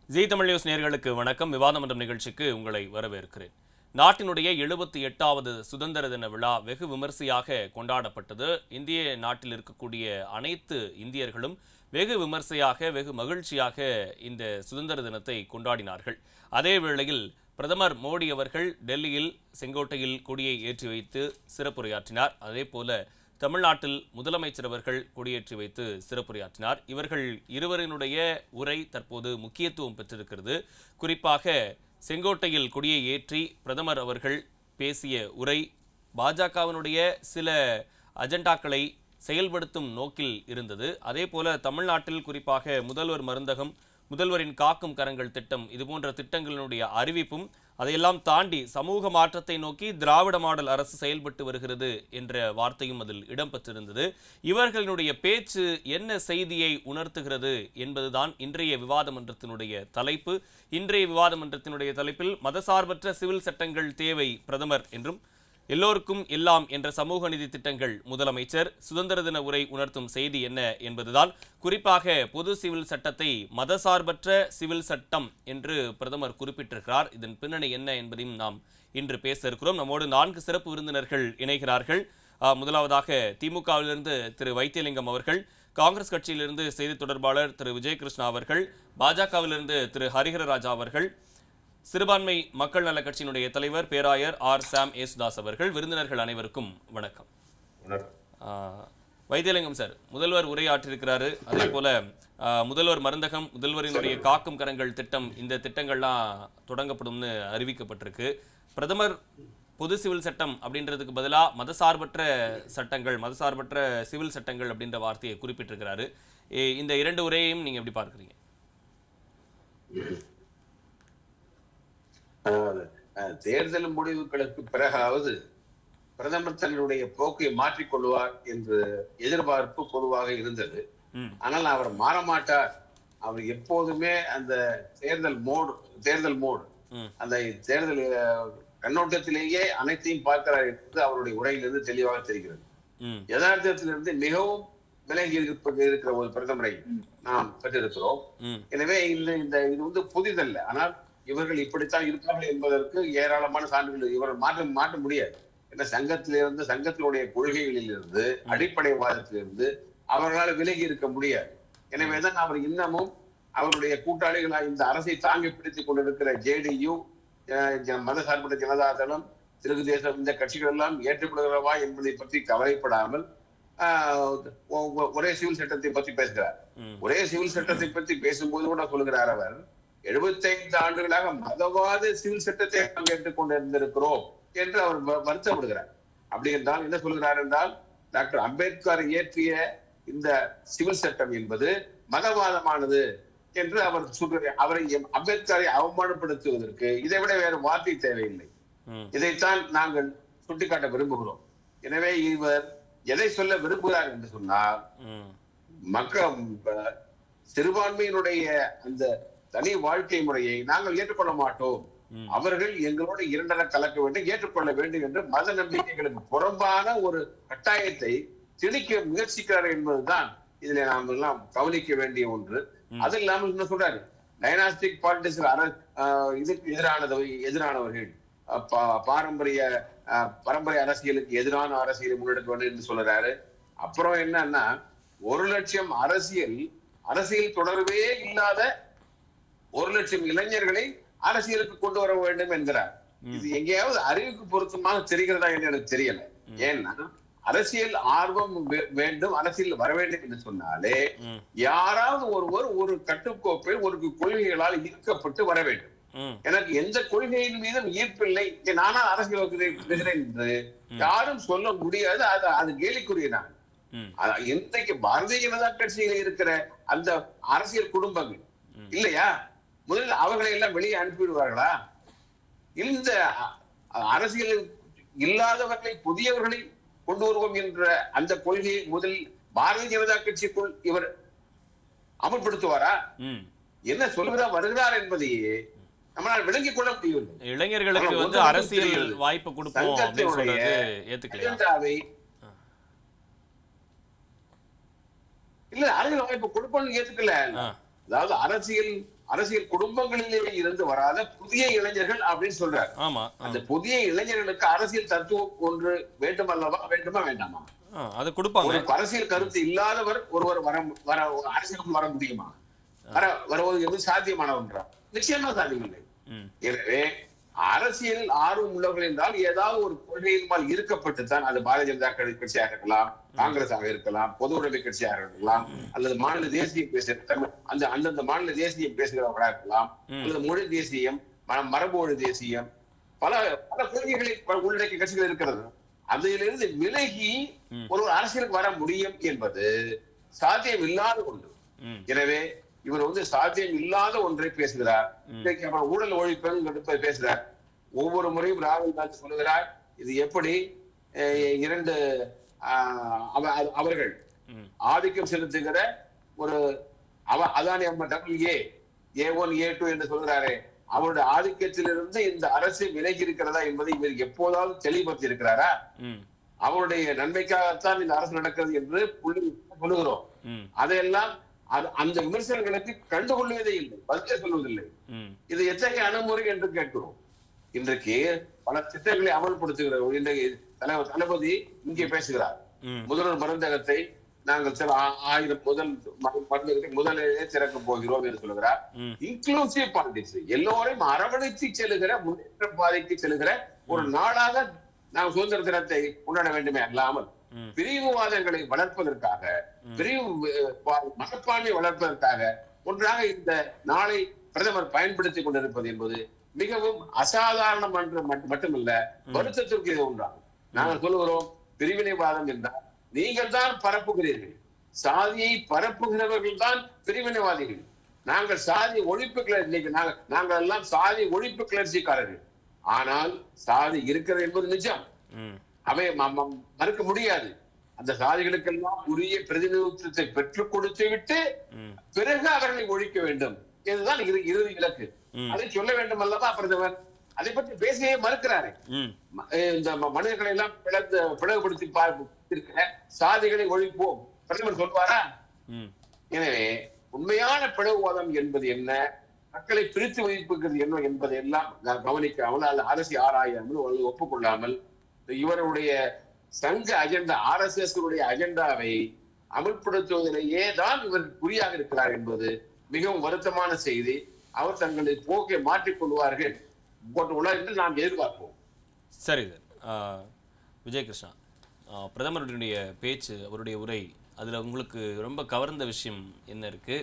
G Tamil news நேயர்களுக்கு வணக்கம் விவாதம் மன்றம் நிகழ்ச்சிக்கு உங்களை வரவேற்கிறேன் நாட்டினுடைய எழுபத்தி எட்டாவது சுதந்திர தின விழா வெகு விமர்சையாக கொண்டாடப்பட்டது இந்திய நாட்டில் இருக்கக்கூடிய அனைத்து இந்தியர்களும் வெகு விமர்சையாக வெகு மகிழ்ச்சியாக இந்த சுதந்திர தினத்தை கொண்டாடினார்கள் அதே வேளையில் பிரதமர் மோடி அவர்கள் டெல்லியில் செங்கோட்டையில் கொடியை ஏற்றி வைத்து சிறப்புரையாற்றினார் அதே போல தமிழ்நாட்டில் முதலமைச்சர் அவர்கள் கொடியேற்றி வைத்து சிறப்புரையாற்றினார் இவர்கள் இருவரினுடைய உரை தற்போது முக்கியத்துவம் பெற்றிருக்கிறது குறிப்பாக செங்கோட்டையில் கொடியை ஏற்றி பிரதமர் அவர்கள் பேசிய உரை பாஜகவினுடைய சில அஜெண்டாக்களை செயல்படுத்தும் நோக்கில் இருந்தது அதே போல தமிழ்நாட்டில் குறிப்பாக முதல்வர் மருந்தகம் முதல்வரின் காக்கும் கரங்கள் திட்டம் இதுபோன்ற திட்டங்களினுடைய அறிவிப்பும் அதையெல்லாம் தாண்டி சமூக மாற்றத்தை நோக்கி திராவிட மாடல் அரசு செயல்பட்டு வருகிறது என்ற வார்த்தையும் அதில் இடம்பெற்றிருந்தது இவர்களுடைய பேச்சு என்ன செய்தியை உணர்த்துகிறது என்பதுதான் இன்றைய விவாத மன்றத்தினுடைய தலைப்பு இன்றைய விவாத மன்றத்தினுடைய தலைப்பில் மதசார்பற்ற சிவில் சட்டங்கள் தேவை பிரதமர் என்றும் எல்லோருக்கும் எல்லாம் என்ற சமூக நிதி திட்டங்கள் முதலமைச்சர் சுதந்திர தின உரை உணர்த்தும் செய்தி என்ன என்பதுதான் குறிப்பாக பொது சிவில் சட்டத்தை மதசார்பற்ற சிவில் சட்டம் என்று பிரதமர் குறிப்பிட்டிருக்கிறார் இதன் பின்னணி என்ன என்பதையும் நாம் இன்று பேச இருக்கிறோம் நம்மோடு நான்கு சிறப்பு விருந்தினர்கள் இணைகிறார்கள் ஆஹ், முதலாவதாக திமுகவிலிருந்து திரு வைத்தியலிங்கம் அவர்கள் காங்கிரஸ் கட்சியிலிருந்து செய்தி தொடர்பாளர் திரு விஜயகிருஷ்ணா அவர்கள் பாஜகவிலிருந்து திரு ஹரிஹரராஜா அவர்கள் சிறுபான்மை மக்கள் நல கட்சியினுடைய தலைவர் பேராயர் ஆர் சாம் ஏசுதாஸ் அவர்கள் விருந்தினர்கள் அனைவருக்கும் வணக்கம் ஆஹ், வைத்தியலிங்கம் சார் முதல்வர் உரையாற்றிருக்கிறாரு அதே போல ஆஹ், முதல்வர் மருந்தகம் முதல்வரினுடைய காக்கும் கரங்கள் திட்டம் இந்த திட்டங்கள்லாம் தொடங்கப்படும்னு அறிவிக்கப்பட்டிருக்கு பிரதமர் பொது சிவில் சட்டம் அப்படின்றதுக்கு பதிலா மதசார்பற்ற சட்டங்கள் மதசார்பற்ற சிவில் சட்டங்கள் அப்படின்ற வார்த்தையை குறிப்பிட்டிருக்கிறாரு ஏ- இந்த இரண்டு உரையையும் நீங்க எப்படி பார்க்குறீங்க அதாவது, அஹ், தேர்தல் முடிவுகளுக்கு பிறகாவது பிரதமர் தன்னுடைய போக்கை மாற்றிக் கொள்வார் என்று எதிர்பார்ப்பு பொதுவாக இருந்தது ம் ஆனால் அவர் மாற மாட்டார் அவர் எப்போதுமே அந்த தேர்தல் மோடு தேர்தல் மோடு ம் அந்த தேர்தல் அஹ், கண்ணோட்டத்திலேயே அனைத்தையும் பார்க்கிறார் என்பது அவருடைய உரையிலிருந்து தெளிவாக தெரிகிறது ம் யதார்த்தத்திலிருந்து மிகவும் விலகி இருப்பது இருக்கிற ஒரு பிரதமரை நாம் பெற்றிருக்கிறோம் ம் எனவே இந்த இந்த இது வந்து புதிதல்ல ஆனால் இவர்கள் இப்படித்தான் இருப்பார்கள் என்பதற்கு ஏராளமான சான்றுகள் இவர்கள் மாற்ற மாற்ற முடியாது ஏன்னா சங்கத்திலிருந்து சங்கத்தினுடைய கொள்கைகளில் இருந்து அடிப்படைவாதத்திலிருந்து அவர்களால் விலகி இருக்க முடியாது எனவேதான் அவர் இன்னமும் அவருடைய கூட்டாளிகளா இந்த அரசை தாங்கி பிடித்துக் கொண்டிருக்கிற ஜேடியு மதசார்பற்ற ஜனதாதளம் தெலுங்கு தேசம் இந்த கட்சிகள் எல்லாம் ஏற்றுக்கொள்கிறவா என்பதை பற்றி கவலைப்படாமல் ஆஹ், ஒ- ஒ- ஒரே சிவில் சட்டத்தை பற்றி பேசுகிறார் ம் ஒரே சிவில் சட்டத்தை பற்றி பேசும்போது கூட சொல்லுகிறார் அவர் எழுபத்தைந்து ஆண்டுகளாக மதவாத சிவில் சட்டத்தை நாம் ஏற்றுக்கொண்டு இருந்திருக்கிறோம் என்று அவர் வ- வருத்தப்படுகிறார் அப்படி என்றால் என்ன சொல்கிறார் என்றால் டாக்டர் அம்பேத்கர் இயற்றிய இந்த சிவில் சட்டம் என்பது மதவாதமானது என்று அவர் சொல்கிறார் அவரை எம் அம்பேத்கரை அவமானப்படுத்துவதற்கு இதை விட வேறு வார்த்தை தேவையில்லை ம் இதைத்தான் நாங்கள் சுட்டிக்காட்ட விரும்புகிறோம் எனவே இவர் எதை சொல்ல விரும்புகிறார் என்று சொன்னால் ம் மக்கள் ப- சிறுபான்மையினுடைய அந்த தனி வாழ்க்கை முறையை நாங்கள் ஏற்றுக்கொள்ள மாட்டோம் ம். அவர்கள் எங்களோட இரண்டர கலக்க வேண்டும் ஏற்றுக்கொள்ள வேண்டும் என்று மத நம்பிக்கைகளுக்கு புறம்பான ஒரு கட்டாயத்தை திணிக்க முயற்சிக்கிறார் என்பதுதான் இதுல நாம் எல்லாம் கவனிக்க வேண்டிய ஒன்று ம். அது இல்லாமல் என்ன சொல்றாரு டைனாஸ்டிக் பாலிடிக்ஸ் இதுக்கு எதிரானது எதிரானவர்கள் அஹ், பா- பாரம்பரிய அஹ், பரம்பரை அரசியலுக்கு எதிரான அரசியலை முன்னெடுக்க வேண்டும் என்று சொல்றாரு அப்புறம் என்னன்னா ஒரு லட்சம் அரசியல் அரசியல் தொடர்பே இல்லாத ஒரு லட்சம் இளைஞர்களை அரசியலுக்கு கொண்டு வர வேண்டும் என்கிறார் இது எங்கேயாவது அறிவுக்கு பொருத்தமாக தெரிகிறதா என்று எனக்கு தெரியல ஏன்னா அரசியல் ஆர்வம் வே- வேண்டும் அரசியல் வர வேண்டும் என்று சொன்னாலே ம் யாராவது ஒருவர் ஒரு கட்டுக்கோப்பில் ஒரு கொள்கைகளால் ஈர்க்கப்பட்டு வர வேண்டும் ம் எனக்கு எந்த கொள்கையின் மீதும் ஈர்ப்பில்லை நானா அரசியல் இருக்கிறேன் என்று யாரும் சொல்ல முடியாது அது அது கேலிக்குரியதான் ம் அதான் இன்றைக்கு பாரதிய ஜனதா கட்சியில் இருக்கிற அந்த அரசியல் குடும்பங்கள் இல்லையா முதலில் அவர்களை எல்லாம் வெளியே அனுப்பிவிடுவார்களா இந்த அ- அரசியலில் இல்லாதவர்களை புதியவர்களை கொண்டு வருவோம் என்ற அந்த கொள்கையை முதலில் பாரதிய ஜனதா கட்சிக்குள் இவர் அமல்படுத்துவாரா ம் என்ன சொல்கிறார் வருகிறார் என்பதையே நம்மளால் விளங்கிக் கொள்ள முடியவில்லை இளைஞர்களுக்கு ஆமா, வந்து ஒன்று அரசியல் தெரிகிறது. வாய்ப்பு கொடுப்போம் அப்படின்னு சங்கத்தினுடைய சொல்றது ஏத்துக்கலையா அஜெண்டாவை இல்ல அரசியல் வாய்ப்பு கொடுப்போம்னு ஏத்துக்கல ஆ அதாவது அரசியல் அரசியல் குடும்பங்களிலே இருந்து வராத புதிய இளைஞர்கள் அப்படின்னு சொல்றாரு ஆமா ஆ. அந்த புதிய இளைஞர்களுக்கு அரசியல் தத்துவம் ஒன்று வேண்டும் அல்லவா வேண்டுமா வேண்டாமா ஆ, அது கொடுப்பாங்க ஒரு அரசியல் கருத்து இல்லாதவர் ஒருவர் வர வர அரசியலுக்கு வர முடியுமா வர வருவது என்பது சாத்தியமான ஒன்றா நிச்சயமா சாத்தியமில்லை ம் எனவே அரசியல் ஆர்வம் உள்ளவர்கள் என்றால் ஏதாவது ஒரு கொள்கையின்பால் இருக்கப்பட்டு தான் அது பாரதிய ஜனதா கட்சி- கட்சியாக இருக்கலாம் காங்கிரஸாக இருக்கலாம் பொது உடைமை கட்சியாக இருக்கலாம் அல்லது மாநில தேசியம் பேச தமிழ் அந்த அந்தந்த மாநில தேசியம் பேசுகிறவர்களாக இருக்கலாம் ம். அல்லது மொழி தேசியம் ம- மரபு மொழி தேசியம் பல பல கொள்கைகளை ப- உள்ளடக்கிய கட்சிகள் இருக்கிறது அதிலிருந்து விலகி ம். ஒரு அரசியலுக்கு வர முடியும் என்பது சாத்தியம் இல்லாத ஒன்று ம் எனவே இவர் வந்து சாத்தியம் இல்லாத ஒன்றை பேசுகிறார் ம். இன்றைக்கு அப்புறம் ஊழல் ஒழிப்பு பேசுறார் ஒவ்வொரு முறையும் ராகுல் காந்தி சொல்லுகிறார் இது எப்படி அஹ், இரண்டு ஆஹ், அவ- அவ- அவர்கள் ம் ஆதிக்கம் செலுத்துகிற ஒரு அவ அதானி அம்மா W A one A two என்று சொல்கிறாரே அவருடைய ஆதிக்கத்திலிருந்து இந்த அரசு விலகி இருக்கிறதா என்பதை இவர் எப்போதாவது தெளிவுபடுத்தி இருக்கிறாரா ம் அவருடைய நன்மைக்காகத்தான் இந்த அரசு நடக்கிறது என்று புள்ளி சொல்லுகிறோம் ம் அதையெல்லாம் அது- அந்த விமர்சனங்களுக்கு கண்டுகொள்வதே இல்லை பதிலே சொல்வதில்லை ம் இது எத்தகைய அணுகுமுறை என்று கேட்கிறோம் இன்றைக்கு பல திட்டங்களை அமல்படுத்துகிற இன்றைக்கு தலைவர் தளபதி இங்கே பேசுகிறார் ம் முதல்வர் மருந்தகத்தை நாங்கள் சில ஆ- ஆயிரம் முதல் ம- மருந்தகத்தை முதலிலே திறக்க போகிறோம் என்று சொல்கிறார் ம் இன்க்ளூசிவ் பாலிடிக்ஸ் எல்லோரையும் அரவணைத்து செல்லுகிற முன்னேற்ற பாதைக்கு செல்லுகிற ஒரு நாடாக நாம் சுதந்திர தினத்தை கொண்டாட வேண்டுமே அல்லாமல் ம் பிரிவுவாதங்களை வளர்ப்பதற்காக பிரிவு அஹ், பா- மனப்பான்மை வளர்ப்பதற்காக ஒன்றாக இந்த நாளை பிரதமர் பயன்படுத்திக் கொண்டிருப்பது என்பது மிகவும் அசாதாரணம் என்று மட்- மட்டுமல்ல வருத்தத்திற்கு இது ஒன்றாகும் நாங்கள் சொல்லுகிறோம் பிரிவினைவாதம் என்றால் நீங்கள் தான் பரப்புகிறீர்கள் சாதியை பரப்புகிறவர்கள் தான் பிரிவினைவாதிகள் நாங்கள் சாதி ஒழிப்பு கிளர் இன்னைக்கு நாங்கள் நாங்கள் எல்லாம் சாதி ஒழிப்பு கிளர்ச்சிக்காரர்கள் ஆனால் சாதி இருக்கிறது என்பது நிஜம் ம் அவை ம- ம- மறுக்க முடியாது அந்த சாதிகளுக்கெல்லாம் உரிய பிரதிநிதித்துவத்தை பெற்றுக் கொடுத்து விட்டு ம் பிறகு அவர்களை ஒழிக்க வேண்டும் இதுதான் இறு- இறுதி இலக்கு ம். அதை சொல்ல வேண்டும் அல்லவா பிரதமர் அதை பற்றி பேசவே மறுக்கிறாரு ம் ம- அஹ் இந்த ம- மனிதர்களை எல்லாம் பிளந்து பிளவுபடுத்தி பார்க்கிற சாதிகளை ஒழிப்போம் பிரதமர் சொல்வாரா ம் எனவே உண்மையான பிளவுவாதம் என்பது என்ன மக்களை பிரித்து வைப்புகிறது என்ன என்பதை எல்லாம் க- கவனிக்காமல் அல்ல அரசு ஆராயாமல் அல்லது ஒப்புக்கொள்ளாமல் இவருடைய Sangh agenda R S S அஜெண்டாவை அமல்படுத்துவதிலேயே தான் இவர் குறியாக இருக்கிறார் என்பது மிகவும் வருத்தமான செய்தி அவர் தங்களை போக்கை மாற்றிக் கொள்வார்கள் போட்டுள்ளார் என்று நாம் எதிர்பார்ப்போம் சரி சார் ஆ, விஜயகிருஷ்ணா ஆ, பிரதமருடைய பேச்சு அவருடைய உரை அதில் உங்களுக்கு ரொம்ப கவர்ந்த விஷயம் என்ன இருக்கு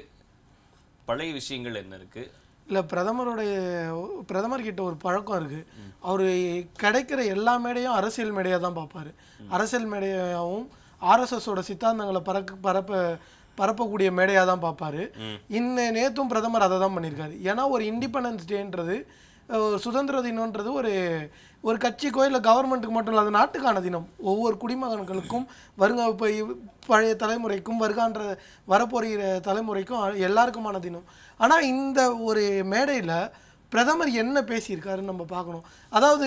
பழைய விஷயங்கள் என்ன இருக்கு இல்லை பிரதமருடைய பிரதமர் கிட்ட ஒரு பழக்கம் இருக்கு அவர் கிடைக்கிற எல்லா மேடையும் அரசியல் மேடையாக தான் பார்ப்பாரு அரசியல் மேடையாகவும் ஆர்எஸ்எஸோட சித்தாந்தங்களை பறக்க பரப்ப பரப்பக்கூடிய மேடையாக தான் பார்ப்பாரு ம். இன்ன நேத்தும் பிரதமர் அதை தான் பண்ணியிருக்காரு ஏன்னா ஒரு இண்டிபெண்டன்ஸ் டேன்றது அஹ், சுதந்திர தினம்ன்றது ஒரு ஒரு கட்சிக்கோ இல்லை கவர்மெண்ட்டுக்கு மட்டும் இல்லாத நாட்டுக்கான தினம் ஒவ்வொரு குடிமகன்களுக்கும் வருங்க இப்போ இவ்- பழைய தலைமுறைக்கும் வருகான்ற வரப்போகிற தலைமுறைக்கும் அ- எல்லாருக்குமான தினம் ஆனால் இந்த ஒரு மேடையில் பிரதமர் என்ன பேசியிருக்காருன்னு நம்ம பார்க்கணும் அதாவது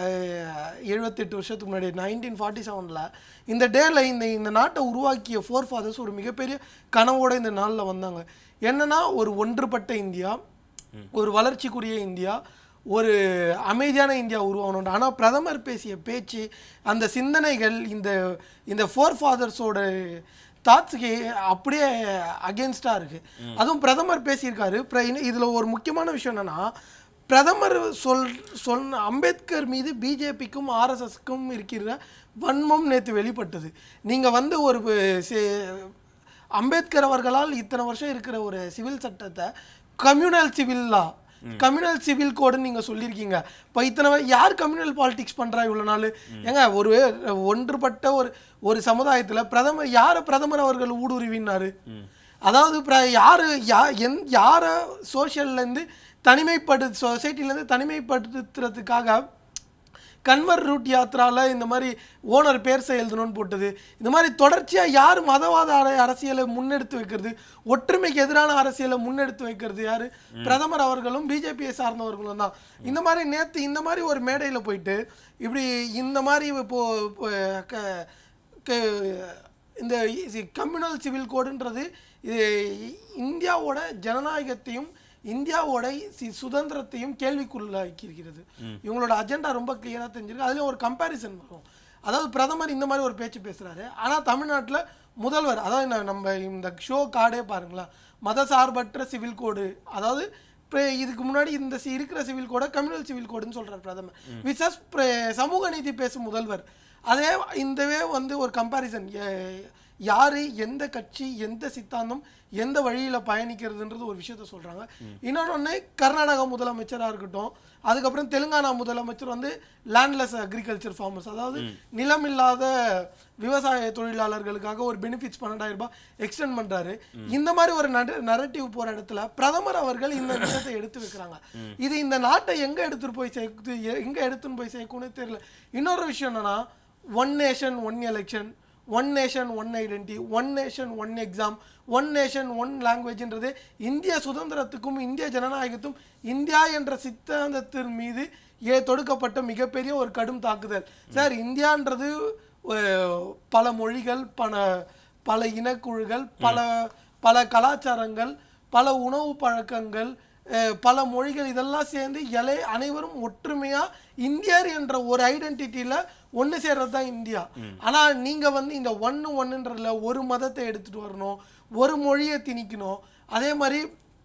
எழுபத்தெட்டு வருஷத்துக்கு முன்னாடி நைன்டீன் ஃபார்ட்டி செவனில் இந்த டேல இந்த இந்த நாட்டை உருவாக்கிய ஃபோர் ஃபாதர்ஸ் ஒரு மிகப்பெரிய கனவோட இந்த நாளில் வந்தாங்க என்னன்னா ஒரு ஒன்றுபட்ட இந்தியா ஒரு வளர்ச்சிக்குரிய இந்தியா ஒரு அமைதியான இந்தியா உருவாகணும் ஆனால் பிரதமர் பேசிய பேச்சு அந்த சிந்தனைகள் இந்த இந்த ஃபோர் ஃபாதர்ஸோட தாட்ஸுக்கு அப்படியே அகேன்ஸ்டாக இருக்குது அதுவும் பிரதமர் பேசியிருக்காரு பிர- இன்னும் இதுல ஒரு முக்கியமான விஷயம் என்னன்னா பிரதமர் சொல் சொன்ன அம்பேத்கர் மீது பிஜேபிக்கும் ஆர்எஸ்எஸ்க்கும் இருக்கிற வன்மம் நேற்று வெளிப்பட்டது நீங்கள் வந்து ஒரு சே- அம்பேத்கர் அவர்களால் இத்தனை வருஷம் இருக்கிற ஒரு சிவில் சட்டத்தை communal civil law communal civil கோடுன்னு நீங்க சொல்லியிருக்கீங்க இப்போ இத்தனை வ- யார் கம்யூனல் பாலிடிக்ஸ் பண்றா இவ்வளவு நாள் ஏங்க ஒரு ஒன்றுபட்ட ஒரு ஒரு சமுதாயத்துல பிரதமர் யாரை பிரதமர் அவர்கள் ஊடுருவினாரு அதாவது பிர- யாரு யா எந் யாரை சோஷியல்லேருந்து தனிமைப்படு சொசைட்டிலேருந்து தனிமைப்படுத்துறதுக்காக கன்வர் ரூட் யாத்ரால இந்த மாதிரி ஓனர் பேர் எழுதணும்னு போட்டது இந்த மாதிரி தொடர்ச்சியாக யார் மதவாத அர- அரசியலை முன்னெடுத்து வைக்கிறது ஒற்றுமைக்கு எதிரான அரசியலை முன்னெடுத்து வைக்கிறது யார் பிரதமர் அவர்களும் பிஜேபியை சார்ந்தவர்களும் தான் இந்த மாதிரி நேற்று இந்த மாதிரி ஒரு மேடையில் போயிட்டு இப்படி இந்த மாதிரி இப்போ இப்போ க- க- இந்த கம்யூனல் சிவில் கோடுன்றது இது இந்தியாவோட ஜனநாயகத்தையும் இந்தியாவோட சி- சுதந்திரத்தையும் கேள்விக்குள்ளாக்கியிருக்கிறது இவங்களோட அஜெண்டா ரொம்ப கிளியரா தெரிஞ்சிருக்கு அதுலயும் ஒரு கம்பேரிசன் வரும் அதாவது பிரதமர் இந்த மாதிரி ஒரு பேச்சு பேசுறாரு ஆனா தமிழ்நாட்டுல முதல்வர் அதாவது ந- நம்ம இந்த ஷோ கார்டே பாருங்களேன் மதசார்பற்ற சிவில் கோடு அதாவது இப்ப இதுக்கு முன்னாடி இந்த சி- இருக்கிற சிவில் கோட கம்யூனல் சிவில் கோடுன்னு சொல்றாரு பிரதமர் விசஸ் சமூக நீதி பேசும் முதல்வர் அதே இந்தவே வந்து ஒரு கம்பாரிசன் யாரு எந்த கட்சி எந்த சித்தாந்தம் எந்த வழியில பயணிக்கிறதுன்றது ஒரு விஷயத்த சொல்றாங்க இன்னொன்னு கர்நாடகா முதலமைச்சரா இருக்கட்டும் அதுக்கப்புறம் தெலுங்கானா முதலமைச்சர் வந்து லேண்ட்லெஸ் அக்ரிகல்ச்சர் ஃபார்மர்ஸ் அதாவது நிலமில்லாத விவசாய தொழிலாளர்களுக்காக ஒரு பெனிஃபிட்ஸ் பன்னெண்டாயிரம் ரூபாய் எக்ஸ்டெண்ட் பண்றாரு இந்த மாதிரி ஒரு நரேட்டிவ் போற இடத்துல பிரதமர் அவர்கள் இந்த விஷயத்தை எடுத்து வைக்கிறாங்க இது இந்த நாட்டை எங்க எடுத்துட்டு போய் சேர்க்குது எ- எங்க எடுத்துன்னு போய் சேர்க்கும்னு தெரியல இன்னொரு விஷயம் என்னன்னா one nation one election one nation one identity one nation one exam one nation one லாங்குவேஜ்ன்றது இந்திய சுதந்திரத்துக்கும் இந்திய ஜனநாயகத்தும் இந்தியா என்ற சித்தாந்தத்தின் மீது ஏ தொடுக்கப்பட்ட மிகப்பெரிய ஒரு கடும் தாக்குதல் சார் இந்தியான்றது அஹ், பல மொழிகள் பல பல இனக்குழுகள் பல பல கலாச்சாரங்கள் பல உணவு பழக்கங்கள் அஹ், பல மொழிகள் இதெல்லாம் சேர்ந்து எலை அனைவரும் ஒற்றுமையா இந்தியர் என்ற ஒரு ஐடென்டிட்டியில ஒண்ணு சேர்றது தான் இந்தியா ஆனா நீங்க வந்து இந்த ஒன்னு ஒன்னுன்றதுல ஒரு மதத்தை எடுத்துட்டு வரணும் ஒரு மொழியை திணிக்கணும் அதே மாதிரி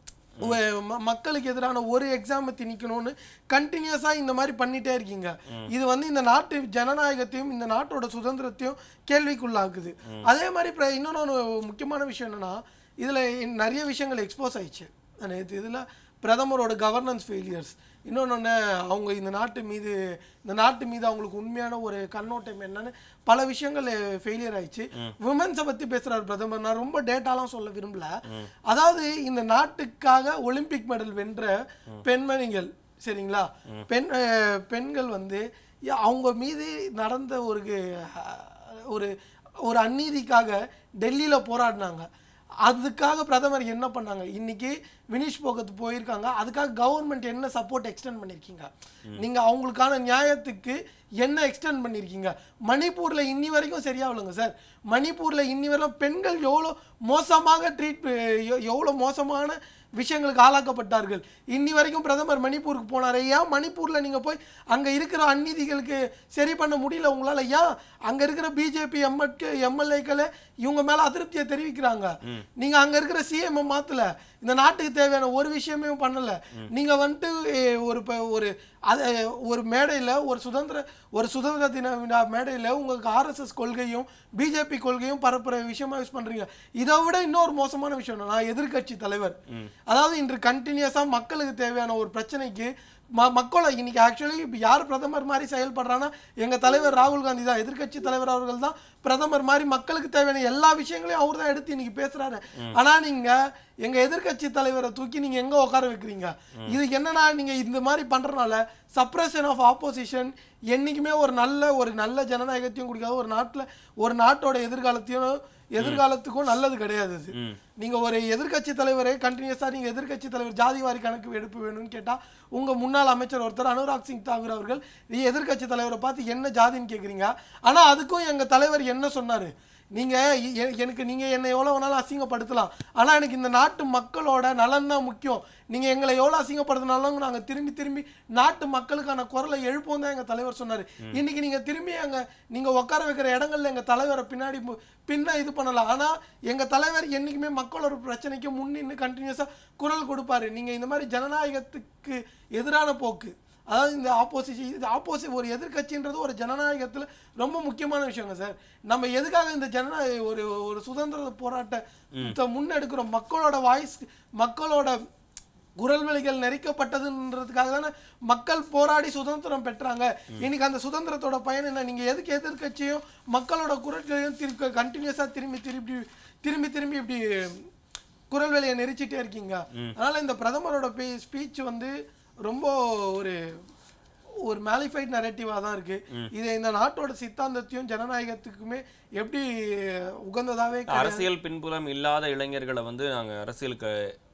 ஒ- ம- மக்களுக்கு எதிரான ஒரு எக்ஸாமை திணிக்கணும்னு கண்டினியூஸா இந்த மாதிரி பண்ணிட்டே இருக்கீங்க இது வந்து இந்த நாட்டு ஜனநாயகத்தையும் இந்த நாட்டோட சுதந்திரத்தையும் கேள்விக்குள்ளாக்குது அதே மாதிரி இப்ப இன்னொன்னு ஒரு முக்கியமான விஷயம் என்னன்னா இதுல நிறைய விஷயங்கள் எக்ஸ்போஸ் ஆயிடுச்சு நேற்று இதுல பிரதமரோட கவர்னன்ஸ் ஃபெயிலியர்ஸ் இன்னொன்று அவங்க இந்த நாட்டு மீது இந்த நாட்டு மீது அவங்களுக்கு உண்மையான ஒரு கண்ணோட்டம் என்னன்னு பல விஷயங்கள் ஃபெயிலியர் ஆயிடுச்சு விமன்ஸை பத்தி பேசுறாரு பிரதமர் நான் ரொம்ப டேட்டாலாம் சொல்ல விரும்பல அதாவது இந்த நாட்டுக்காக ஒலிம்பிக் மெடல் வென்ற பெண்மணிகள் சரிங்களா பெண் அஹ், பெண்கள் வந்து ய- அவங்க மீது நடந்த ஒரு அஹ், ஒரு ஒரு அநீதிக்காக டெல்லியில போராடினாங்க அதுக்காக பிரதமர் என்ன பண்ணாங்க இன்னைக்கு வினிஷ் போகத் போயிருக்காங்க அதுக்காக கவர்மெண்ட் என்ன சப்போர்ட் எக்ஸ்டெண்ட் பண்ணிருக்கீங்க நீங்க அவங்களுக்கான நியாயத்துக்கு என்ன எக்ஸ்டெண்ட் பண்ணிருக்கீங்க மணிப்பூர்ல இன்னி வரைக்கும் சரியாகலங்க சார் மணிப்பூர்ல இன்னி வரைக்கும் பெண்கள் எவ்வளோ மோசமாக ட்ரீட் எவ்வளோ மோசமான விஷயங்களுக்கு ஆளாக்கப்பட்டார்கள் இன்னி வரைக்கும் பிரதமர் மணிப்பூருக்கு போனாரு ஏன் மணிப்பூர்ல நீங்க போய் அங்க இருக்கிற அநீதிகளுக்கு சரி பண்ண முடியல உங்களால ஏன் அங்க இருக்கிற பிஜேபி எம்எல்ஏ எம்எல்ஏக்களே இவங்க மேல அதிருப்தியை தெரிவிக்கிறாங்க நீங்க அங்க இருக்கிற சிஎம் மாத்தல இந்த நாட்டுக்கு தேவையான ஒரு விஷயமே பண்ணல நீங்க வந்துட்டு eh, ஒரு ப- ஒரு அது ஒரு மேடையில ஒரு சுதந்திர ஒரு சுதந்திர தின விழா மேடையில உங்களுக்கு ஆர்எஸ்எஸ் கொள்கையும் பிஜேபி கொள்கையும் பரப்புற விஷயமா யூஸ் பண்றீங்க இதை விட இன்னொரு மோசமான விஷயம் என்னன்னா எதிர்க்கட்சி தலைவர் அதாவது இன்று கண்டினியூஸா மக்களுக்கு தேவையான ஒரு பிரச்சனைக்கு ம மக்களை இன்னைக்கு ஆக்சுவலி இப்போ யார் பிரதமர் மாதிரி செயல்படுறான்னா எங்க தலைவர் ராகுல் காந்தி தான் எதிர்க்கட்சி தலைவர் அவர்கள் தான் பிரதமர் மாதிரி மக்களுக்கு தேவையான எல்லா விஷயங்களையும் அவர் தான் எடுத்து இன்னைக்கு பேசுறாரு ஆனா நீங்க எங்க எதிர்க்கட்சி தலைவரை தூக்கி நீங்க எங்க உட்கார வைக்கிறீங்க இது என்னன்னா நீங்க இந்த மாதிரி பண்றதுனால சப்ரஷன் ஆஃப் ஆப்போசிஷன் என்னைக்குமே ஒரு நல்ல ஒரு நல்ல ஜனநாயகத்தையும் கொடுக்காது ஒரு நாட்டுல ஒரு நாட்டோட எதிர்காலத்தையும் எதிர்காலத்துக்கும் நல்லது கிடையாது இது நீங்க ஒரு எதிர்க்கட்சி தலைவரே கண்டினியூஸா நீங்க எதிர்க்கட்சி தலைவர் ஜாதிவாரி கணக்கு எடுப்பு வேணும்னு கேட்டா உங்க முன்னாள் அமைச்சர் ஒருத்தர் அனுராக் சிங் தாக்கூர் அவர்கள் நீ எதிர்க்கட்சி தலைவரை பார்த்து என்ன ஜாதின்னு கேக்குறீங்க ஆனா அதுக்கும் எங்க தலைவர் என்ன சொன்னாரு நீங்க எ- எ- எனக்கு நீங்க என்னை எவ்வளவு வேணாலும் அசிங்கப்படுத்தலாம் ஆனா எனக்கு இந்த நாட்டு மக்களோட நலன் தான் முக்கியம் நீங்க எங்களை எவ்வளவு அசிங்கப்படுத்தினாலும் நாங்க திரும்பி திரும்பி நாட்டு மக்களுக்கான குரலை எழுப்போம் தான் எங்க தலைவர் சொன்னாரு இன்னைக்கு நீங்க திரும்பி அங்க நீங்க உட்கார வைக்கிற இடங்கள்ல எங்க தலைவரை பின்னாடி மு- பின்ன இது பண்ணலாம் ஆனா எங்க தலைவர் என்னைக்குமே மக்களோட பிரச்சனைக்கு முன்னின்னு கண்டினியூஸா குரல் கொடுப்பாரு நீங்க இந்த மாதிரி ஜனநாயகத்துக்கு எதிரான போக்கு அதாவது இந்த ஆப்போசிஷன் இது ஆப்போசிட் ஒரு எதிர்க்கட்சின்றது ஒரு ஜனநாயகத்துல ரொம்ப முக்கியமான விஷயங்க சார் நம்ம எதுக்காக இந்த ஜனநாயக ஒரு ஒரு சுதந்திர போராட்டத்தை முன்னெடுக்கிறோம் மக்களோட வாய்ஸ் மக்களோட குரல் வழிகள் நெரிக்கப்பட்டதுன்றதுக்காக தானே மக்கள் போராடி சுதந்திரம் பெற்றாங்க இன்னைக்கு அந்த சுதந்திரத்தோட பயன் என்ன நீங்க எதுக்கு எதிர்க்கட்சியும் மக்களோட குரல்களையும் திருக்க கண்டினியூஸா திரும்பி திரும்பி திரும்பி திரும்பி இப்படி குரல் வேலையை நெரிச்சிட்டே இருக்கீங்க அதனால இந்த பிரதமரோட ஸ்பீச் வந்து ரொம்ப ஒரு ஒரு மேலிஃபைட் நரேட்டிவாக தான் இருக்கு இது இந்த நாட்டோட சித்தாந்தத்தையும் ஜனநாயகத்துக்குமே எப்படி உகந்ததாவே கிடையாது. அரசியல் பின்புலம் இல்லாத இளைஞர்களை வந்து நாங்க அரசியலுக்கு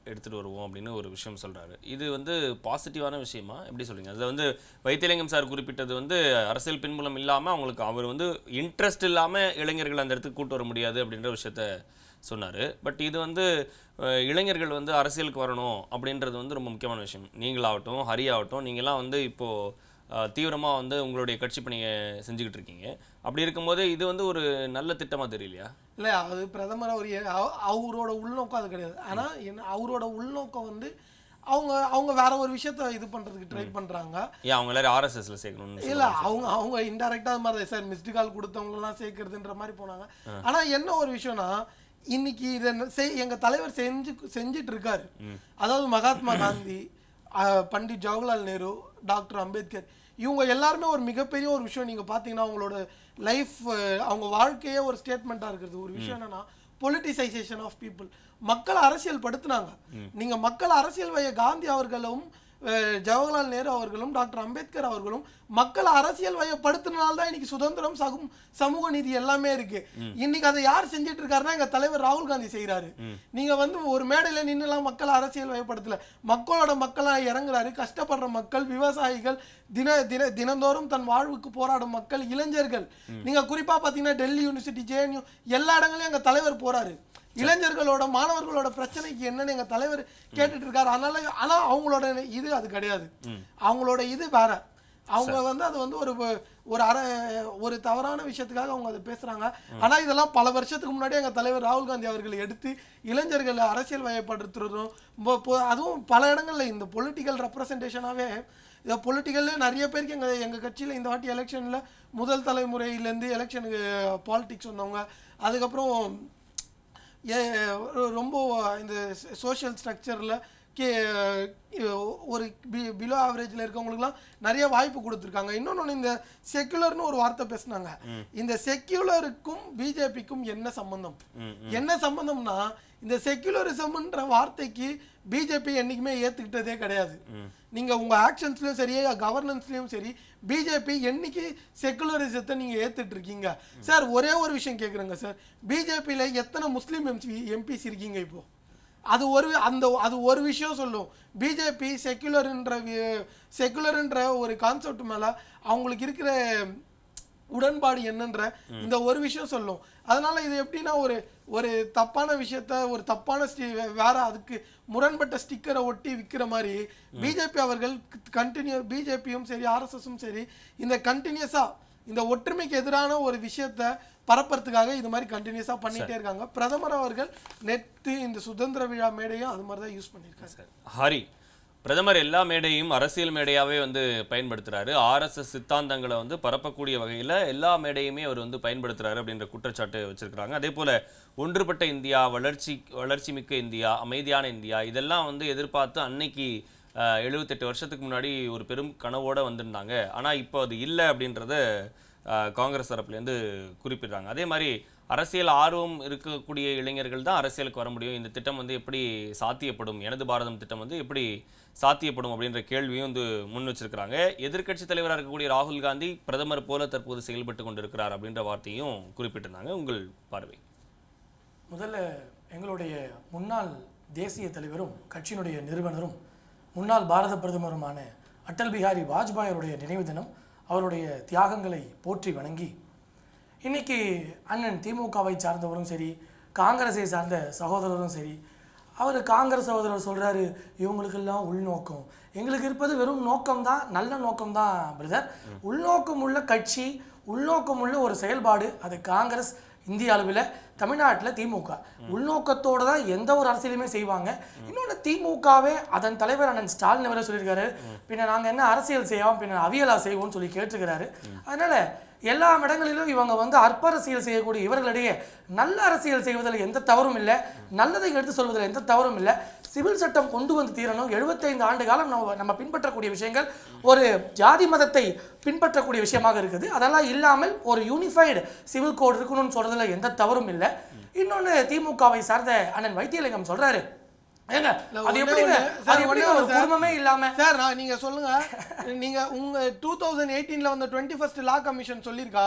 எடுத்துட்டு வருவோம் அப்படின்னு ஒரு விஷயம் சொல்றாரு இது வந்து பாசிட்டிவான விஷயமா எப்படி சொல்றீங்க அது வந்து வைத்தியலிங்கம் சார் குறிப்பிட்டது வந்து அரசியல் பின்புலம் இல்லாம அவங்களுக்கு அவர் வந்து இன்ட்ரெஸ்ட் இல்லாம இளைஞர்கள் அந்த இடத்துக்கு கூட்டு வர முடியாது அப்படின்ற விஷயத்த சொன்னாரு பட் இது வந்து அஹ், இளைஞர்கள் வந்து அரசியலுக்கு வரணும் அப்படின்றது வந்து ரொம்ப முக்கியமான விஷயம் நீங்களாகட்டும் ஹரி ஆகட்டும் நீங்களாம் வந்து இப்போ அஹ், தீவிரமா வந்து உங்களுடைய கட்சி பணியை செஞ்சுக்கிட்டு இருக்கீங்க அப்படி இருக்கும்போது இது வந்து ஒரு நல்ல திட்டமா தெரியலையா இல்லை அது பிரதமர் அவர் ஏ- அவ- அவரோட உள்நோக்கம் அது கிடையாது ஆனா என்ன அவரோட உள்நோக்கம் வந்து அவங்க அவங்க வேற ஒரு விஷயத்த இது பண்றதுக்கு ட்ரை பண்றாங்க ஏன் அவங்க எல்லாரும் ஆர்எஸ்எஸ்ல சேர்க்கணும்னு இல்ல அவங்க அவங்க இன்டைரக்டா அது மாதிரி சார் மிஸ்டு கால் கொடுத்தவங்க எல்லாம் சேர்க்கறதுன்ற மாதிரி போனாங்க ஆனா என்ன ஒரு விஷயம்னா இன்னைக்கு இதை ந- செய்- எங்க தலைவர் செஞ்சு செஞ்சிட்டு இருக்காரு அதாவது மகாத்மா காந்தி அஹ், பண்டிட் ஜவஹர்லால் நேரு டாக்டர் அம்பேத்கர் இவங்க எல்லாருமே ஒரு மிகப்பெரிய ஒரு விஷயம் நீங்க பாத்தீங்கன்னா அவங்களோட லைஃப் அவங்க வாழ்க்கையே ஒரு ஸ்டேட்மெண்ட்டா இருக்கிறது ஒரு விஷயம் என்னன்னா பொலிட்டிசைசேஷன் ஆஃப் பீப்புள் மக்கள் அரசியல் படுத்துனாங்க நீங்க மக்கள் அரசியல் வைய காந்தி அவர்களும் அஹ், ஜவஹர்லால் நேரு அவர்களும் டாக்டர் அம்பேத்கர் அவர்களும் மக்கள் அரசியல் வயப்படுத்தினால தான் இன்னைக்கு சுதந்திரம் சகும் சமூக நீதி எல்லாமே இருக்கு இன்னைக்கு அதை யார் செஞ்சுட்டு இருக்காருன்னா எங்க தலைவர் ராகுல் காந்தி செய்யறாரு நீங்க வந்து ஒரு மேடையில நின்னுலாம் மக்கள் அரசியல் வயப்படுத்தல மக்களோட மக்களா இறங்குறாரு கஷ்டப்படுற மக்கள் விவசாயிகள் தின தின தினந்தோறும் தன் வாழ்வுக்கு போராடும் மக்கள் இளைஞர்கள் நீங்க குறிப்பா பாத்தீங்கன்னா டெல்லி யூனிவர்சிட்டி ஜேஎன்யூ எல்லா இடங்களையும் எங்க தலைவர் போறாரு இளைஞர்களோட மாணவர்களோட பிரச்சனைக்கு என்னன்னு எங்க தலைவர் கேட்டுட்டு இருக்காரு அதனால ஆனா அவங்களோட இது அது கிடையாது அவங்களோட இது வேற அவங்க வந்து அது வந்து ஒரு ஒரு அற ஒரு தவறான விஷயத்துக்காக அவங்க அதை பேசுறாங்க ஆனா இதெல்லாம் பல வருஷத்துக்கு முன்னாடி எங்க தலைவர் ராகுல் காந்தி அவர்கள் எடுத்து இளைஞர்களை அரசியல் வயப்படுத்துறதும் பொ- பொ- அதுவும் பல இடங்கள்ல இந்த பொலிட்டிக்கல் ரெப்ரசன்டேஷனாவே இதை பொலிட்டிக்கல்ல நிறைய பேருக்கு எங்க எங்க கட்சியில இந்த வாட்டி எலெக்ஷன்ல முதல் தலைமுறையிலேருந்து எலெக்ஷனுக்கு பாலிடிக்ஸ் வந்தவங்க அதுக்கப்புறம் ஏ ரொ- ரொம்ப இந்த சோஷியல் ஸ்ட்ரக்சரில் கே ஒரு பி பிலோ ஆவரேஜில் இருக்கவங்களுக்குலாம் நிறைய வாய்ப்பு கொடுத்துருக்காங்க இன்னொன்று இந்த செக்யுலர்னு ஒரு வார்த்தை பேசுனாங்க இந்த செக்யுலருக்கும் பிஜேபிக்கும் என்ன சம்பந்தம் என்ன சம்பந்தம்னா இந்த செக்யுலரிசம்ன்ற வார்த்தைக்கு பிஜேபி என்னைக்குமே ஏத்துக்கிட்டதே கிடையாது நீங்க உங்க ஆக்ஷன்ஸ்லயும் சரி கவர்னன்ஸ்லயும் சரி பிஜேபி என்னைக்கு செக்குலரிசத்தை நீங்க ஏத்துட்டு இருக்கீங்க சார் ஒரே ஒரு விஷயம் கேக்குறேங்க சார் பிஜேபியில எத்தனை முஸ்லீம் எம்பி எம்பிஸ் இருக்கீங்க இப்போ அது ஒரு அந்த அது ஒரு விஷயம் சொல்லும் பிஜேபி செக்குலர்ன்ற செக்குலர்ன்ற ஒரு கான்செப்ட் மேல அவங்களுக்கு இருக்கிற உடன்பாடு என்னன்ற இந்த ஒரு விஷயம் சொல்லும் அதனால இது எப்படின்னா ஒரு ஒரு தப்பான விஷயத்த ஒரு தப்பான ஸ்டி வேற அதுக்கு முரண்பட்ட ஸ்டிக்கரை ஒட்டி விற்கிற மாதிரி பிஜேபி அவர்கள் கண்டினியூ பிஜேபியும் சரி ஆர்எஸ்எஸும் சரி இந்த கண்டினியூஸா இந்த ஒற்றுமைக்கு எதிரான ஒரு விஷயத்த பரப்புறதுக்காக இது மாதிரி கண்டினியூஸா பண்ணிட்டே இருக்காங்க பிரதமர் அவர்கள் நெத்து இந்த சுதந்திர விழா மேடையும் அது மாதிரி தான் யூஸ் பண்ணியிருக்காங்க ஹரி பிரதமர் எல்லா மேடையும் அரசியல் மேடையாவே வந்து பயன்படுத்துறாரு ஆர்எஸ்எஸ் சித்தாந்தங்களை வந்து பரப்பக்கூடிய வகையில எல்லா மேடையுமே அவர் வந்து பயன்படுத்துறாரு அப்படின்ற குற்றச்சாட்டு வச்சிருக்கிறாங்க அதே போல ஒன்றுபட்ட இந்தியா வளர்ச்சி வளர்ச்சி மிக்க இந்தியா அமைதியான இந்தியா இதெல்லாம் வந்து எதிர்பார்த்து அன்னைக்கு அஹ், 78 வருஷத்துக்கு முன்னாடி ஒரு பெரும் கனவோட வந்திருந்தாங்க ஆனா இப்போ அது இல்லை அப்படின்றத அஹ், காங்கிரஸ் தரப்புலேருந்து குறிப்பிடுறாங்க அதே மாதிரி அரசியல் ஆர்வம் இருக்கக்கூடிய இளைஞர்கள் தான் அரசியலுக்கு வர முடியும் இந்த திட்டம் வந்து எப்படி சாத்தியப்படும் எனது பாரதம் திட்டம் வந்து எப்படி சாத்தியப்படும் அப்படின்ற கேள்வியும் வந்து முன் வச்சிருக்கிறாங்க எதிர்க்கட்சி தலைவராக இருக்கக்கூடிய ராகுல் காந்தி பிரதமர் போல தற்போது செயல்பட்டு கொண்டிருக்கிறார் அப்படின்ற வார்த்தையும் குறிப்பிட்டிருந்தாங்க உங்கள் பார்வை முதல்ல எங்களுடைய முன்னாள் தேசிய தலைவரும் கட்சியினுடைய நிறுவனரும் முன்னாள் பாரத பிரதமருமான அடல் பிஹாரி வாஜ்பாய் அவருடைய நினைவு தினம் அவருடைய தியாகங்களை போற்றி வணங்கி இன்னைக்கு அண்ணன் திமுகவை சார்ந்தவரும் சரி காங்கிரஸை சார்ந்த சகோதரரும் சரி அவர் காங்கிரஸ் சகோதரர் சொல்றாரு இவங்களுக்கெல்லாம் உள்நோக்கம் எங்களுக்கு இருப்பது வெறும் நோக்கம்தான் நல்ல நோக்கம்தான் பிரதர் உள்நோக்கம் உள்ள கட்சி உள்நோக்கம் உள்ள ஒரு செயல்பாடு அது காங்கிரஸ் இந்திய அளவில் தமிழ்நாட்டில் திமுக உள்நோக்கத்தோட தான் எந்த ஒரு அரசியலுமே செய்வாங்க இன்னொன்று திமுகவே அதன் தலைவர் அண்ணன் ஸ்டாலின் அவரே சொல்லியிருக்காரு பின்ன நாங்கள் என்ன அரசியல் செய்வோம் பின்ன அவியலா செய்வோம்னு சொல்லி கேட்டிருக்கிறாரு அதனால எல்லா இடங்களிலும் இவங்க வந்து அற்ப அரசியல் செய்யக்கூடிய இவர்களிடையே நல்ல அரசியல் செய்வதில் எந்த தவறும் இல்லை நல்லதை எடுத்து சொல்வதில் எந்த தவறும் இல்லை சிவில் சட்டம் கொண்டு வந்து தீரணும் 75 ஆண்டு காலம் நம்ம நம்ம பின்பற்றக்கூடிய விஷயங்கள் ஒரு ஜாதி மதத்தை பின்பற்றக்கூடிய விஷயமாக இருக்குது அதெல்லாம் இல்லாமல் ஒரு யூனிஃபைடு சிவில் கோட் இருக்கணும்னு சொல்றதுல எந்த தவறும் இல்லை இன்னொன்று திமுகவை சார்ந்த அண்ணன் வைத்தியலிங்கம் சொல்றாரு ஏங்க இல்ல, அது ஒண்ணே எப்படிங்க ஒண்ணு. அது சார், எப்படிங்க ஒண்ணே ஒரு ஒண்ணு சார். குடும்பமே இல்லாம சார் நான் நீங்க சொல்லுங்க நீங்க உங்க டூ தௌசண்ட் எயிட்டீன்ல வந்த டுவெண்ட்டி ஃபர்ஸ்ட் லா கமிஷன் சொல்லியிருக்கா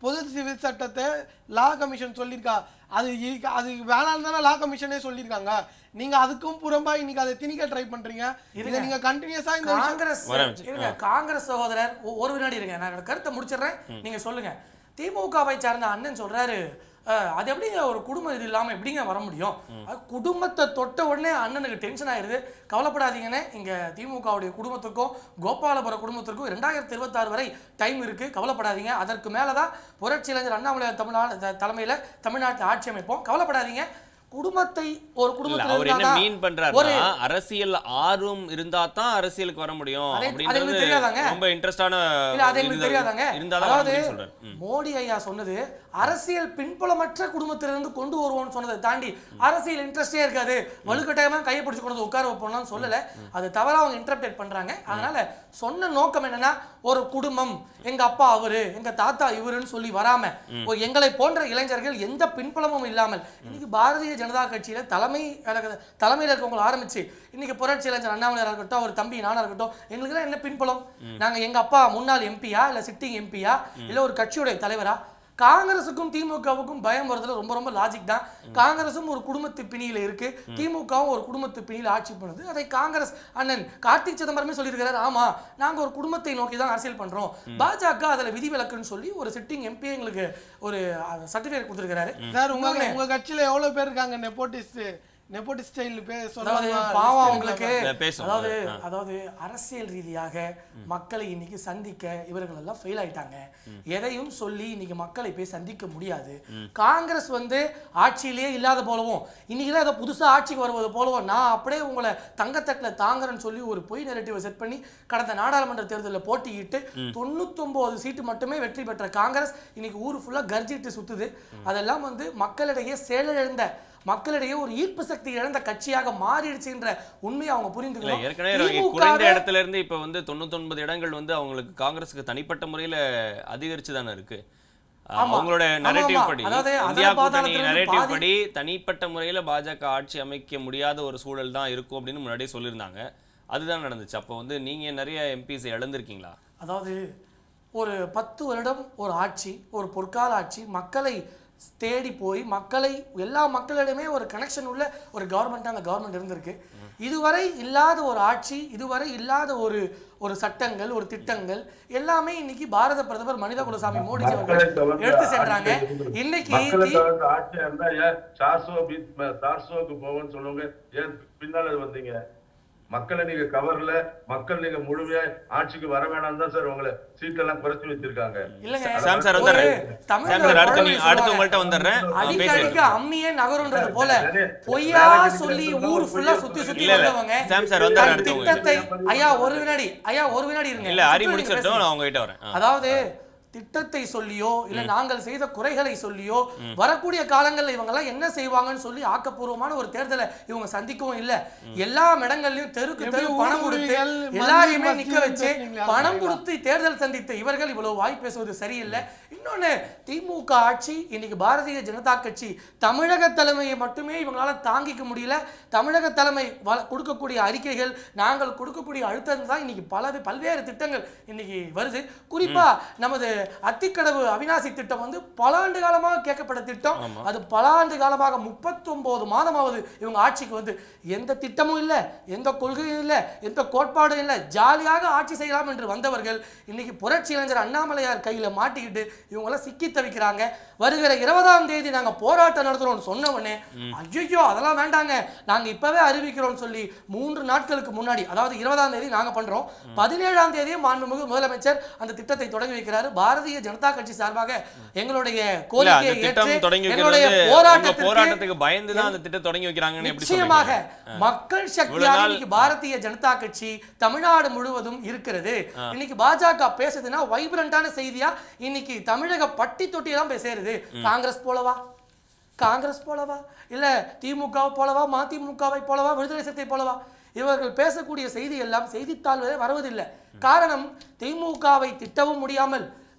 பொது சிவில் சட்டத்தை லா கமிஷன் சொல்லியிருக்கா அது இ- அது வேணாம் தானே லா கமிஷனே சொல்லியிருக்காங்க நீங்க அதுக்கும் புறம்பா இன்னைக்கு அதை திணிக்க ட்ரை பண்றீங்க இதை நீங்க கண்டினியூஸா இந்த விஷயம் காங்கிரஸ் ஒரு நிமிஷம். இருங்க காங்கிரஸ் சகோதரர் ஒ- ஒரு வினாடி இருங்க நான் என்னோட கருத்தை முடிச்சிடுறேன் நீங்க சொல்லுங்க திமுகவை சார்ந்த அண்ணன் சொல்றாரு அஹ், அது எப்படிங்க ஒரு குடும்பம் இது இல்லாம எப்படிங்க வர முடியும் அது குடும்பத்தை தொட்ட உடனே அண்ணனுக்கு டென்ஷன் ஆயிருது கவலைப்படாதீங்கன்னு இங்க திமுகவுடைய குடும்பத்துக்கும் கோபாலபுர குடும்பத்திற்கும் ரெண்டாயிரத்தி இருபத்தாறு வரை டைம் இருக்கு கவலைப்படாதீங்க அதற்கு மேலதான் புரட்சி இளைஞர் அண்ணாமலை தமிழ்நாடு த- தலைமையில தமிழ்நாட்டில் ஆட்சி அமைப்போம் கவலைப்படாதீங்க குடும்பத்தை ஒரு இல்ல குடும்பத்தில் அவர் என்ன இருந்தாதான் மீன் ஒரு பண்றாருன்னா அரசியல் ஆர்வம் இருந்தா தான் அரசியலுக்கு வர முடியும் அதே- அது அப்படின்றது எங்களுக்கு தெரியாதாங்க? ரொம்ப இன்ட்ரெஸ்டான இல்ல அது எங்களுக்கு தெரியாதாங்க இருந்தாலும் அதாவது சொல்றாரு ம். மோடி ஐயா சொன்னது அரசியல் பின்புலமற்ற குடும்பத்திலிருந்து கொண்டு வருவோம்னு சொன்னதை தாண்டி அரசியல் இன்ட்ரெஸ்டே இருக்காது வலுக்கட்டாயமா கையை பிடிச்சு கொண்டு வந்து உட்கார வைப்போம்லாம் சொல்லல அது தவறா அவங்க இன்டர்பிரேட் பண்றாங்க அதனால சொன்ன நோக்கம் என்னன்னா ஒரு குடும்பம் எங்க அப்பா அவரு எங்க தாத்தா இவருன்னு சொல்லி வராம ஒரு எங்களை போன்ற இளைஞர்கள் எந்த பின்புலமும் இல்லாமல் இன்னைக்கு பாரதிய ஜனதா கட்சியில தலைமை அஹ், தலைமையில இருக்கவங்க ஆரம்பிச்சு இன்னைக்கு புரட்சி இளைஞர் அண்ணாமலையா இருக்கட்டும் அவர் தம்பி நானா இருக்கட்டும் எங்களுக்கு என்ன பின்புலம் நாங்க எங்க அப்பா முன்னாள் எம்பியா இல்ல சிட்டிங் எம்பியா இல்ல ஒரு கட்சியுடைய தலைவரா காங்கிரஸுக்கும் திமுகவுக்கும் பயம் வருதுல ரொம்ப ரொம்ப லாஜிக் தான் காங்கிரஸும் ஒரு குடும்பத்து பிணியில இருக்கு திமுகவும் ஒரு குடும்பத்து பிணியில ஆட்சி பண்ணுது அதை காங்கிரஸ் அண்ணன் கார்த்திக் சிதம்பரமே சொல்லியிருக்கிறாரு ஆமா நாங்க ஒரு குடும்பத்தை நோக்கி தான் அரசியல் பண்றோம் பாஜக அதுல விதிவிலக்குன்னு சொல்லி ஒரு சிட்டிங் எம்பி எங்களுக்கு ஒரு சர்டிபிகேட் கொடுத்திருக்கிறாரு சார் உங்க உங்க கட்சியில எவ்வளவு பேர் இருக்காங்க நெப்போட்டிஸ்ட் நெப்போட்டிஸ்ட் ஸ்டைல் பே அதாவது சொல்லுவாங்க பாவம் அவங்களுக்கு இல்ல, பேசுவோம். அதாவது ஆ. அதாவது அரசியல் ரீதியாக மக்களை இன்னைக்கு சந்திக்க இவர்கள் எல்லாம் ஃபெயில் ஆயிட்டாங்க எதையும் சொல்லி இன்னைக்கு மக்களை போய் சந்திக்க முடியாது காங்கிரஸ் வந்து ஆட்சியிலேயே இல்லாத போலவும் இன்னைக்கு தான் ஏதோ புதுசா ஆட்சிக்கு வருவது போலவும் நான் அப்படியே உங்களை தங்கத்தட்டுல தாங்குறேன்னு சொல்லி ஒரு பொய் நெரட்டிவை செட் பண்ணி கடந்த நாடாளுமன்ற தேர்தலில் போட்டியிட்டு தொண்ணூத்தொன்பது சீட்டு மட்டுமே வெற்றி பெற்ற காங்கிரஸ் இன்னைக்கு ஊர் ஃபுல்லா கர்ஜிட்டு சுத்துது அதெல்லாம் வந்து மக்களிடையே செயலிழந்த மக்களிடையே ஒரு ஈர்ப்பு சக்தி இழந்த கட்சியாக மாறிடுச்சுன்ற உண்மையை அவங்க இல்ல புரிந்துக்கணும் ஏற்கனவே அவங்க திமுக குறைந்த இடத்துல இருந்து இப்ப வந்து தொண்ணூத்தொன்பது இடங்கள் வந்து அவங்களுக்கு காங்கிரஸுக்கு தனிப்பட்ட முறையில அதிகரிச்சு தானே இருக்கு அஹ் ஆமா. அவங்களோட ஆமா, நரேட்டிவ் ஆமா. படி அதாவது இந்தியா அதல கூட்டணி பாதாளத்திலிருந்து நரேட்டிவ் பாதி- படி தனிப்பட்ட முறையில பாஜக ஆட்சி அமைக்க முடியாத ஒரு சூழல் தான் இருக்கும் அப்படின்னு முன்னாடியே சொல்லியிருந்தாங்க அதுதான் நடந்துச்சு அப்போ வந்து நீங்க நிறைய எம்பிஸ் இழந்திருக்கீங்களா அதாவது ஒரு பத்து வருடம் ஒரு ஆட்சி ஒரு பொற்கால ஆட்சி மக்களை தேடி போய் மக்களை எல்லா மக்களிடமே ஒரு கனெக்ஷன் உள்ள ஒரு கவர்மெண்ட் அந்த கவர்மெண்ட் இருந்திருக்கு இதுவரை இல்லாத ஒரு ஆட்சி இதுவரை இல்லாத ஒரு ஒரு சட்டங்கள் ஒரு திட்டங்கள் எல்லாமே இன்னைக்கு பாரத பிரதமர் மனித குலசாமி மோடிஜி மக்களை அவர்கள் கவர்ந்த எடுத்து ஆட்சி சென்றாங்க இருந்தது. இன்னைக்கு மக்களை தி- கவர்ந்த ஆட்சியா இருந்தா ஏன் சார்சோ சார்சோக்கு போவோம்னு சொல்லுவாங்க ஏன் பின்னால வந்தீங்க மக்களை நீங்க கவர்ல மக்கள் நீங்க முழுமையா ஆட்சிக்கு வர வேணாம் தான் சார் உங்களை சீட்டெல்லாம் குறைச்சு வச்சிருக்காங்க இல்லைங்க சாம் சார் ஒரு வந்துடுறேன் தமிழ்ல சாம் சார் ஒரு அடுத்து பழமொழி நீங்க அடுத்து சொல்லுவாங்க. உங்கள்ட்ட வந்துடுறேன் அடிக்க பேசுங்க அடிக்க அம்மியே நகருன்றது போல நிறைய- பொய்யா நிறைய சொல்லி பேர் ஊர் சொல்லுவாங்க, ஃபுல்லா பொய்யா சுத்தி சுத்தி இல்ல, இல்ல. வந்தவங்க சாம் சார் வந்தாரு தன் அடுத்து திட்டத்தை உங்களுக்கு. ஐயா ஒரு வினாடி ஐயா ஒரு வினாடி இருங்க இல்ல ஹரி சுத்தி முடிச்சிட்டோம் நீங்க நான் உங்ககிட்ட வரேன் ஆ. அதாவது திட்டத்தை சொல்லியோ இல்ல நாங்கள் செய்த குறைகளை சொல்லியோ வரக்கூடிய காலங்கள்ல இவங்க எல்லாம் என்ன செய்வாங்கன்னு சொல்லி ஆக்கப்பூர்வமான ஒரு தேர்தலை இவங்க சந்திக்கவும் இல்ல எல்லா இடங்கள்லயும் தெருக்கு தெரு எப்படி பணம் கொடுத்து ஊடுருவிகள், எல்லாரையுமே மந்திரி நிக்க மஸ்ஜித் வச்சு பேசுனீங்களே, பணம் அது கொடுத்து தேர்தல் சந்தித்த இவர்கள் இவ்வளவு வாய் பேசுவது சரியில்லை இன்னொன்னு திமுக ஆட்சி இன்னைக்கு பாரதிய ஜனதா கட்சி தமிழக தலைமையை மட்டுமே இவங்களால தாங்கிக்க முடியல தமிழக தலைமை வ- கொடுக்கக்கூடிய அறிக்கைகள் நாங்கள் கொடுக்கக்கூடிய அழுத்தம் தான் இன்னைக்கு பல பல்வேறு திட்டங்கள் இன்னைக்கு வருது குறிப்பா நமது அத்திக்கடவு அவிநாசி திட்டம் வந்து பல ஆண்டு காலமாக கேட்கப்பட்ட திட்டம் அது பல ஆண்டு காலமாக முப்பத்தொன்பது மாதமாவது இவங்க ஆட்சிக்கு வந்து எந்த திட்டமும் இல்லை எந்த கொள்கையும் இல்லை எந்த கோட்பாடும் இல்லை ஜாலியாக ஆட்சி செய்யலாம் என்று வந்தவர்கள் இன்னைக்கு புரட்சி இளைஞர் அண்ணாமலையார் கையில மாட்டிக்கிட்டு இவங்கெல்லாம் சிக்கி தவிக்கிறாங்க வருகிற இருபதாம் தேதி நாங்க போராட்டம் நடத்துறோம்னு சொன்ன உடனே ஐயோ அதெல்லாம் வேண்டாங்க நாங்க இப்பவே அறிவிக்கிறோம்னு சொல்லி மூன்று நாட்களுக்கு முன்னாடி அதாவது இருபதாம் தேதி நாங்க பண்றோம் பதினேழாம் தேதியே மாண்புமிகு முதலமைச்சர் அந்த திட்டத்தை தொடங்கி வைக்கிறாரு பாரதிய ஜனதா கட்சி சார்பாக எங்களுடைய இல்ல அந்த கோரிக்கையை திட்டம் ஏற்று தொடங்கி வைக்கிறது எங்களுடைய வந்து உங்க போராட்டத்திற்கு போராட்டத்துக்கு பயந்து தான் அந்த திட்டம் தொடங்கி வைக்கிறாங்கன்னு எப்படி நிச்சயமாக சொல்றீங்க மக்கள் இவ்வளவு சக்தியாக நாள் இன்னைக்கு பாரதிய ஜனதா கட்சி தமிழ்நாடு முழுவதும் இருக்கிறது இன்னைக்கு பாஜக பேசுதுன்னா வைப்ரண்டான செய்தியா இன்னைக்கு தமிழக பட்டி தொட்டியெல்லாம் போய் சேருது காங்கிரஸ் போலவா காங்கிரஸ் போலவா இல்ல திமுக போலவா மதிமுகவை போலவா விடுதலை சிறுத்தை போலவா இவர்கள் பேசக்கூடிய செய்தி எல்லாம் செய்தித்தாள்களே வருவதில்லை காரணம் திமுகவை திட்டவும் முடியாமல்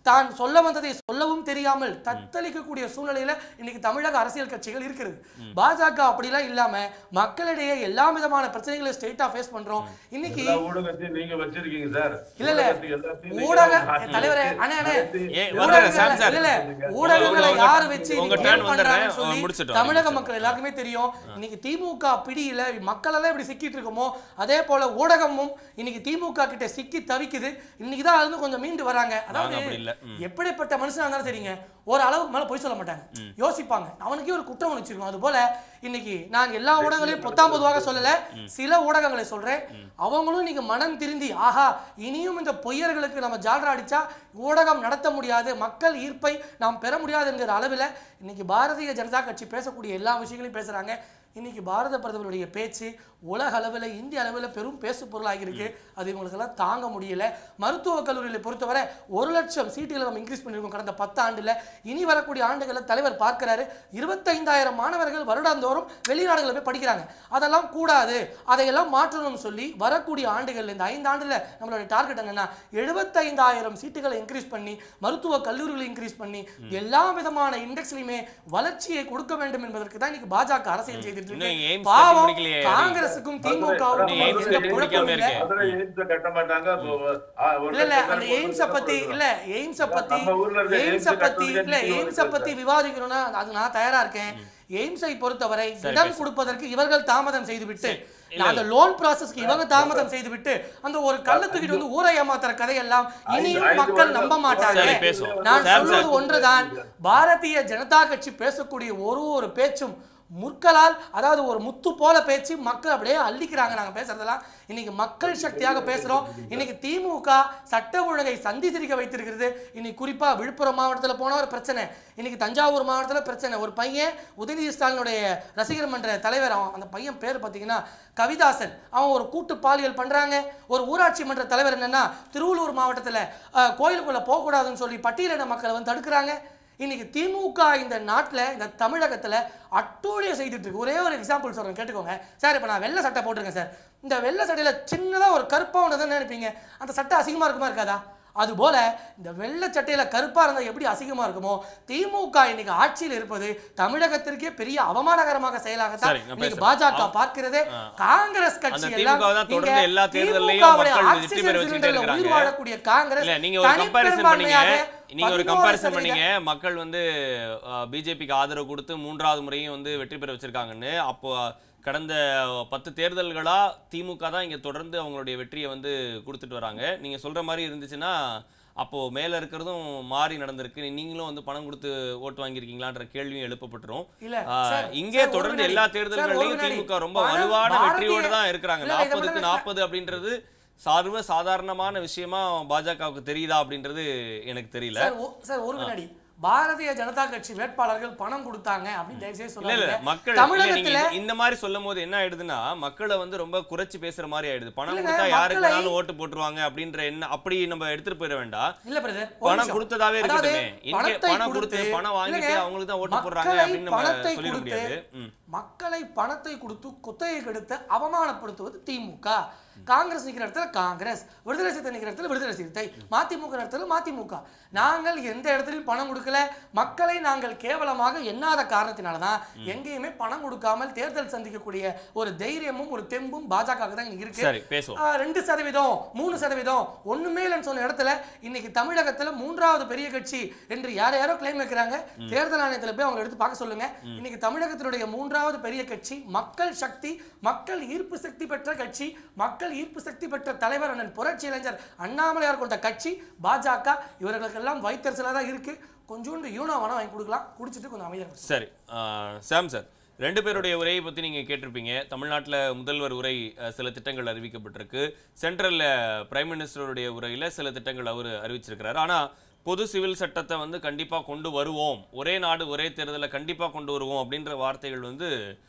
தான் சொல்ல வந்ததை சொல்லவும் தெரியாமல் தத்தளிக்கக்கூடிய சூழ்நிலையில இன்னைக்கு தமிழக அரசியல் கட்சிகள் இருக்கிறது பாஜக அப்படிலாம் இல்லாம மக்களிடையே எல்லா விதமான பிரச்சனைகளை ஸ்ட்ரெயிட்டா ஃபேஸ் பண்றோம் இன்னைக்கு எல்லா ஊடகத்தையும் நீங்க வச்சிருக்கீங்க சார் இல்ல இல்ல ஊடகத்துக்கு எல்லாத்தையும் நீங்க ஊடக மாத்தி தலைவரே அண்ணே அண்ணே ஏ, ஊடகங்களை- வந்துடுறேன், சாம் சார். இல்ல இல்ல ஊடகங்களை உங்க- யாரு வச்சு உங்க இன்னைக்கு turn ஏன் வந்துடுறேன். பண்றாங்கன்னு சொல்லி முடிச்சிட்டோம். தமிழக முடிச்சிட்டோம். மக்கள் எல்லாருக்குமே தெரியும் இன்னைக்கு திமுக பிடியில மக்கள் எல்லாம் இப்படி சிக்கிட்டு இருக்கோமோ அதே போல ஊடகமும் இன்னைக்கு திமுக கிட்ட சிக்கி தவிக்குது இன்னைக்கு தான் அதுல கொஞ்சம் மீண்டு வராங்க அதாவது அப்படி இல்ல. ம். எப்படிப்பட்ட மனுஷனா இருந்தாலும் சரிங்க ஒரு அளவுக்கு மேல பொய் சொல்ல மாட்டாங்க யோசிப்பாங்க அவனுக்கே ஒரு குற்றம் உணர்ச்சி இருக்கும் அது போல இன்னைக்கு நான் எல்லா ஊடகங்களையும் பொத்தாம் பொதுவாக சொல்லல சில ஊடகங்களை சொல்றேன் அவங்களும் இன்னைக்கு மனம் திருந்தி ஆஹா இனியும் இந்த பொய்யர்களுக்கு நம்ம ஜால்ரா அடிச்சா ஊடகம் நடத்த முடியாது மக்கள் ஈர்ப்பை நாம் பெற முடியாது என்கிற அளவில் இன்னைக்கு பாரதிய ஜனதா கட்சி பேசக்கூடிய எல்லா விஷயங்களையும் பேசுறாங்க இன்னைக்கு பாரத பிரதமருடைய பேச்சு உலக அளவில் இந்திய அளவில் பெரும் பேசு பொருளாகி இருக்கு அது இவங்களுக்கெல்லாம் தாங்க முடியல மருத்துவக் கல்லூரிகளை பொறுத்தவரை ஒரு லட்சம் சீட்டுகளை நம்ம இன்க்ரீஸ் பண்ணியிருக்கோம் கடந்த பத்து ஆண்டுல இனி வரக்கூடிய ஆண்டுகளில் தலைவர் பார்க்கிறாரு இருபத்தைந்தாயிரம் மாணவர்கள் வருடாந்தோறும் வெளிநாடுகளில் போய் படிக்கிறாங்க அதெல்லாம் கூடாது அதையெல்லாம் மாற்றணும்னு சொல்லி வரக்கூடிய ஆண்டுகளில் இந்த ஐந்து ஆண்டுல நம்மளுடைய டார்கெட் என்னன்னா எழுபத்தைந்தாயிரம் சீட்டுகளை இன்க்ரீஸ் பண்ணி மருத்துவ கல்லூரிகளை இன்க்ரீஸ் பண்ணி எல்லா விதமான இண்டெக்ஸ்லையுமே வளர்ச்சியை கொடுக்க வேண்டும் என்பதற்கு தான் இன்னைக்கு பாஜக அரசியல் செய்துட்டு இன்னும் இருக்கு எய்ம்ஸ் பாவம் கட்டி முடிக்கலையே. காங்கிரஸுக்கும் திமுகவுக்கும் இன்னும் எய்ம்ஸ் எந்த கட்டி குழப்பமும் முடிக்காம இல்லை. இருக்கே. மதுரை எய்ம்ஸ கட்ட மாட்டாங்க அப்போ, ஆ, ஒரு இல்ல இல்ல லட்சம் அந்த பேர் எய்ம்ஸ பத்தி இல்ல எய்ம்ஸ பத்தி நம்ம ஊர்ல இருக்க எய்ம்ஸ எய்ம்ஸ பத்தி கட்டுறதுக்கு இல்ல நீங்க எய்ம்ஸ வந்து பத்தி விவாதிக்கணும்னா அது நான் தயாரா இருக்கேன் எய்ம்ஸை பொறுத்தவரை இடம் கொடுப்பதற்கு இவர்கள் தாமதம் செய்துவிட்டு அந்த லோன் ப்ராசஸ்க்கு இவங்க தாமதம் செய்துவிட்டு அந்த ஒரு கள்ள தூக்கிட்டு வந்து ஊரை ஏமாத்துற கதையெல்லாம் இனியும் ஐந்து மக்கள் வருடம் நம்ப மாட்டாங்க சரி, பேசுவோம். நான் சார், சொல்வது சார். ஒன்றுதான் பாரதிய ஜனதா கட்சி பேசக்கூடிய ஒரு ஒரு பேச்சும் முற்களால் அதாவது ஒரு முத்து போல பேச்சு மக்கள் அப்படியே அள்ளிக்கிறாங்க நாங்க பேசுறதெல்லாம் இன்னைக்கு மக்கள் சக்தியாக பேசுறோம் இன்னைக்கு திமுக சட்ட ஒழுங்கை சந்தி சிரிக்க வைத்திருக்கிறது இன்னைக்கு குறிப்பா விழுப்புரம் மாவட்டத்துல போன ஒரு பிரச்சனை இன்னைக்கு தஞ்சாவூர் மாவட்டத்துல பிரச்சனை ஒரு பையன் உதயநிதி ஸ்டாலினுடைய ரசிகர் மன்ற தலைவர் அவன் அந்த பையன் பேர் பார்த்தீங்கன்னா கவிதாசன் அவன் ஒரு கூட்டு பாலியல் பண்றாங்க ஒரு ஊராட்சி மன்ற தலைவர் என்னன்னா திருவள்ளூர் மாவட்டத்துல அஹ், கோயிலுக்குள்ள போகக்கூடாதுன்னு சொல்லி பட்டியலின மக்களை வந்து தடுக்கிறாங்க இன்னைக்கு திமுக இந்த நாட்டில் இந்த தமிழகத்தில் அட்டூழியம் செய்துட்டு இருக்கு ஒரே ஒரு எக்ஸாம்பிள் சொல்றேன் கேட்டுக்கோங்க சார் இப்போ நான் வெள்ளை சட்டை போட்டிருக்கேன் சார் இந்த வெள்ளை சட்டையில் சின்னதாக ஒரு கருப்பாக ஒன்று தான் நினைப்பீங்க அந்த சட்டை அசிங்கமாக இருக்குமா இருக்காதா அதுபோல இந்த வெள்ளை சட்டையில கருப்பா இருந்தா எப்படி அசிங்கமா இருக்குமோ திமுக இன்னைக்கு ஆட்சியில் இருப்பது தமிழகத்திற்கே பெரிய அவமானகரமாக செயலாகத்தான் சரி, நான் இன்னைக்கு பேசுறேன். பாஜக ஆ. பார்க்கிறது காங்கிரஸ் அந்த கட்சி திமுக எல்லாம் தான் தொடர்ந்து இங்க எல்லா தேர்தல்லையும் திமுகவுடைய மக்கள் வெற்றி ஆக்சிஜன் பெற வச்சுக்கிட்டே சிலிண்டர்ல உயிர் இருக்காங்க. வாழக்கூடிய காங்கிரஸ் இல்ல நீங்க ஒரு கம்பாரிசன் பண்ணீங்க தனிப்பெரும்பான்மையாக நீங்க ஒரு 11 கம்பாரிசன் சதவீத- பண்ணீங்க மக்கள் வந்து பிஜேபிக்கு ஆதரவு கொடுத்து மூன்றாவது முறையும் வந்து வெற்றி பெற வச்சிருக்காங்கன்னு அப்போ கடந்த பத்து தேர்தல்களா திமுக தான் இங்க தொடர்ந்து அவங்களுடைய வெற்றியை வந்து கொடுத்துட்டு வராங்க நீங்க சொல்ற மாதிரி இருந்துச்சுன்னா அப்போ மேல இருக்கிறதும் மாறி நடந்திருக்கு நீங்களும் வந்து பணம் கொடுத்து ஓட்டு வாங்கியிருக்கீங்களான்ற கேள்வியும் எழுப்பப்பட்டுரும் இல்ல, ஆ, சார், இங்கே சார், ஒரு தொடர்ந்து வினாடி. எல்லா சார், ஒரு தேர்தல்களையும் வினாடி. திமுக ரொம்ப பணம் வலுவான பாரதிய- வெற்றியோடு தான் இருக்கிறாங்க இல்ல, இல்ல, இதை நாற்பதுக்கு மட்டும் நாற்பது அப்படின்றது சர்வ சாதாரணமான விஷயமா பாஜகவுக்கு தெரியுதா அப்படின்றது எனக்கு தெரியல சார் ஒ- சார் ஒரு வினாடி பாரதிய ஜனதா கட்சி வேட்பாளர்கள் பணம் கொடுத்தாங்க அப்படின்னு தயவு செய்து இல்ல இல்ல சொல்லாதீங்க மக்கள் இல்ல, நீங்க தமிழகத்துல இந்த- இந்த மாதிரி சொல்லும் போது என்ன ஆயிடுதுன்னா மக்களை வந்து ரொம்ப குறைச்சு பேசுற மாதிரி ஆயிடுது பணம் இல்லைங்க, கொடுத்தா யாருக்கு மக்களை- வேணாலும் ஓட்டு போட்டுருவாங்க அப்படின்ற என்ன அப்படி நம்ம எடுத்துட்டு போயிட வேண்டாம் இல்ல பிரதர் பணம் கொடுத்ததாவே இருக்கட்டுமே இங்கே பணம் கொடுத்து பணம் வாங்கிட்டு அவங்களுக்கு தான் ஓட்டு போடுறாங்க அப்படின்னு நம்ம பணத்தை சொல்லிட கொடுத்து முடியாது ம். மக்களை பணத்தை கொடுத்து குத்தகை கெடுத்து அவமானப்படுத்துவது திமுக காங்கிரஸ் நிக்கிற இடத்துல காங்கிரஸ் விடுதலை சிறுத்தை நிக்கிற இடத்துல விடுதலை சிறுத்தை மதிமுக இடத்துல மதிமுக நாங்கள் எந்த இடத்துலையும் பணம் கொடுக்கல மக்களை நாங்கள் கேவலமாக எண்ணாத காரணத்தினால தான் எங்கேயுமே பணம் கொடுக்காமல் தேர்தல் சந்திக்கக்கூடிய ஒரு தைரியமும் ஒரு தெம்பும் பாஜக தான் இன்னைக்கு இருக்கு சரி பேசுவோம் ஆ, ரெண்டு சதவீதம் மூணு சதவீதம் ஒண்ணுமே இல்லைன்னு சொன்ன இடத்துல இன்னைக்கு தமிழகத்துல மூன்றாவது பெரிய கட்சி என்று யார் யாரோ கிளைம் வைக்கிறாங்க தேர்தல் ஆணையத்துல போய் அவங்க எடுத்து பார்க்க சொல்லுங்க இன்னைக்கு தமிழகத்தினுடைய மூன்றாவது பெரிய கட்சி மக்கள் சக்தி மக்கள் ஈர்ப்பு சக்தி பெற்ற கட்சி மக்கள் ஈர்ப்பு சக்தி பெற்ற தலைவர் அண்ணன் புரட்சி இளைஞர் அண்ணாமலையார் கொண்ட கட்சி பாஜக இவர்களுக்கெல்லாம் வைத்தறிச்சலா தான் இருக்கு கொஞ்சோண்டு யூனோ வேணா வாங்கி கொடுக்கலாம் குடிச்சிட்டு கொஞ்சம் அமைதியா இருங்க. சரி ஆஹ் சாம் சார் ரெண்டு பேருடைய உரையை பற்றி நீங்கள் கேட்டிருப்பீங்க தமிழ்நாட்டில் முதல்வர் உரை அஹ், சில திட்டங்கள் அறிவிக்கப்பட்டிருக்கு சென்ட்ரலில் பிரைம் மினிஸ்டருடைய உரையில் சில திட்டங்கள் அவர் அறிவிச்சிருக்கிறாரு ஆனால் பொது சிவில் சட்டத்தை வந்து கண்டிப்பாக கொண்டு வருவோம் ஒரே நாடு ஒரே தேர்தலை கண்டிப்பாக கொண்டு வருவோம் அப்படின்ற வார்த்தைகள் வந்து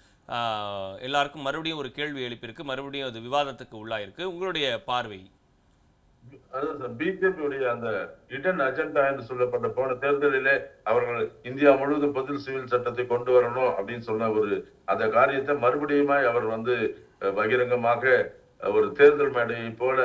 ஆஹ், எல்லாருக்கும் மறுபடியும் ஒரு கேள்வி எழுப்பியிருக்கு மறுபடியும் அது விவாதத்துக்கு உள்ளாயிருக்கு உங்களுடைய பார்வை அதான் சார் பிஜேபியுடைய அந்த இடன் அஜெண்டா என்று சொல்லப்பட்ட போன தேர்தலிலே அவர்கள் இந்தியா முழுவதும் பொது சிவில் சட்டத்தை கொண்டு வரணும் அப்படின்னு சொன்ன ஒரு அந்த காரியத்தை மறுபடியுமாய் அவர் வந்து அஹ், பகிரங்கமாக அஹ், ஒரு தேர்தல் மேடையை போல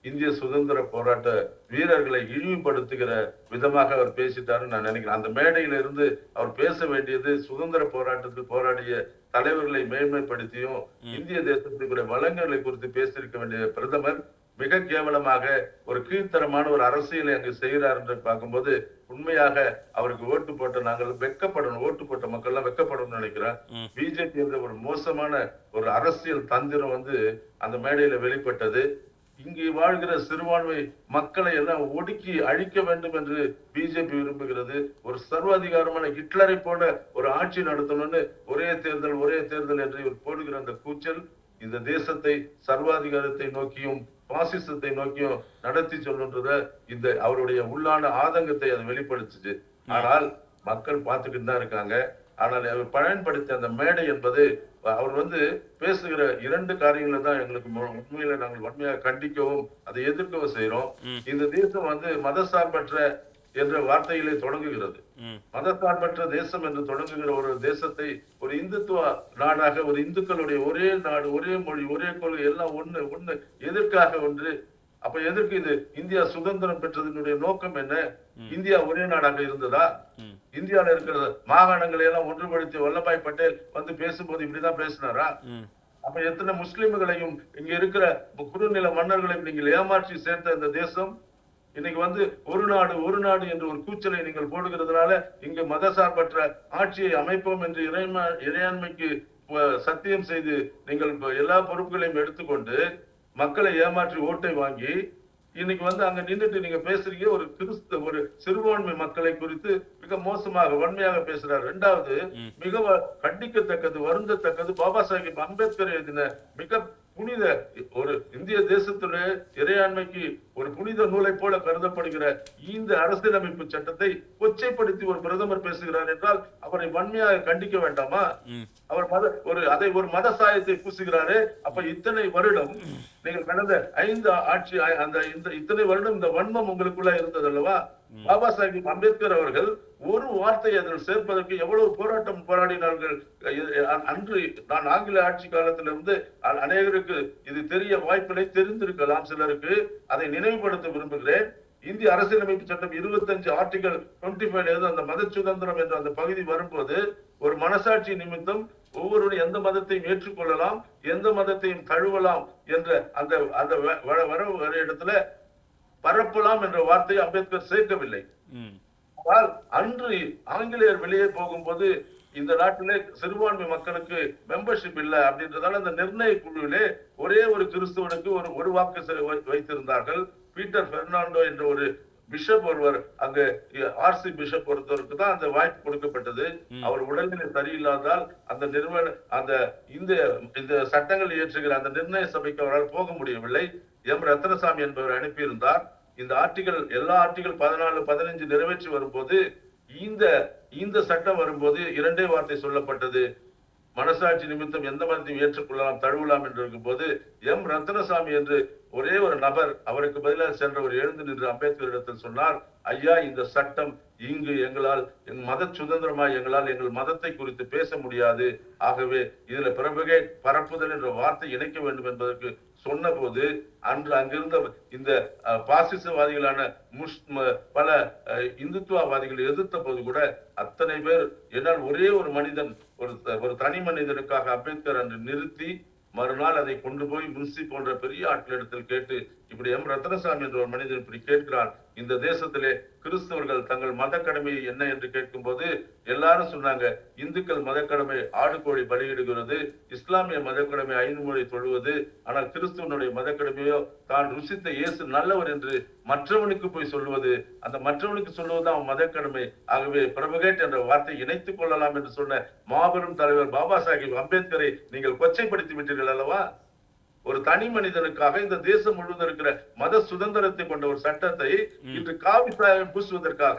இந்திய சுதந்திர போராட்ட வீரர்களை இழிவுபடுத்துகிற விதமாக அவர் பேசிட்டாருன்னு நான் நினைக்கிறேன் அந்த மேடையில இருந்து அவர் பேச வேண்டியது சுதந்திர போராட்டத்தில் போராடிய தலைவர்களை மேன்மைப்படுத்தியும் இந்திய தேசத்துக்குரிய வளங்களை குறித்து பேசியிருக்க வேண்டிய பிரதமர் மிக கேவலமாக ஒரு கீழ்த்தரமான ஒரு அரசியலை அங்கு செய்கிறார் என்று பார்க்கும்போது உண்மையாக அவருக்கு ஓட்டு போட்ட நாங்கள் வெக்கப்படணும் ஓட்டு போட்ட மக்கள் எல்லாம் வெக்கப்படணும்னு நினைக்கிறேன் ம். பிஜேபி என்ற ஒரு மோசமான ஒரு அரசியல் தந்திரம் வந்து அந்த மேடையில வெளிப்பட்டது இங்கு வாழ்கிற சிறுபான்மை மக்களை எல்லாம் ஒடுக்கி அழிக்க வேண்டும் என்று பிஜேபி விரும்புகிறது ஒரு சர்வாதிகாரமான ஹிட்லரை போல ஒரு ஆட்சி நடத்தணும்னு ஒரே தேர்தல் ஒரே தேர்தல் என்று இவர் போடுகிற அந்த கூச்சல் இந்த தேசத்தை சர்வாதிகாரத்தை நோக்கியும் பாசிசத்தை நோக்கியும் நடத்தி சொல்லுன்றத இந்த அவருடைய உள்ளான ஆதங்கத்தை அது வெளிப்படுத்துச்சு ஆனால் மக்கள் பார்த்துக்கிட்டு தான் இருக்காங்க ஆனால் அவர் பயன்படுத்திய அந்த மேடை என்பது அவர் வந்து பேசுகிற இரண்டு காரியங்களை தான் எங்களுக்கு மு- உண்மையில நாங்கள் வன்மையாக கண்டிக்கவும் அதை எதிர்க்கவும் செய்யறோம் ம். இந்த தேசம் வந்து மதசார்பற்ற என்ற வார்த்தையிலே தொடங்குகிறது ம் மதசார்பற்ற தேசம் என்று தொடங்குகிற ஒரு தேசத்தை ஒரு இந்துத்துவ நாடாக ஒரு இந்துக்களுடைய ஒரே நாடு ஒரே மொழி ஒரே கொள்கை எல்லாம் ஒண்ணு ஒண்ணு எதற்காக ஒன்று அப்ப எதற்கு இது இந்தியா சுதந்திரம் பெற்றதனுடைய நோக்கம் என்ன இந்தியா ஒரே நாடாக இருந்ததா ம். இந்தியால இருக்கிற மாகாணங்களை எல்லாம் ஒன்றுபடுத்தி வல்லபாய் பட்டேல் வந்து பேசும்போது இப்படிதான் பேசினாரா ம் அப்ப எத்தனை முஸ்லிம்களையும் இங்க இருக்கிற குறுநில மன்னர்களையும் நீங்கள் ஏமாற்றி சேர்த்த இந்த தேசம் இன்னைக்கு வந்து ஒரு நாடு ஒரு நாடு என்ற ஒரு கூச்சலை நீங்கள் போடுகிறதுனால இங்கு மதசார்பற்ற ஆட்சியை அமைப்போம் என்று இறைம இறையாண்மைக்கு அஹ், சத்தியம் செய்து நீங்கள் இப்ப எல்லா பொறுப்புகளையும் எடுத்துக்கொண்டு மக்களை ஏமாற்றி ஓட்டை வாங்கி இன்னைக்கு வந்து அங்க நின்னுட்டு நீங்க பேசுறீங்க ஒரு கிறிஸ்து ஒரு சிறுபான்மை மக்களை குறித்து மிக மோசமாக வன்மையாக பேசுறார் ரெண்டாவது ம். மிக வ- கண்டிக்கத்தக்கது வருந்தத்தக்கது பாபா சாஹிப் அம்பேத்கர் எழுதின மிக புனித ஒரு இந்திய தேசத்துடைய இறையாண்மைக்கு ஒரு புனித நூலை போல கருதப்படுகிற இந்த அரசியலமைப்பு சட்டத்தை கொச்சைப்படுத்தி ஒரு பிரதமர் பேசுகிறார் என்றால் அவரை வன்மையாக கண்டிக்க வேண்டாமா ம் அவர் மத ஒரு அதை ஒரு மத சாயத்தை பூசுகிறாரு அப்ப இத்தனை வருடம் நீங்கள் கடந்த ஐந்து ஆட்சி ஆ- அந்த இந்த இத்தனை வருடம் இந்த வன்மம் உங்களுக்குள்ள இருந்தது அல்லவா பாபா சாஹிப் அம்பேத்கர் அவர்கள் ஒரு வார்த்தையை அதில் சேர்ப்பதற்கு எவ்வளவு போராட்டம் போராடினார்கள் அஹ் அ- அன்று நான் ஆங்கில ஆட்சி காலத்திலிருந்து அ- அநேகருக்கு இது தெரிய வாய்ப்பில்லை தெரிந்திருக்கலாம் சிலருக்கு அதை நினைவுபடுத்த விரும்புகிறேன் இந்திய அரசியலமைப்பு சட்டம் இருபத்தஞ்சு ஆர்டிகல் டுவெண்ட்டி ஃபைவ் அந்த மத சுதந்திரம் என்ற அந்த பகுதி வரும்போது ஒரு மனசாட்சி நிமித்தம் ஒவ்வொருவரும் எந்த மதத்தையும் ஏற்றுக்கொள்ளலாம் எந்த மதத்தையும் தழுவலாம் என்ற அந்த அந்த வ- வ- வர வர இடத்துல பரப்பலாம் என்ற வார்த்தையை அம்பேத்கர் சேர்க்கவில்லை ம் ஆனால் அன்று ஆங்கிலேயர் வெளியே போகும்போது இந்த நாட்டிலே சிறுபான்மை மக்களுக்கு மெம்பர்ஷிப் இல்ல அப்படின்றதால அந்த நிர்ணய குழுவிலே ஒரே ஒரு கிறிஸ்துவனுக்கு ஒரு ஒரு வாக்கு செ- வை- வைத்திருந்தார்கள் பீட்டர் பெர்னாண்டோ என்ற ஒரு பிஷப் ஒருவர் அங்க ஆர்சி பிஷப் ஒருத்தருக்கு தான் அந்த வாய்ப்பு கொடுக்கப்பட்டது அவர் உடல்நிலை சரியில்லாதால் அந்த நிறுவன அந்த இந்த இந்த சட்டங்கள் இயற்றுகிற அந்த நிர்ணய சபைக்கு அவரால் போக முடியவில்லை எம் ரத்னசாமி என்பவர் அனுப்பியிருந்தார் இந்த ஆர்டிகல் எல்லா ஆர்டிகல் பதினாலு பதினஞ்சு நிறைவேற்றி வரும்போது இந்த இந்த சட்டம் வரும்போது இரண்டே வார்த்தை சொல்லப்பட்டது மனசாட்சி நிமித்தம் எந்த மதத்தையும் ஏற்றுக்கொள்ளலாம் தழுவலாம் என்று இருக்கும்போது எம் ரத்னசாமி என்று ஒரே ஒரு நபர் அவருக்கு பதிலாக சென்றவர் எழுந்து நின்று அம்பேத்கரிடத்தில் சொன்னார் ஐயா இந்த சட்டம் இங்கு எங்களால் எங் மத சுதந்திரமாய் எங்களால் எங்கள் மதத்தை குறித்து பேச முடியாது ஆகவே இதுல பிறகுகே பரப்புதல் என்ற வார்த்தை இணைக்க வேண்டும் என்பதற்கு சொன்னபோது அன்று அங்கிருந்த இந்த அஹ், பாசிசவாதிகளான முஸ் ம- பல அஹ், இந்துத்துவவாதிகள் எதிர்த்த போது கூட அத்தனை பேர் என்னால் ஒரே ஒரு மனிதன் ஒரு த- ஒரு தனி மனிதனுக்காக அம்பேத்கர் அன்று நிறுத்தி மறுநாள் அதை கொண்டு போய் முன்சி போன்ற பெரிய ஆட்களிடத்தில் கேட்டு இப்படி எம் ரத்னசாமி என்ற ஒரு மனிதன் இப்படி கேட்கிறான் இந்த தேசத்திலே கிறிஸ்தவர்கள் தங்கள் மத கடமை என்ன என்று கேட்கும்போது எல்லாரும் சொன்னாங்க இந்துக்கள் மதக்கடமை ஆடு கோழி பலியிடுகிறது இஸ்லாமிய மதக்கடமை ஐந்து மொழி தொழுவது ஆனால் கிறிஸ்துவனுடைய மதக்கடமையோ தான் ருசித்த இயேசு நல்லவர் என்று மற்றவனுக்கு போய் சொல்லுவது அந்த மற்றவனுக்கு சொல்லுவதுதான் அவன் மதக்கடமை ஆகவே பிரபகேட் என்ற வார்த்தை இணைத்துக் கொள்ளலாம் என்று சொன்ன மாபெரும் தலைவர் பாபா சாஹிப் அம்பேத்கரை நீங்கள் கொச்சைப்படுத்தி விட்டீர்கள் அல்லவா ஒரு தனி மனிதனுக்காக இந்த தேசம் முழுவதும் இருக்கிற மத சுதந்திரத்தை கொண்ட ஒரு சட்டத்தை இன்று காவி சாயம் பூசுவதற்காக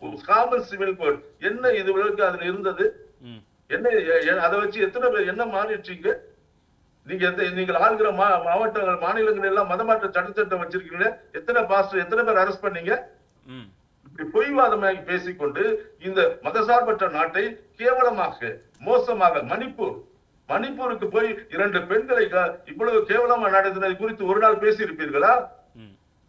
காமன் சிவில் கோட் என்ன இது வரைக்கும் அதுல இருந்தது ம் என்ன எ- எ- அதை வச்சு எத்தனை பேர் என்ன மாறிட்டீங்க நீங்க எந்த நீங்கள் ஆளுகிற மா மாவட்டங்கள் மாநிலங்கள் எல்லாம் மதமாற்ற சட்டத்திட்டம் வச்சிருக்கீங்களே எத்தனை பாஸ்டர் எத்தனை பேர் அரெஸ்ட் பண்ணீங்க ம் இப்படி பொய்வாதமாகி பேசிக்கொண்டு இந்த மதசார்பற்ற நாட்டை கேவலமாக மோசமாக மணிப்பூர் மணிப்பூருக்கு போய் இரண்டு பெண்களை க- இவ்வளவு கேவலமா நடத்தினது குறித்து ஒரு நாள் பேசி இருப்பீர்களா ம்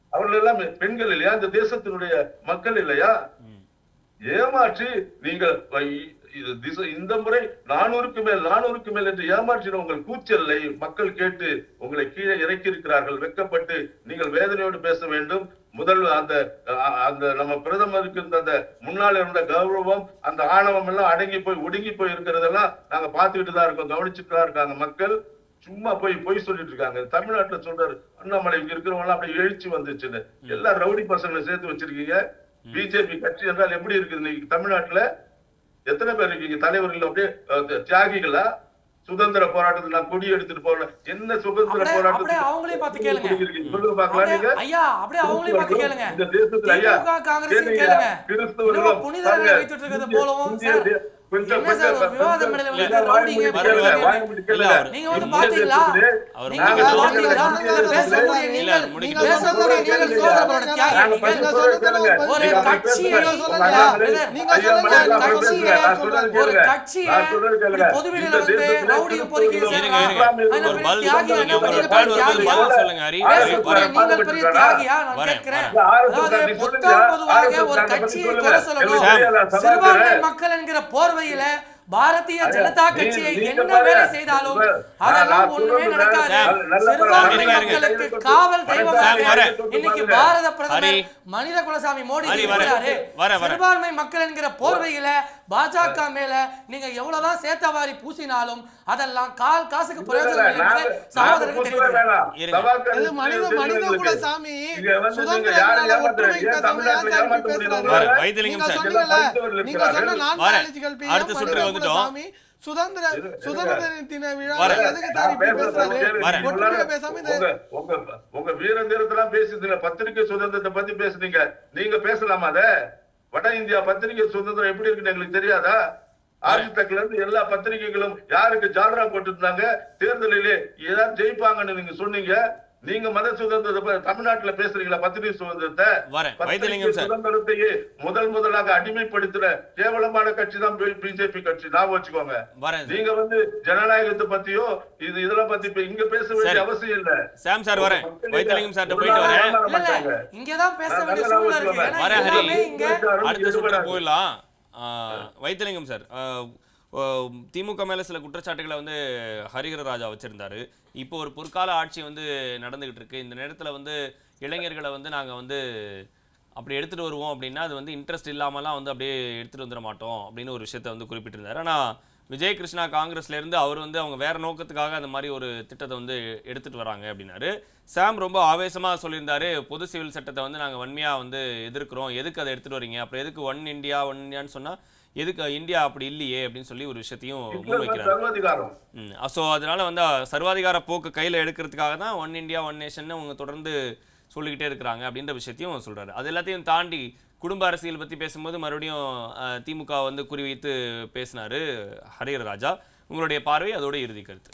அவர்கள் எல்லாம் பெண்கள் இல்லையா இந்த தேசத்தினுடைய மக்கள் இல்லையா ம். ஏமாற்றி நீங்கள் வை- இது திசை- இந்த முறை நானூறுக்கு மேல் நானூறுக்கு மேல் என்று ஏமாற்றின உங்கள் கூச்சலை மக்கள் கேட்டு உங்களை கீழே இறக்கி இருக்கிறார்கள் வெக்கப்பட்டு நீங்கள் வேதனையோடு பேச வேண்டும் முதல் அந்த அ- அந்த நம்ம பிரதமருக்கு இருந்த அந்த முன்னால் இருந்த கௌரவம் அந்த ஆணவம் எல்லாம் அடங்கி போய் ஒடுங்கி போய் இருக்கிறதெல்லாம் நாங்க பார்த்துக்கிட்டு தான் இருக்கோம் கவனிச்சுட்டு தான் இருக்காங்க மக்கள் சும்மா போய் பொய் சொல்லிட்டு இருக்காங்க தமிழ்நாட்டுல சொல்றாரு அண்ணாமலை இங்க இருக்கிறவங்க எல்லாம் அப்படியே எழுச்சி வந்துச்சுன்னு எல்லா ரவுடி பசங்களை சேர்த்து வச்சிருக்கீங்க பிஜேபி கட்சி என்றால் எப்படி இருக்குது இன்னைக்கு தமிழ்நாட்டுல எத்தனை பேர் இருக்கீங்க தலைவர்கள் அப்படியே அஹ், தியாகிகளா சுதந்திர போராட்டத்தில் நான் கொடி எடுத்துட்டு போறேன் என்ன சுதந்திர அப்படியே- போராட்டத்தில் அப்படியே அவங்களையும் பார்த்து கேளுங்க. கொடுக்குறீங்க? சொல்லுங்க பார்க்கலாம் அப்படியே- நீங்க ஐயா அப்படியே அவங்களையும் பார்த்து கேளுங்க இந்த தேசத்துல ஐயா திமுக காங்கிரஸையும் கேளுங்க. கேளுங்க கிறிஸ்தவர்களும் இன்னும் புனிதர்களை பாருங்க, வைத்துட்டு இருக்கிறது இந்திய- போலவும் இந்திய சார், தே- கொஞ்சம் என்ன சார் ஒரு கொஞ்சம் விவாத கொஞ்சம் மேடையில இல்ல, வந்து வாய் ரவுடிங்க, மூடி கேளுங்க, பரவாயில்லை. வாய் மூடி கேளுங்க. இல்ல, அவர்- நீங்க வந்து இந்திய பாத்தீங்களா? தேசத்திலே அவர் நீங்க நாங்க வந்து சொல்றது பாத்தீங்களா? கேளுங்க. நீங்க பேசக்கூடிய இல்ல, நீங்கள் முடிக்க நீங்க பேசக்கூடிய நீங்கள் சுதந்திர போராட்ட தியாகி நாங்க நீங்கள் பேசுறது சொல்றது கேளுங்க. ஒரு நீங்க கட்சியை பேசுறது சொல்லுங்க. உங்க அண்ணா நீங்க பேசுறது நீங்க ஐயா, சொல்லுங்க. மலையாள கட்சியை பேசுறேன். நான் சொல்றது ஒரு கேளுங்க. கட்சியை நான் சொல்றது கேளுங்க. இப்படி பொதுவெளியில இந்த வந்து தேசத்திலே ரவுடியை பொறுக்கி கிறிஸ்தவர்களும் இருங்க, இருங்க. அதனால ஒரு பெரிய பதில் தியாகி சொல்லுங்க. என்ன ஒரு பண்ணீங்க? பேர் ஒரு தியாகியா? பதில் சொல்லுங்க ஹரி ஹரி பேசக்கூடிய வரேன் நீங்கள் பெரிய தியாகியா நான் வரேன், கேட்கிறேன் வரேன். அதாவது பொத்தாம் பொதுவாக ஒரு கட்சியை குறை சொல்லணும் சிறுபான்மை மக்கள் என்கிற போர்வையில பாரதிய ஜனதா கட்சியை என்ன வேலை செய்தாலும் அதெல்லாம் ஒண்ணுமே நடக்காது சிறுபான்மை இருங்க, இருங்க. மக்களுக்கு காவல் தெய்வமாக சாம், வரேன். இன்னைக்கு பாரத பிரதமர் ஹரி. மனித குலசாமி மோடி ஹரி, வரேன். சொல்றாரு வரேன், வரேன். சிறுபான்மை மக்கள் என்கிற போர்வையில பாஜக மேல நீங்க எவ்வளவுதான் சேத்தவாரி பூசினாலும் அதெல்லாம் கால் காசுக்கு பிரயோஜனம் இல்லை என்பதை சகோதரருக்கு தெரிவிக்கிறேன் இது மனித மனித குல சாமி இங்க வந்து சுதந்திர நீங்க யாரை இந்தியாவுல ஏமாத்துறீங்க? ஒற்றுமை பேசாம தமிழ்நாட்டுல யார் ஏமாத்த இப்படி முடியுமா? பேசுறாரு? வரேன். வைத்திலிங்கம் நீங்க சார். சொன்னீங்கல்ல, நீங்க சொன்ன நான் வரேன். biological being, அடுத்த சுற்று மனித குல வந்துட்டோம். சாமி, சுதந்திர சுதந்திர தின விழா வரேன். எதுக்கு சார் இப்படி பேசுறாரு வரேன். ஒற்றுமையா பேசாம இந்த உங்க உங்க உங்க வீர தீரத்தெல்லாம் பேசுறீங்க பத்திரிகை சுதந்திரத்தை பத்தி பேசுனீங்க நீங்க பேசலாமா அத வட இந்தியா பத்திரிகை சுதந்திரம் எப்படி இருக்குன்னு எங்களுக்கு தெரியாதா ஆதித்தக்குல இருந்து எல்லா பத்திரிகைகளும் யாருக்கு ஜால்ரா போட்டுருந்தாங்க தேர்தலிலே ஏதாவது ஜெயிப்பாங்கன்னு நீங்க சொன்னீங்க நீங்க மத சுதந்திரத்தை ப- தமிழ்நாட்டுல பேசுறீங்களா பத்திரிகை சுதந்திரத்தை வரேன். பத்திரிகை வைத்திலிங்கம் சார். சுதந்திரத்தையே முதல் முதலாக அடிமைப்படுத்துற கேவலமான கட்சி தான் பிஜேபி கட்சி ஞாபகம் வச்சுக்கோங்க வரேன் நீங்க வந்து ஜனநாயகத்தை பத்தியோ இது இதெல்லாம் பத்தி இப்ப இங்க பேச வேண்டிய சரி. அவசியம் இல்ல சாம் சார் வரேன் மக்கள் வைத்திலிங்கம் சார்ட்ட ஒரு போயிட்டு நாள் வரேன் ஏமாற இல்ல இல்ல மாட்டாங்க. இங்கதான் பேச வேண்டிய நல்லா சூழ்நிலை இருக்கு வச்சுக்கோங்க. ஏன்னா வரேன், ஹரி. எல்லாமே இங்க அடுத்த சுற்று எடுபடாது. போயிடலாம் ஆ, வைத்திலிங்கம் சார் ஆ, ஓ, திமுக மேல சில குற்றச்சாட்டுகளை வந்து ஹரிஹர ராஜா வச்சிருந்தாரு இப்போ ஒரு பொற்கால ஆட்சி வந்து நடந்துகிட்டு இருக்கு இந்த நேரத்துல வந்து இளைஞர்களை வந்து நாங்க வந்து அப்படி எடுத்துட்டு வருவோம் அப்படின்னா அது வந்து இன்ட்ரெஸ்ட் இல்லாமலாம் வந்து அப்படியே எடுத்துட்டு வந்துட மாட்டோம் அப்படின்னு ஒரு விஷயத்தை வந்து குறிப்பிட்டிருந்தாரு ஆனா விஜய் கிருஷ்ணா காங்கிரஸ்ல இருந்து அவர் வந்து அவங்க வேற நோக்கத்துக்காக அந்த மாதிரி ஒரு திட்டத்தை வந்து எடுத்துட்டு வராங்க அப்படின்னாரு சாம் ரொம்ப ஆவேசமா சொல்லியிருந்தாரு பொது சிவில் சட்டத்தை வந்து நாங்க வன்மையா வந்து எதிர்க்கிறோம் எதுக்கு அதை எடுத்துட்டு வரீங்க அப்புறம் எதுக்கு ஒன் இந்தியா ஒன் இந்தியான்னு சொன்னா எதுக்கு இந்தியா அப்படி இல்லையே அப்படின்னு சொல்லி ஒரு விஷயத்தையும் முன்வைக்கிறாரு சர்வாதிகாரம் ம் ஸோ அதனால வந்து அஹ், சர்வாதிகார போக்கு கையில் எடுக்கிறதுக்காக தான் ஒன் இந்தியா ஒன் நேஷன் அவங்க தொடர்ந்து சொல்லிக்கிட்டே இருக்கிறாங்க அப்படின்ற விஷயத்தையும் சொல்றாரு அது எல்லாத்தையும் தாண்டி குடும்ப அரசியல் பற்றி பேசும்போது மறுபடியும் அஹ், திமுக வந்து குறிவைத்து பேசினாரு ஹரிஹர ராஜா உங்களுடைய பார்வை அதோட இறுதி கருத்து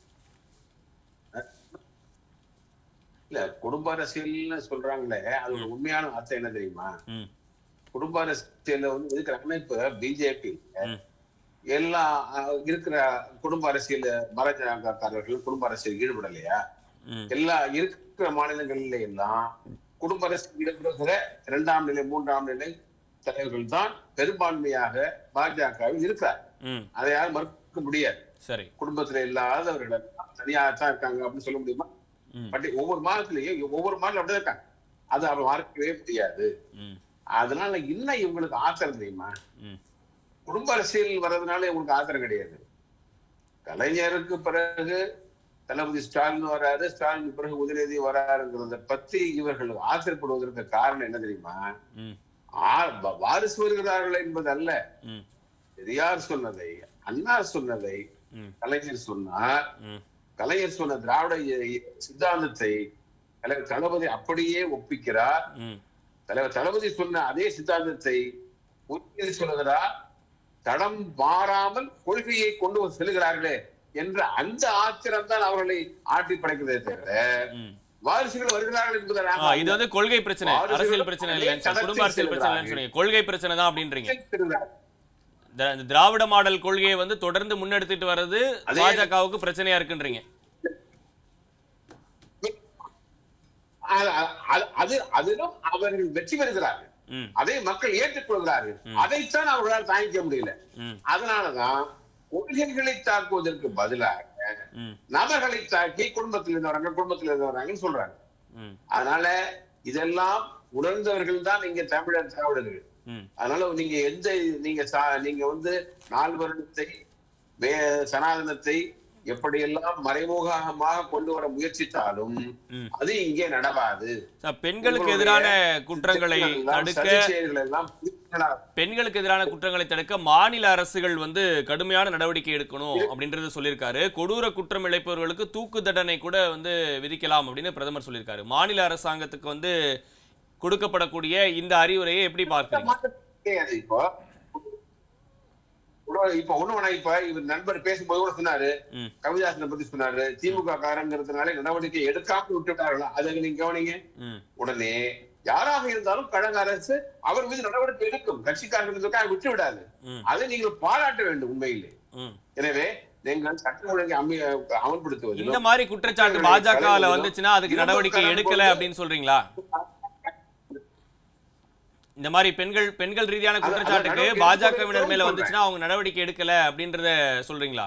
இல்ல குடும்ப அரசியல்னு சொல்றாங்களே அதோட உண்மையான அர்த்தம் என்ன தெரியுமா ம் குடும்ப அரசியல்ல வந்து இருக்கிற அமைப்பு பிஜேபி ம். எல்லா அஹ், இருக்கிற குடும்ப அரசியல் பாரதியக்காரர்கள் குடும்ப அரசியல் ஈடுபடலையா ம் எல்லா இருக்கிற மாநிலங்கள்ல எல்லாம் குடும்ப அரசியல் ஈடுபடுகிற இரண்டாம் நிலை மூன்றாம் நிலை தலைவர்கள் தான் பெரும்பான்மையாக பாஜகவில் இருக்கிறார் ம் அதை யாரும் மறுக்க முடியாது சரி குடும்பத்துல இல்லாதவர்கள் தனியாக தான் இருக்காங்க அப்படின்னு சொல்ல முடியுமா ம் பட் ஒவ்வொரு மாதத்துலயும் ஒவ்வொரு மாதம் அப்படிதான் இருக்காங்க அது அவர் மறக்கவே முடியாது ம் அதனால இன்னும் இவங்களுக்கு ஆத்திரம் தெரியுமா ம் குடும்ப அரசியல் வர்றதுனால இவங்களுக்கு ஆத்திரம் கிடையாது கலைஞருக்கு பிறகு தளபதி ஸ்டாலின் வராரு ஸ்டாலின் பிறகு உதயநிதி வராருங்கிறத பத்தி இவர்கள் ஆத்திரப்படுவதற்கு காரணம் என்ன தெரியுமா ம் ஆ- வ- வாரிசு வருகிறார்கள் என்பது அல்ல ம் பெரியார் சொன்னதை அண்ணா சொன்னதை ம் கலைஞர் சொன்னார் ம் கலைஞர் சொன்ன திராவிட இ- இ- சித்தாந்தத்தை தலைவர் தளபதி அப்படியே ஒப்பிக்கிறார் ம் தலைவர் தளபதி சொன்ன அதே சித்தாந்தத்தை உறுதி சொல்லுகிறார் தடம் மாறாமல் கொள்கையை கொண்டு வந்து செல்கிறார்களே என்ற அந்த ஆத்திரம் தான் அவர்களை ஆட்டி படைக்கிறதே தவிர ம் வாரிசுகள் வருகிறார்கள் என்பதை ஆ, நாங்கள் இது வந்து கொள்கை பிரச்சனை வாரிசுகள் அரசியல் பிரச்சனை இல்லைன்னு சார் குடும்ப அரசியல் பிரச்சனை இல்லைன்னு சொன்னீங்க கொள்கை பிரச்சனை தான் அப்படின்றீங்க இருக்கிறார்கள். த- இந்த திராவிட மாடல் கொள்கையை வந்து தொடர்ந்து முன்னெடுத்துட்டு வர்றது அதே- பாஜகவுக்கு பிரச்சனையா இருக்குன்றீங்க அ- அ- அது அதிலும் அவர்கள் வெற்றி பெறுகிறார்கள் ம் அதை மக்கள் ஏற்றுக்கொள்கிறார்கள் அதைத்தான் அவர்களால் தாங்கிக்க முடியல ம் அதனாலதான் கொள்கைகளை தாக்குவதற்கு பதிலாக ம் நபர்களை தாக்கி குடும்பத்தில் இருந்தவராங்க குடும்பத்தில் இருந்தவராங்கன்னு சொல்றாங்க ம் அதனால இதெல்லாம் உணர்ந்தவர்கள் தான் இங்க தமிழர் திராவிடர்கள் ம் அதனால நீங்க எந்த நீங்க சா- நீங்க வந்து நாலு வருடத்தை வே- சனாதனத்தை எப்படியெல்லாம் மறைமுகமாக கொண்டு வர முயற்சித்தாலும் ம். அது இங்கே நடவாது சார், பெண்களுக்கு உங்களுடைய எதிரான குற்றங்களை திட்டங்கள் எல்லாம், தடுக்க சதிச் செயல்கள் எல்லாம் புரிந்துணரா- பெண்களுக்கு எதிரான குற்றங்களை தடுக்க மாநில அரசுகள் வந்து கடுமையான நடவடிக்கை எடுக்கணும் அப்படின்றது சொல்லியிருக்காரு கொடூர குற்றம் இழைப்பவர்களுக்கு தூக்கு தண்டனை கூட வந்து விதிக்கலாம் அப்படின்னு பிரதமர் சொல்லியிருக்காரு மாநில அரசாங்கத்துக்கு வந்து கொடுக்கப்படக்கூடிய இந்த அறிவுரையை எப்படி பார்க்கறீங்க மாற்றம் கிடையாது இப்போ உட- இப்ப ஒண்ணு வேணா இப்ப இவர் நண்பர் பேசும்போது கூட சொன்னாரு ம். கவிதாசனை பத்தி சொன்னாரு திமுக காரங்கிறதுனால நடவடிக்கை எடுக்காம விட்டுட்டார்களா அதை நீங்க கவனிங்க ம் உடனே யாராக இருந்தாலும் கழக அரசு அவர் மீது நடவடிக்கை எடுக்கும் கட்சிக்காரர்களுக்காக விட்டு விடாது ம். அதை நீங்கள் பாராட்ட வேண்டும் உண்மையிலே ம் எனவே நீங்கள் சட்ட ஒழுங்கை அமை அமல்படுத்துவது இந்த மாதிரி குற்றச்சாட்டு பாஜகல வந்துச்சுன்னா அதுக்கு நடவடிக்கை எடுக்கல அப்படின்னு சொல்றீங்களா இந்த மாதிரி பெண்கள் பெண்கள் ரீதியான அது- அது குற்றச்சாட்டுக்கு நடவடிக்கை பாஜகவினர் மேல எடுக்கணும்னு வந்துச்சுன்னா அவங்க நடவடிக்கை எடுக்கல அப்படின்றத சொல்றீங்களா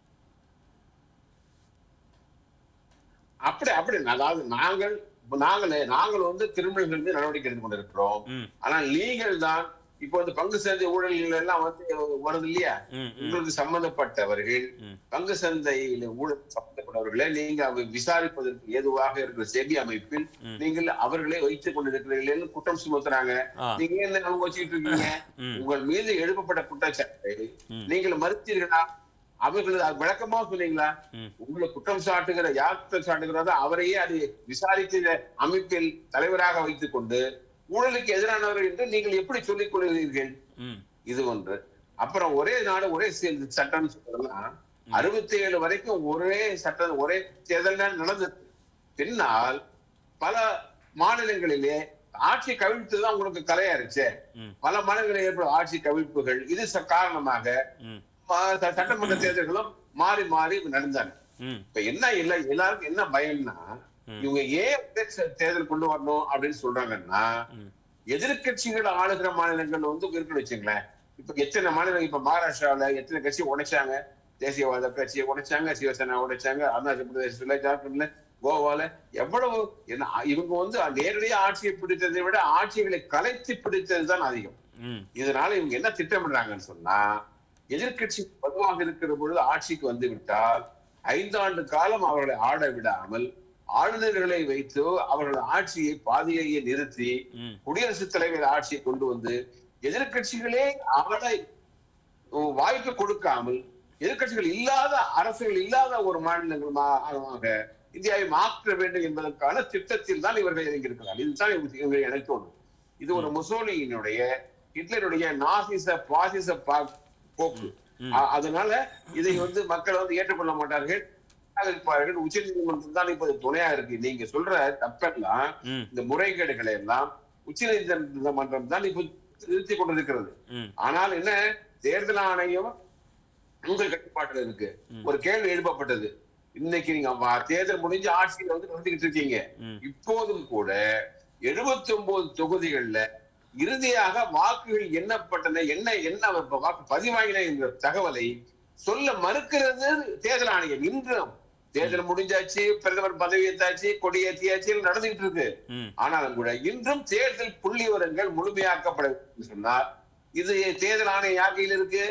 அப்படி அப்படி அதாவது நாங்கள் இப்ப நாங்களே நாங்கள் வந்து திருமணங்கள் மீது நடவடிக்கை எடுத்துக் கொண்டிருக்கிறோம் ம் ஆனால் நீங்கள் தான் இப்போ வந்து பங்கு சந்தை ஊழல்கள் எல்லாம் வந்து வருது இல்லையா ம் ம் உங்களுக்கு சம்பந்தப்பட்டவர்கள் ம். பங்கு சந்தையில ஊழல் சம்பந்தப்பட்டவர்களை நீங்க அவை விசாரிப்பதற்கு ஏதுவாக இருக்கிற செபி அமைப்பில் ம். நீங்கள் அவர்களை வைத்துக் கொண்டிருக்கிறீர்கள் குற்றம் சுமத்துறாங்க ஆ நீங்க என்ன அவங்க வச்சுட்டு இருக்கீங்க ம் உங்கள் மீது எழுப்பப்பட்ட குற்றச்சாட்டை ம். நீங்கள் மறுத்தீர்களா அவர்கள் அது விளக்கமா சொன்னீங்களா ம். உங்களை குற்றம் சாட்டுகிற யார் குற்றம் சாட்டுகிறதோ அவரையே அது விசாரிக்கிற அமைப்பில் தலைவராக வைத்துக் கொண்டு ஊழலுக்கு எதிரானவர் என்று நீங்கள் எப்படி சொல்லிக் கொள்கிறீர்கள் ம் இது ஒன்று அப்புறம் ஒரே நாடு ஒரே சே- சட்டம் சொல்றதுலாம் அறுபத்தி ஏழு வரைக்கும் ஒரே சட்டம் ஒரே தேர்தல் தான் நடந்தது பின்னால் பல மாநிலங்களிலே ஆட்சி கவிழ்த்து தான் உங்களுக்கு கலையாயிருச்சே ம். பல மாநிலங்களில் ஏற்படும் ஆட்சி கவிழ்ப்புகள் இது ச- காரணமாக ம் ப- ச- சட்டமன்ற தேர்தல்களும் மாறி மாறி நடந்தாங்க ம் இப்ப என்ன இல்ல எல்லாருக்கும் என்ன பயம்னா ம். இவங்க ஏன் ஒரே ச- தேர்தல் கொண்டு வரணும் அப்படின்னு சொல்றாங்கன்னா ம். எதிர்க்கட்சிகள் ஆளுகிற மாநிலங்கள் வந்து இருக்குன்னு வச்சுங்களேன் இப்ப எத்தனை மாநிலம் இப்ப மகாராஷ்டிராவுல எத்தனை கட்சி உடைச்சாங்க தேசியவாத கட்சியை உடைச்சாங்க சிவசேனா உடைச்சாங்க அருணாச்சல பிரதேசத்துல ஜார்க்கண்ட்ல கோவால எவ்வளவு என்ன இவங்க வந்து நேரடியா ஆட்சியை பிடித்ததை விட ஆட்சிகளை கலைத்து பிடித்தது தான் அதிகம் ம் இதனால இவங்க என்ன திட்டமிடுறாங்கன்னு சொன்னா எதிர்க்கட்சி வலுவாக இருக்கிற பொழுது ஆட்சிக்கு வந்து விட்டால் ஐந்தாண்டு காலம் அவர்களை ஆட விடாமல் ஆளுநர்களை வைத்து அவர்கள் ஆட்சியை பாதியிலேயே நிறுத்தி ம் குடியரசுத் தலைவர் ஆட்சியை கொண்டு வந்து எதிர்க்கட்சிகளே அவளை உம், வாய்ப்பு கொடுக்காமல் எதிர்க்கட்சிகள் இல்லாத அரசுகள் இல்லாத ஒரு மாநிலங்களாக இந்தியாவை மாற்ற வேண்டும் என்பதற்கான திட்டத்தில் தான் இவர்கள் இறங்கியிருக்கிறார்கள் இதுதான் இவங்க- இவங்க எனக்கு தோணும் இது ஒரு முசோலியினுடைய ஹிட்லருடைய நாசிச பாசிச பா- போக்கு ம். அ- அதனால இதை வந்து மக்கள் வந்து ஏற்றுக்கொள்ள மாட்டார்கள் இருப்பார்கள் உச்ச நீதிமன்றம் தான் இப்போது துணையா இருக்கு நீங்க சொல்ற தப்பெல்லாம் ம் இந்த முறைகேடுகளை எல்லாம் உச்ச நீதிமன்றம் தான் இப்ப நிறுத்தி கொண்டிருக்கிறது ம் ஆனால் என்ன தேர்தல் ஆணையம் உங்கள் கட்டுப்பாட்டுல இருக்கு ம். ஒரு கேள்வி எழுப்பப்பட்டது இன்னைக்கு நீங்க வா- தேர்தல் முடிஞ்சு ஆட்சியில வந்து நடந்துகிட்டு இருக்கீங்க ம் இப்போதும் கூட எழுபத்தி ஒன்பது தொகுதிகள்ல இறுதியாக வாக்குகள் எண்ணப்பட்டன என்ன என்ன இப்ப வாக்கு பதிவாகின என்ற தகவலை சொல்ல மறுக்கிறது தேர்தல் ஆணையம் இன்றும் தேர்தல் முடிஞ்சாச்சு பிரதமர் பதவி ஏத்தாச்சு கொடி ஏத்தியாச்சு எல்லாம் நடந்துகிட்டு இருக்கு ம் ஆனாலும் கூட இன்றும் தேர்தல் புள்ளி விவரங்கள் முழுமையாக்கப்பட சொன்னார் இது தேர்தல் ஆணையம் யார் கையில் இருக்கு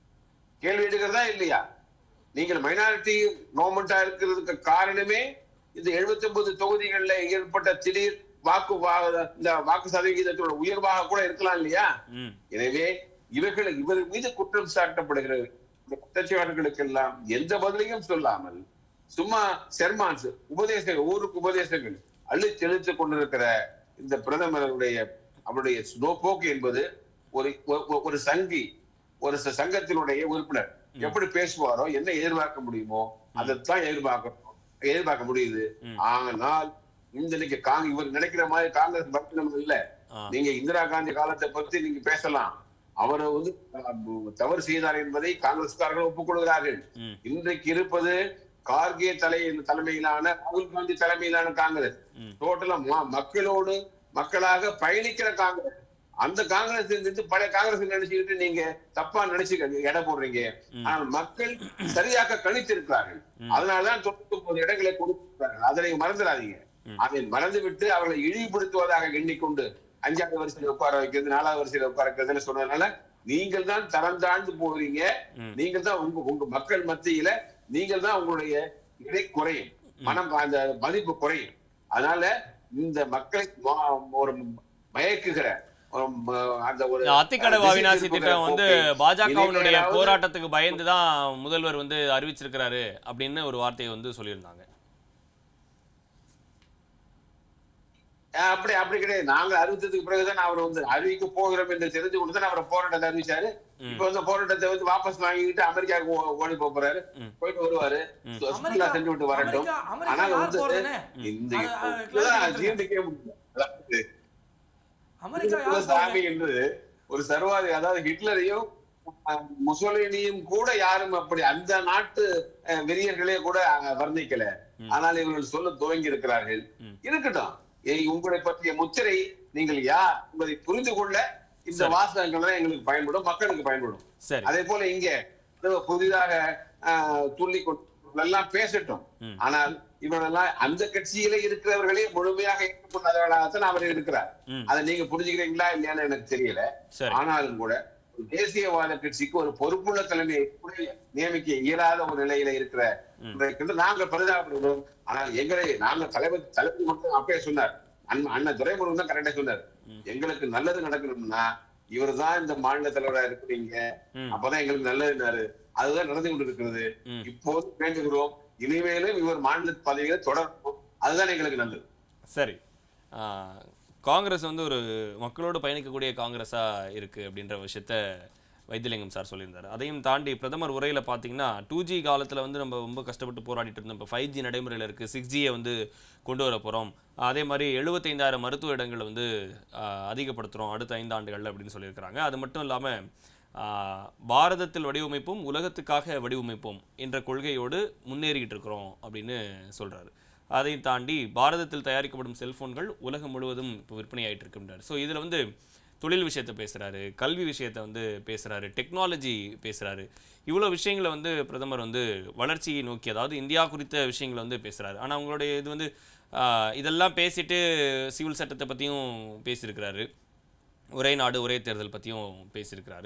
கேள்வி எடுக்கிறதா இல்லையா நீங்கள் மைனாரிட்டி கவர்மெண்டா இருக்கிறதுக்கு காரணமே இந்த 79 ஒன்பது தொகுதிகளில் ஏற்பட்ட திடீர் வாக்கு வா- இந்த வாக்கு சதவிகிதத்தோட உயர்வாக கூட இருக்கலாம் இல்லையா ம் எனவே இவர்கள் இவர் மீது குற்றம் சாட்டப்படுகிற இந்த குற்றச்சாட்டுகளுக்கெல்லாம் எந்த பதிலையும் சொல்லாமல் சும்மா செர்மான்ஸ் உபதேசங்கள் ஊருக்கு உபதேசங்கள் அள்ளி தெளித்துக் கொண்டிருக்கிற இந்த பிரதமருடைய அவருடைய நோப்போக்கு என்பது ஒரு ஒரு- ஒரு சங்கி ஒரு ச- சங்கத்தினுடைய உறுப்பினர் எப்படி பேசுவாரோ என்ன எதிர்பார்க்க முடியுமோ அதைத்தான் எதிர்பார்க்க எதிர்பார்க்க முடியுது ம். ஆனால் இந்த இன்னைக்கு காங்க இவர் நினைக்கிற மாதிரி காங்கிரஸ் பக்தனம் இல்ல ஆ நீங்க இந்திரா காந்தி காலத்தை பத்தி நீங்க பேசலாம் அவர் வந்து அஹ், தவறு செய்தார் என்பதை காங்கிரஸ்காரர்கள் ஒப்புக்கொள்கிறார்கள் ம் இன்றைக்கு இருப்பது கார்கே தலை தலைமையிலான ராகுல் காந்தி தலைமையிலான காங்கிரஸ் ம். டோட்டலா ம- மக்களோடு மக்களாக பயணிக்கிற காங்கிரஸ் அந்த காங்கிரஸ் இருந்துட்டு பழைய காங்கிரஸ் நினைச்சுக்கிட்டு நீங்க தப்பா நினைச்சு எடை போடுறீங்க ஆனால் மக்கள் சரியாக கணித்திருக்கிறார்கள் அதனாலதான் தொண்ணூத்தி ஒன்பது இடங்களை கொடுத்திருக்கிறார்கள் அதை நீங்க மறந்துடாதீங்க அதை மறந்து விட்டு அவர்களை இழிவுபடுத்துவதாக எண்ணிக்கொண்டு அஞ்சாவது வரிசையில் உட்கார வைக்கிறது நாலாவது வரிசையில் உட்கார வைக்கிறதுன்னு சொன்னதுனால நீங்கள் தான் தரம் தாழ்ந்து போகிறீங்க நீங்கள் தான் உங்க உங்க மக்கள் மத்தியில நீங்கள் தான் உங்களுடைய இடை குறையும் மனம் அந்த மதிப்பு குறையும் அதனால இந்த மக்களை ம- ஒரு மயக்குகிற ஒரு ம- அந்த ஒரு அத்திக்கடவு திசை அவிநாசி திருப்புகிற திட்டம் வந்து போக்கை பாஜகவினுடைய இனிமேலாவது போராட்டத்துக்கு பயந்து தான் முதல்வர் வந்து அறிவிச்சிருக்கிறாரு அப்படின்னு ஒரு வார்த்தையை வந்து சொல்லியிருந்தாங்க அஹ் அப்படி அப்படி கிடையாது நாங்க அறிவித்ததுக்கு பிறகுதான் அவர் வந்து அறிவிக்க போகிறோம் என்று தெரிஞ்சு கொண்டு தான் அவரை போராட்டத்தை அறிவிச்சாரு இப்ப வந்து போராட்டத்தை வந்து வாபஸ் வாங்கிக்கிட்டு அமெரிக்காவுக்கு ஓ- ஓடி போப் போறாரு ம். போயிட்டு வருவாரு சு- சுற்றுலா சென்று விட்டு வரட்டும் அமெரிக்கா அமெரிக்கா ஆனால் யார் வந்து போறதுன்னு இந்த அது- அது இப்பதான் clarity ஜீரணிக்கவே முடியல. அதாவது அமெரிக்கா யார் போறது? சாமி என்று ஒரு சர்வாதி அதாவது ஹிட்லரையும் அஹ், முசோலினியும் கூட யாரும் அப்படி அந்த நாட்டு அஹ், வெறியர்களே கூட அஹ், வர்ணிக்கல ஆனால் இவர்கள் சொல்ல துவங்கி இருக்கிறார்கள் ம். இருக்கட்டும் ஏய், உங்களை பற்றிய முத்திரை நீங்கள் யார் என்பதை புரிந்து கொள்ள இந்த சரி. வாசகங்கள் தான் எங்களுக்கு பயன்படும் மக்களுக்கு பயன்படும் சரி அதே போல இங்க ஏதோ புதிதாக ஆஹ், துள்ளி கொண்டு எல்லாம் பேசட்டும் ம். ஆனால் இவனெல்லாம் அந்த கட்சியிலே இருக்கிறவர்களே முழுமையாக ஏற்றுக்கொண்டாதவர்களாகத்தான் அவர் இருக்கிறார் ம். அதை நீங்க புரிஞ்சுக்கிறீங்களா இல்லையான்னு எனக்கு தெரியல சரி ஆனாலும் கூட ஒரு தேசியவாத கட்சிக்கு ஒரு பொறுப்புள்ள தலைமையை கூட நியமிக்க இயலாத ஒரு நிலையில இருக்கிற இருக்கிறது நாங்கள் பரிதாபப்படுகிறோம் ஆனால் எங்களை நாங்க தலைவர் தலைவர் மட்டும் அப்பயே சொன்னார் அண்ணன் அண்ணன் துரைமுருகன் தான் கரெக்டா சொன்னார் எங்களுக்கு நல்லது நடக்கணும்னா இவர்தான் இந்த மாநில தலைவரா இருக்கிறீங்க ம். அப்பதான் எங்களுக்கு நல்லதுனாரு அதுதான் நடந்து கொண்டிருக்கிறது ம். இப்போது வேண்டுகிறோம் இனிமேலும் இவர் மாநில பதவிகளை தொடரணும் அதுதான் எங்களுக்கு நல்லது சரி ஆ, காங்கிரஸ் வந்து ஒரு மக்களோடு பயணிக்கக்கூடிய காங்கிரஸா இருக்கு அப்படின்ற விஷயத்த வைத்தியலிங்கம் சார் சொல்லியிருந்தாரு அதையும் தாண்டி பிரதமர் உரையில பார்த்தீங்கன்னா டூ ஜி காலத்துல வந்து நம்ம ரொம்ப கஷ்டப்பட்டு போராடிட்டு இருந்தோம் இப்போ ஃபைவ் ஜி நடைமுறையில் இருக்கு சிக்ஸ் ஜியை வந்து கொண்டு வர போறோம் அதே மாதிரி எழுபத்தைந்தாயிரம் மருத்துவ இடங்களை வந்து ஆ, அதிகப்படுத்துறோம் அடுத்த ஐந்து ஆண்டுகள்ல அப்படின்னு சொல்லியிருக்கிறாங்க அது மட்டும் இல்லாம ஆ, பாரதத்தில் வடிவமைப்போம் உலகத்துக்காக வடிவமைப்போம் என்ற கொள்கையோடு முன்னேறிக்கிட்டு இருக்கிறோம் அப்படின்னு சொல்றாரு அதை தாண்டி பாரதத்தில் தயாரிக்கப்படும் செல்போன்கள் உலகம் முழுவதும் இப்போ விற்பனையாயிட்டு இருக்குன்றாரு ஸோ இதில் வந்து தொழில் விஷயத்தை பேசுறாரு கல்வி விஷயத்தை வந்து பேசுறாரு டெக்னாலஜி பேசுறாரு இவ்வளோ விஷயங்களை வந்து பிரதமர் வந்து வளர்ச்சியை நோக்கி அதாவது இந்தியா குறித்த விஷயங்களை வந்து பேசுறாரு ஆனால் அவங்களுடைய இது வந்து ஆஹ், இதெல்லாம் பேசிட்டு சிவில் சட்டத்தை பற்றியும் பேசியிருக்கிறாரு ஒரே நாடு ஒரே தேர்தல் பற்றியும் பேசியிருக்கிறாரு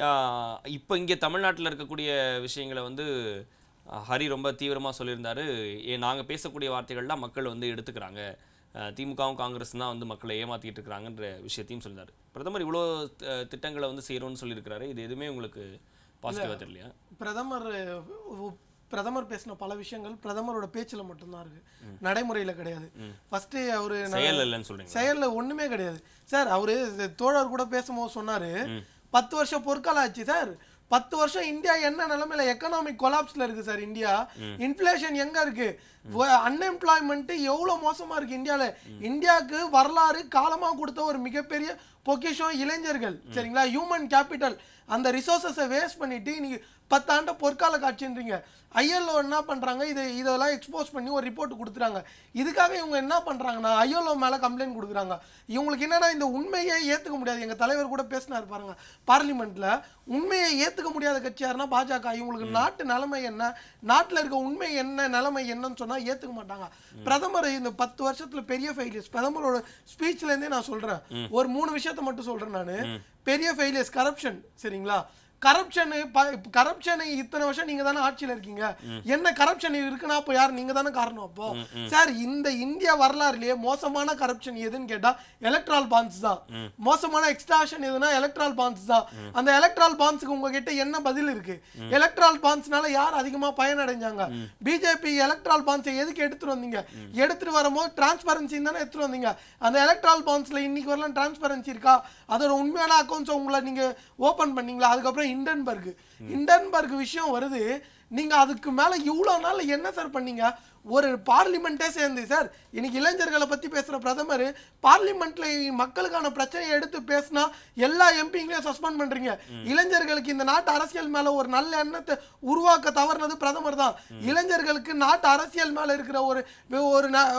இப்போ இங்கே தமிழ்நாட்டில் இருக்கக்கூடிய விஷயங்களை வந்து ஆஹ், ஹரி ரொம்ப தீவிரமாக சொல்லியிருந்தாரு ஏ நாங்கள் பேசக்கூடிய வார்த்தைகள்லாம் மக்கள் வந்து எடுத்துக்கிறாங்க ஆஹ், திமுகவும் காங்கிரஸ் தான் வந்து மக்களை ஏமாத்திட்டு இருக்கிறாங்கன்ற விஷயத்தையும் சொல்லியிருந்தாரு பிரதமர் இவ்வளோ த- திட்டங்களை வந்து செய்கிறோன்னு சொல்லியிருக்கிறாரு இது எதுவுமே உங்களுக்கு பாசிட்டிவாக தெரியலையா பிரதமர் உ- பிரதமர் பேசின பல விஷயங்கள் பிரதமரோட பேச்சுல மட்டும்தான் இருக்கு நடைமுறையில கிடையாது ஃபர்ஸ்ட் அவரு நான் செயல் இல்லைன்னு சொல்றீங்க செயல்ல ஒண்ணுமே கிடையாது சார் அவரு இது தோழர் கூட பேசும்போது சொன்னாரு பத்து வருஷம் பொற்காலம் ஆச்சு சார் பத்து வருஷம் இந்தியா என்ன நிலைமையில எக்கனாமிக் கொலாப்ஸ்ல இருக்கு சார் இந்தியா இன்ஃப்ளேஷன் எங்க இருக்கு அன்எம்ப்ளாய்மெண்ட் எவ்வளவு மோசமா இருக்கு இந்தியால இந்தியாவுக்கு வரலாறு காலமா கொடுத்த ஒரு மிகப்பெரிய பொக்கிஷம் இளைஞர்கள் சரிங்களா ஹியூமன் கேபிட்டல் அந்த ரிசோர்ஸஸை வேஸ்ட் பண்ணிட்டு இன்னைக்கு பத்தாண்டு பொற்கால காட்சின்றீங்க ஐஎல்ஓ என்ன பண்றாங்க இதை இதெல்லாம் எக்ஸ்போஸ் பண்ணி ஒரு ரிப்போர்ட் கொடுத்துறாங்க இதுக்காக இவங்க என்ன பண்றாங்கன்னா ஐஎல்ஓ மேல கம்ப்ளைண்ட் கொடுக்குறாங்க இவங்களுக்கு என்னன்னா இந்த உண்மையை ஏத்துக்க முடியாது எங்க தலைவர் கூட பேசினாரு பாருங்க பார்லிமெண்ட்ல உண்மையை ஏத்துக்க முடியாத கட்சி யாருன்னா பாஜக இவங்களுக்கு நாட்டு நிலைமை என்ன நாட்டுல இருக்க உண்மை என்ன நிலைமை என்னன்னு சொன்னா ஏத்துக்க மாட்டாங்க பிரதமர் இந்த பத்து வருஷத்துல பெரிய ஃபெயிலியர்ஸ் பிரதமரோட ஸ்பீச்ல இருந்தே நான் சொல்றேன் ஒரு மூணு விஷயத்தை மட்டும் சொல்றேன் நானு பெரிய ஃபெயிலியர்ஸ் கரப்ஷன் சரிங்களா கரப்ஷன் கரப்ஷன் இத்தனை வருஷம் நீங்க தானே ஆட்சியில இருக்கீங்க என்ன கரப்ஷன் இருக்குன்னா அப்போ யார் நீங்க தானே காரணம் அப்போ சார் இந்த இந்தியா வரலாறுலயே மோசமான கரப்ஷன் எதுன்னு கேட்டா எலக்ட்ரால் பாண்ட்ஸ் தான் மோசமான எக்ஸ்ட்ராஷன் எதுனா எலக்ட்ரால் பாண்ட்ஸ் தான் அந்த எலக்ட்ரால் பாண்ட்ஸ்க்கு உங்ககிட்ட என்ன பதில் இருக்கு எலக்ட்ரால் பாண்ட்ஸ்னால யார் அதிகமா பயனடைஞ்சாங்க பிஜேபி எலக்ட்ரால் பாண்ட்ஸை எதுக்கு எடுத்துட்டு வந்தீங்க எடுத்துட்டு வரும்போது டிரான்ஸ்பரன்சி தானே எடுத்துட்டு வந்தீங்க அந்த எலக்ட்ரால் பாண்ட்ஸ்ல இன்னைக்கு வரலாம் டிரான்ஸ்பரன்சி இருக்கா அதோட உண்மையான அக்கௌண்ட்ஸ் உங்களை நீங்க ஓபன் பண்ணீங்களா அதுக்கப்புறம் இண்டன்பர்க் இண்டன்பர்க் விஷயம் வருது நீங்க அதுக்கு மேல இவ்வளவு நாள் என்ன சார் பண்ணீங்க ஒரு பார்லிமெண்ட்டே சேர்ந்து சார் இன்னைக்கு இளைஞர்களை பத்தி பேசுற பிரதமர் பார்லிமெண்ட்ல மக்களுக்கான பிரச்சனையை எடுத்து பேசினா எல்லா எம்பிங்களையும் சஸ்பெண்ட் பண்றீங்க இளைஞர்களுக்கு இந்த நாட்டு அரசியல் மேல ஒரு நல்ல எண்ணத்தை உருவாக்க தவறுனது பிரதமர் தான் இளைஞர்களுக்கு நாட்டு அரசியல் மேல இருக்கிற ஒரு ஒரு ந-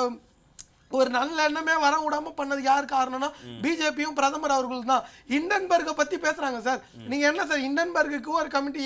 ஒரு நல்ல எண்ணமே வர விடாம பண்ணது யார் காரணம்னா பிஜேபியும் பிரதமர் அவர்கள் தான் இண்டன்பர்கை பத்தி பேசுறாங்க சார் நீங்க என்ன சார் இண்டன்பர்குக்கு ஒரு கமிட்டி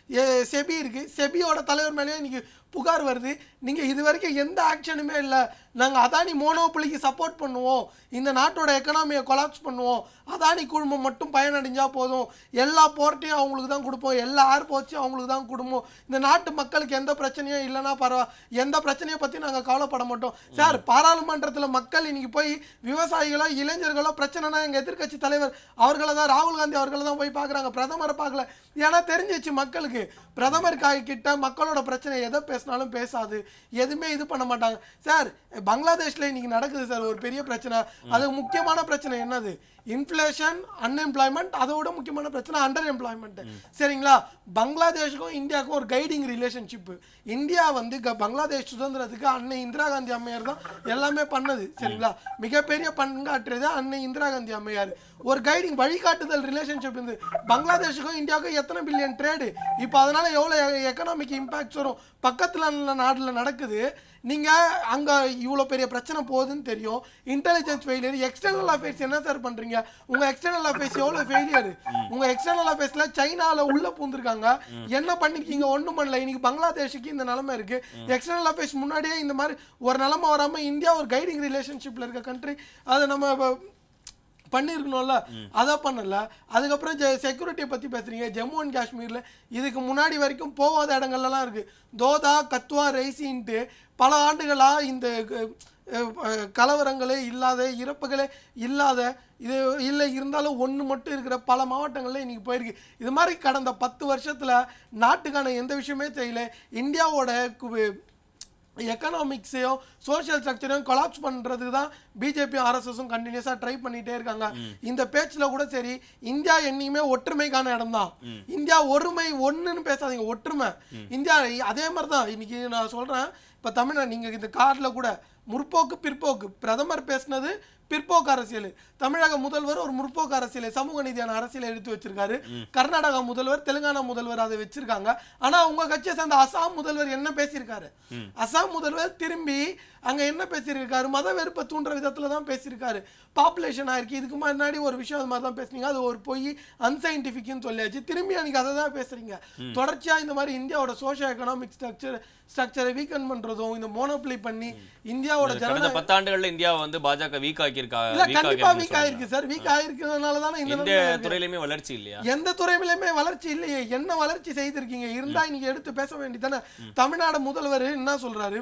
செபி இருக்கு செபியோட தலைவர் மேலேயே இன்னைக்கு புகார் வருது நீங்க இது வரைக்கும் எந்த ஆக்ஷனுமே இல்லை நாங்க அதானி மோனோபொலிக்கு சப்போர்ட் பண்ணுவோம் இந்த நாட்டோட எக்கனாமியை கொலாப்ஸ் பண்ணுவோம் அதானி குழுமம் மட்டும் பயனடைஞ்சா போதும் எல்லா போர்ட்டையும் அவங்களுக்கு தான் கொடுப்போம் எல்லா ஏர்போர்ட்ஸையும் அவங்களுக்கு தான் கொடுப்போம் இந்த நாட்டு மக்களுக்கு எந்த பிரச்சனையும் இல்லைன்னா பரவா எந்த பிரச்சனையை பத்தி நாங்க கவலைப்பட மாட்டோம் சார் பாராளுமன்றத்துல மக்கள் இன்னைக்கு போய் விவசாயிகளோ இளைஞர்களோ பிரச்சனைனா எங்க எதிர்க்கட்சி தலைவர் அவர்களை தான் ராகுல் காந்தி அவர்களை தான் போய் பார்க்கறாங்க பிரதமரை பார்க்கல ஏன்னா தெரிஞ்சிச்சு மக்களுக்கு பிரதமர் கா- கிட்ட மக்களோட பிரச்சனை எதை பேசினாலும் பேசாது எதுவுமே இது பண்ண மாட்டாங்க சார் பங்களாதேஷ்ல இன்னைக்கு நடக்குது சார் ஒரு பெரிய பிரச்சனை அது முக்கியமான பிரச்சனை என்னது இன்ஃப்ளேஷன் அன்எம்ப்ளாய்மெண்ட் அதை விட முக்கியமான பிரச்சனை அண்டர் எம்ப்ளாய்மெண்ட் சரிங்களா பங்களாதேஷுக்கும் இந்தியாவுக்கும் ஒரு கைடிங் ரிலேஷன்ஷிப் இந்தியா வந்து க- பங்களாதேஷ் சுதந்திரத்துக்கு அன்னை இந்திரா காந்தி அம்மையார் தான் எல்லாமே பண்ணது சரிங்களா மிகப்பெரிய பங்காற்றியது அன்னை இந்திரா காந்தி அம்மையார் ஒரு கைடிங் வழிகாட்டுதல் ரிலேஷன்ஷிப் இருந்து பங்களாதேஷுக்கும் இந்தியாவுக்கும் எத்தனை பில்லியன் ட்ரேடு இப்போ அதனால எவ்வளோ எக்கனாமிக் இம்பாக்ட்ஸ் வரும் பக்கத்துல உள்ள நாடுல நடக்குது நீங்க அங்க இவ்வளோ பெரிய பிரச்சனை போகுதுன்னு தெரியும் இன்டெலிஜென்ஸ் ஃபெயிலியர் எக்ஸ்டர்னல் அஃபேர்ஸ் என்ன சார் பண்றீங்க உங்க எக்ஸ்டர்னல் அஃபேர்ஸ் எவ்வளோ ஃபெயிலியர் உங்க எக்ஸ்டர்னல் அஃபேர்ஸ்ல சைனால உள்ள பூந்துருக்காங்க என்ன பண்ணிருக்கீங்க ஒண்ணும் பண்ணல இன்னைக்கு பங்களாதேஷுக்கு இந்த நிலைமை இருக்கு எக்ஸ்டர்னல் அஃபேர்ஸ் முன்னாடியே இந்த மாதிரி ஒரு நிலைமை வராம இந்தியா ஒரு கைடிங் ரிலேஷன்ஷிப்ல இருக்க கண்ட்ரி அதை நம்ம இப்ப பண்ணியிருக்கணும்ல அதை பண்ணல அதுக்கப்புறம் செக்யூரிட்டியை பற்றி பேசுறீங்க ஜம்மு அண்ட் காஷ்மீரில் இதுக்கு முன்னாடி வரைக்கும் போகாத இடங்கள்லாம் இருக்கு தோதா கத்வா ரைசின்ட்டு பல ஆண்டுகளாக இந்த க- அஹ் அஹ் கலவரங்களே இல்லாத இறப்புகளே இல்லாத இது இல்லை இருந்தாலும் ஒன்று மட்டும் இருக்கிற பல மாவட்டங்கள்ல இன்னைக்கு போயிருக்கு இது மாதிரி கடந்த பத்து வருஷத்துல நாட்டுக்கான எந்த விஷயமே செய்யல இந்தியாவோட கு- எக்கனாமிக்ஸையும் சோஷியல் ஸ்ட்ரக்சரையும் கொலாப்ஸ் பண்ணுறதுக்கு தான் பிஜேபி ஆர்எஸ்எஸும் கண்டினியூஸாக ட்ரை பண்ணிட்டே இருக்காங்க இந்த பேச்சில் கூட சரி இந்தியா என்னைக்குமே ஒற்றுமைக்கான இடம் தான் இந்தியா ஒருமை ஒன்றுன்னு பேசாதீங்க ஒற்றுமை இந்தியா அதே மாதிரி தான் இன்னைக்கு நான் சொல்கிறேன் இப்போ தமிழ்நாடு நீங்கள் இந்த கார்டில் கூட முற்போக்கு பிற்போக்கு பிரதமர் பேசுனது பிற்போக்கு அரசியல் தமிழக முதல்வர் ஒரு முற்போக்கு அரசியலை சமூக நீதியான அரசியலை எடுத்து வச்சிருக்காரு கர்நாடகா முதல்வர் தெலுங்கானா முதல்வர் அதை வச்சிருக்காங்க ஆனா உங்க கட்சியை சேர்ந்த அசாம் முதல்வர் என்ன பேசியிருக்காரு அசாம் முதல்வர் திரும்பி அங்க என்ன பேசியிருக்காரு மத வெறுப்பை தூண்டுற விதத்துல தான் பேசியிருக்காரு பாப்புலேஷன் ஆயிருக்கு இதுக்கு முன்னாடி ஒரு விஷயம் அது மாதிரி தான் பேசுனீங்க அது ஒரு பொய் அன்சைன்டிஃபிக்னு சொல்லியாச்சு திரும்பி அன்னைக்கு அதை தான் பேசுறீங்க தொடர்ச்சியா இந்த மாதிரி இந்தியாவோட சோஷியோ எக்கனாமிக் ஸ்ட்ரக்சர் ஸ்ட்ரக்சரை வீக்கன் பண்றதும் இந்த மோனோப்ளை பண்ணி இந்தியாவோட கடந்த ஜனநாயக பத்தாண்டுகள்ல இந்தியாவை வந்து பாஜக வீக் ஆக்கியிருக்கா இல்ல வீக் கண்டிப்பா வீக் ஆக்கியிருக்குன்னு ஆயிருக்கு சார் வீக் ஆயிருக்கிறதுனால தானே இந்த எந்த நிலைமை இருக்கு. துறையிலுமே வளர்ச்சி இல்லையா எந்த துறையிலுமே வளர்ச்சி இல்லையே என்ன வளர்ச்சி செய்திருக்கீங்க இருந்தா இன்னைக்கு எடுத்து பேச வேண்டியதானே தமிழ்நாடு முதல்வர் என்ன சொல்றாரு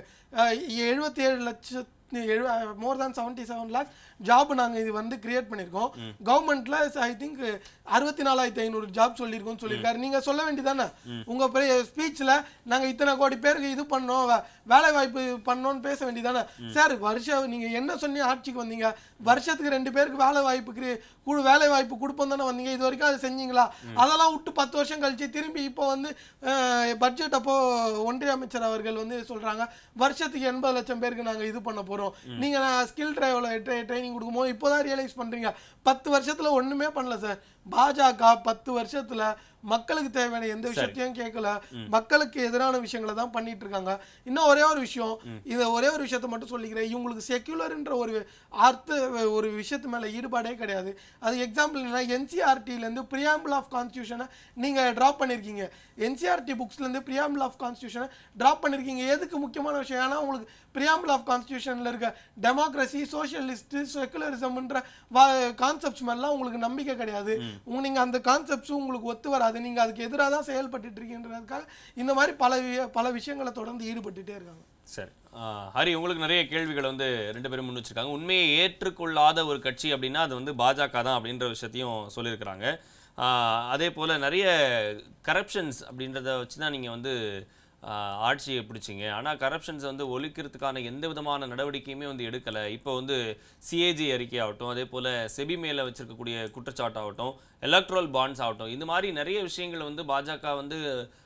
எழுபத்தி ஏழு லட்சம் more than seventy seven lakhs job நாங்க இது வந்து கிரியேட் பண்ணியிருக்கோம் கவர்மெண்ட்ல ஐ திங்க் அறுபத்தி நாலாயிரத்தி ஐநூறு ஜாப் சொல்லியிருக்கோம் சொல்லியிருக்காரு நீங்க சொல்ல வேண்டியதானே உங்க பெரிய ஸ்பீச்ல நாங்க இத்தனை கோடி பேருக்கு இது பண்ணோம் வே- வேலை வாய்ப்பு பண்ணோம்னு பேச வேண்டியதானே சார் வருஷம் நீங்க என்ன சொன்னி ஆட்சிக்கு வந்தீங்க வருஷத்துக்கு ரெண்டு பேருக்கு வேலை வாய்ப்பு கிரி- குழு வேலை வாய்ப்பு கொடுப்போம் தானே வந்தீங்க இது வரைக்கும் அது செஞ்சீங்களா அதெல்லாம் விட்டு பத்து வருஷம் கழிச்சு திரும்பி இப்போ வந்து பட்ஜெட் அப்போ ஒன்றிய அமைச்சர் அவர்கள் வந்து சொல்றாங்க வருஷத்துக்கு எண்பது லட்சம் பேருக்கு நாங்க இது பண்ண போறோம் நீங்க ஸ்கில் டிரைவ்ல ட்ரைனிங் கொடுக்கும்போது இப்போதான் ரியலைஸ் பண்றீங்க பத்து வருஷத்துல ஒண்ணுமே பண்ணல சார் பாஜக பத்து வருஷத்துல மக்களுக்கு தேவையான எந்த விஷயத்தையும் கேட்கல மக்களுக்கு எதிரான விஷயங்களை தான் பண்ணிட்டு இருக்காங்க இன்னும் ஒரே ஒரு விஷயம் இதை ஒரே ஒரு விஷயத்தை மட்டும் சொல்லிக்கிறேன் இவங்களுக்கு செக்யூலர்ன்ற ஒரு அர்த்த ஒரு விஷயத்து மேல ஈடுபாடே கிடையாது அது எக்ஸாம்பிள் என்ன என்சிஆர்டில இருந்து பிரியாம்பிள் ஆஃப் கான்ஸ்டியூஷனை நீங்க டிராப் பண்ணிருக்கீங்க என்சிஆர்டி புக்ஸ்ல இருந்து பிரியாம்பிள் ஆஃப் கான்ஸ்டியூஷனை டிராப் பண்ணிருக்கீங்க எதுக்கு முக்கியமான விஷயம் ஏன்னா உங்களுக்கு பிரியாம்பிள் ஆஃப் கான்ஸ்டியூஷன்ல இருக்க டெமோக்ரஸி சோஷியலிஸ்ட் செகுலரிசம்ன்ற கான்செப்ட்ஸ் மேலாம் உங்களுக்கு நம்பிக்கை கிடையாது உங்க நீங்க அந்த கான்செப்ட்ஸும் உங்களுக்கு ஒத்து வராது நீங்க அதுக்கு எதிராக தான் செயல்பட்டுட்டு இருக்கீங்கன்றதுக்காக இந்த மாதிரி பல வி- பல விஷயங்களை தொடர்ந்து ஈடுபட்டுட்டே இருக்காங்க சரி ஆஹ் ஹரி உங்களுக்கு நிறைய கேள்விகள் வந்து ரெண்டு பேரும் முன் வச்சிருக்காங்க உண்மையை ஏற்றுக்கொள்ளாத ஒரு கட்சி அப்படின்னா அது வந்து பாஜக தான் அப்படின்ற விஷயத்தையும் சொல்லியிருக்கிறாங்க ஆஹ் அதே போல் நிறைய கரப்ஷன்ஸ் அப்படின்றத வச்சு தான் நீங்கள் வந்து ஆஹ் ஆட்சியை பிடிச்சிங்க ஆனால் கரப்ஷன்ஸ் வந்து ஒழிக்கிறதுக்கான எந்த விதமான நடவடிக்கையுமே வந்து எடுக்கலை இப்போ வந்து சிஏஜி அறிக்கை ஆகட்டும் அதே போல் செபி மேலே வச்சிருக்கக்கூடிய குற்றச்சாட்டாகட்டும் எலக்ட்ரல் பாண்ட்ஸ் ஆகட்டும் இந்த மாதிரி நிறைய விஷயங்கள் வந்து பாஜக வந்து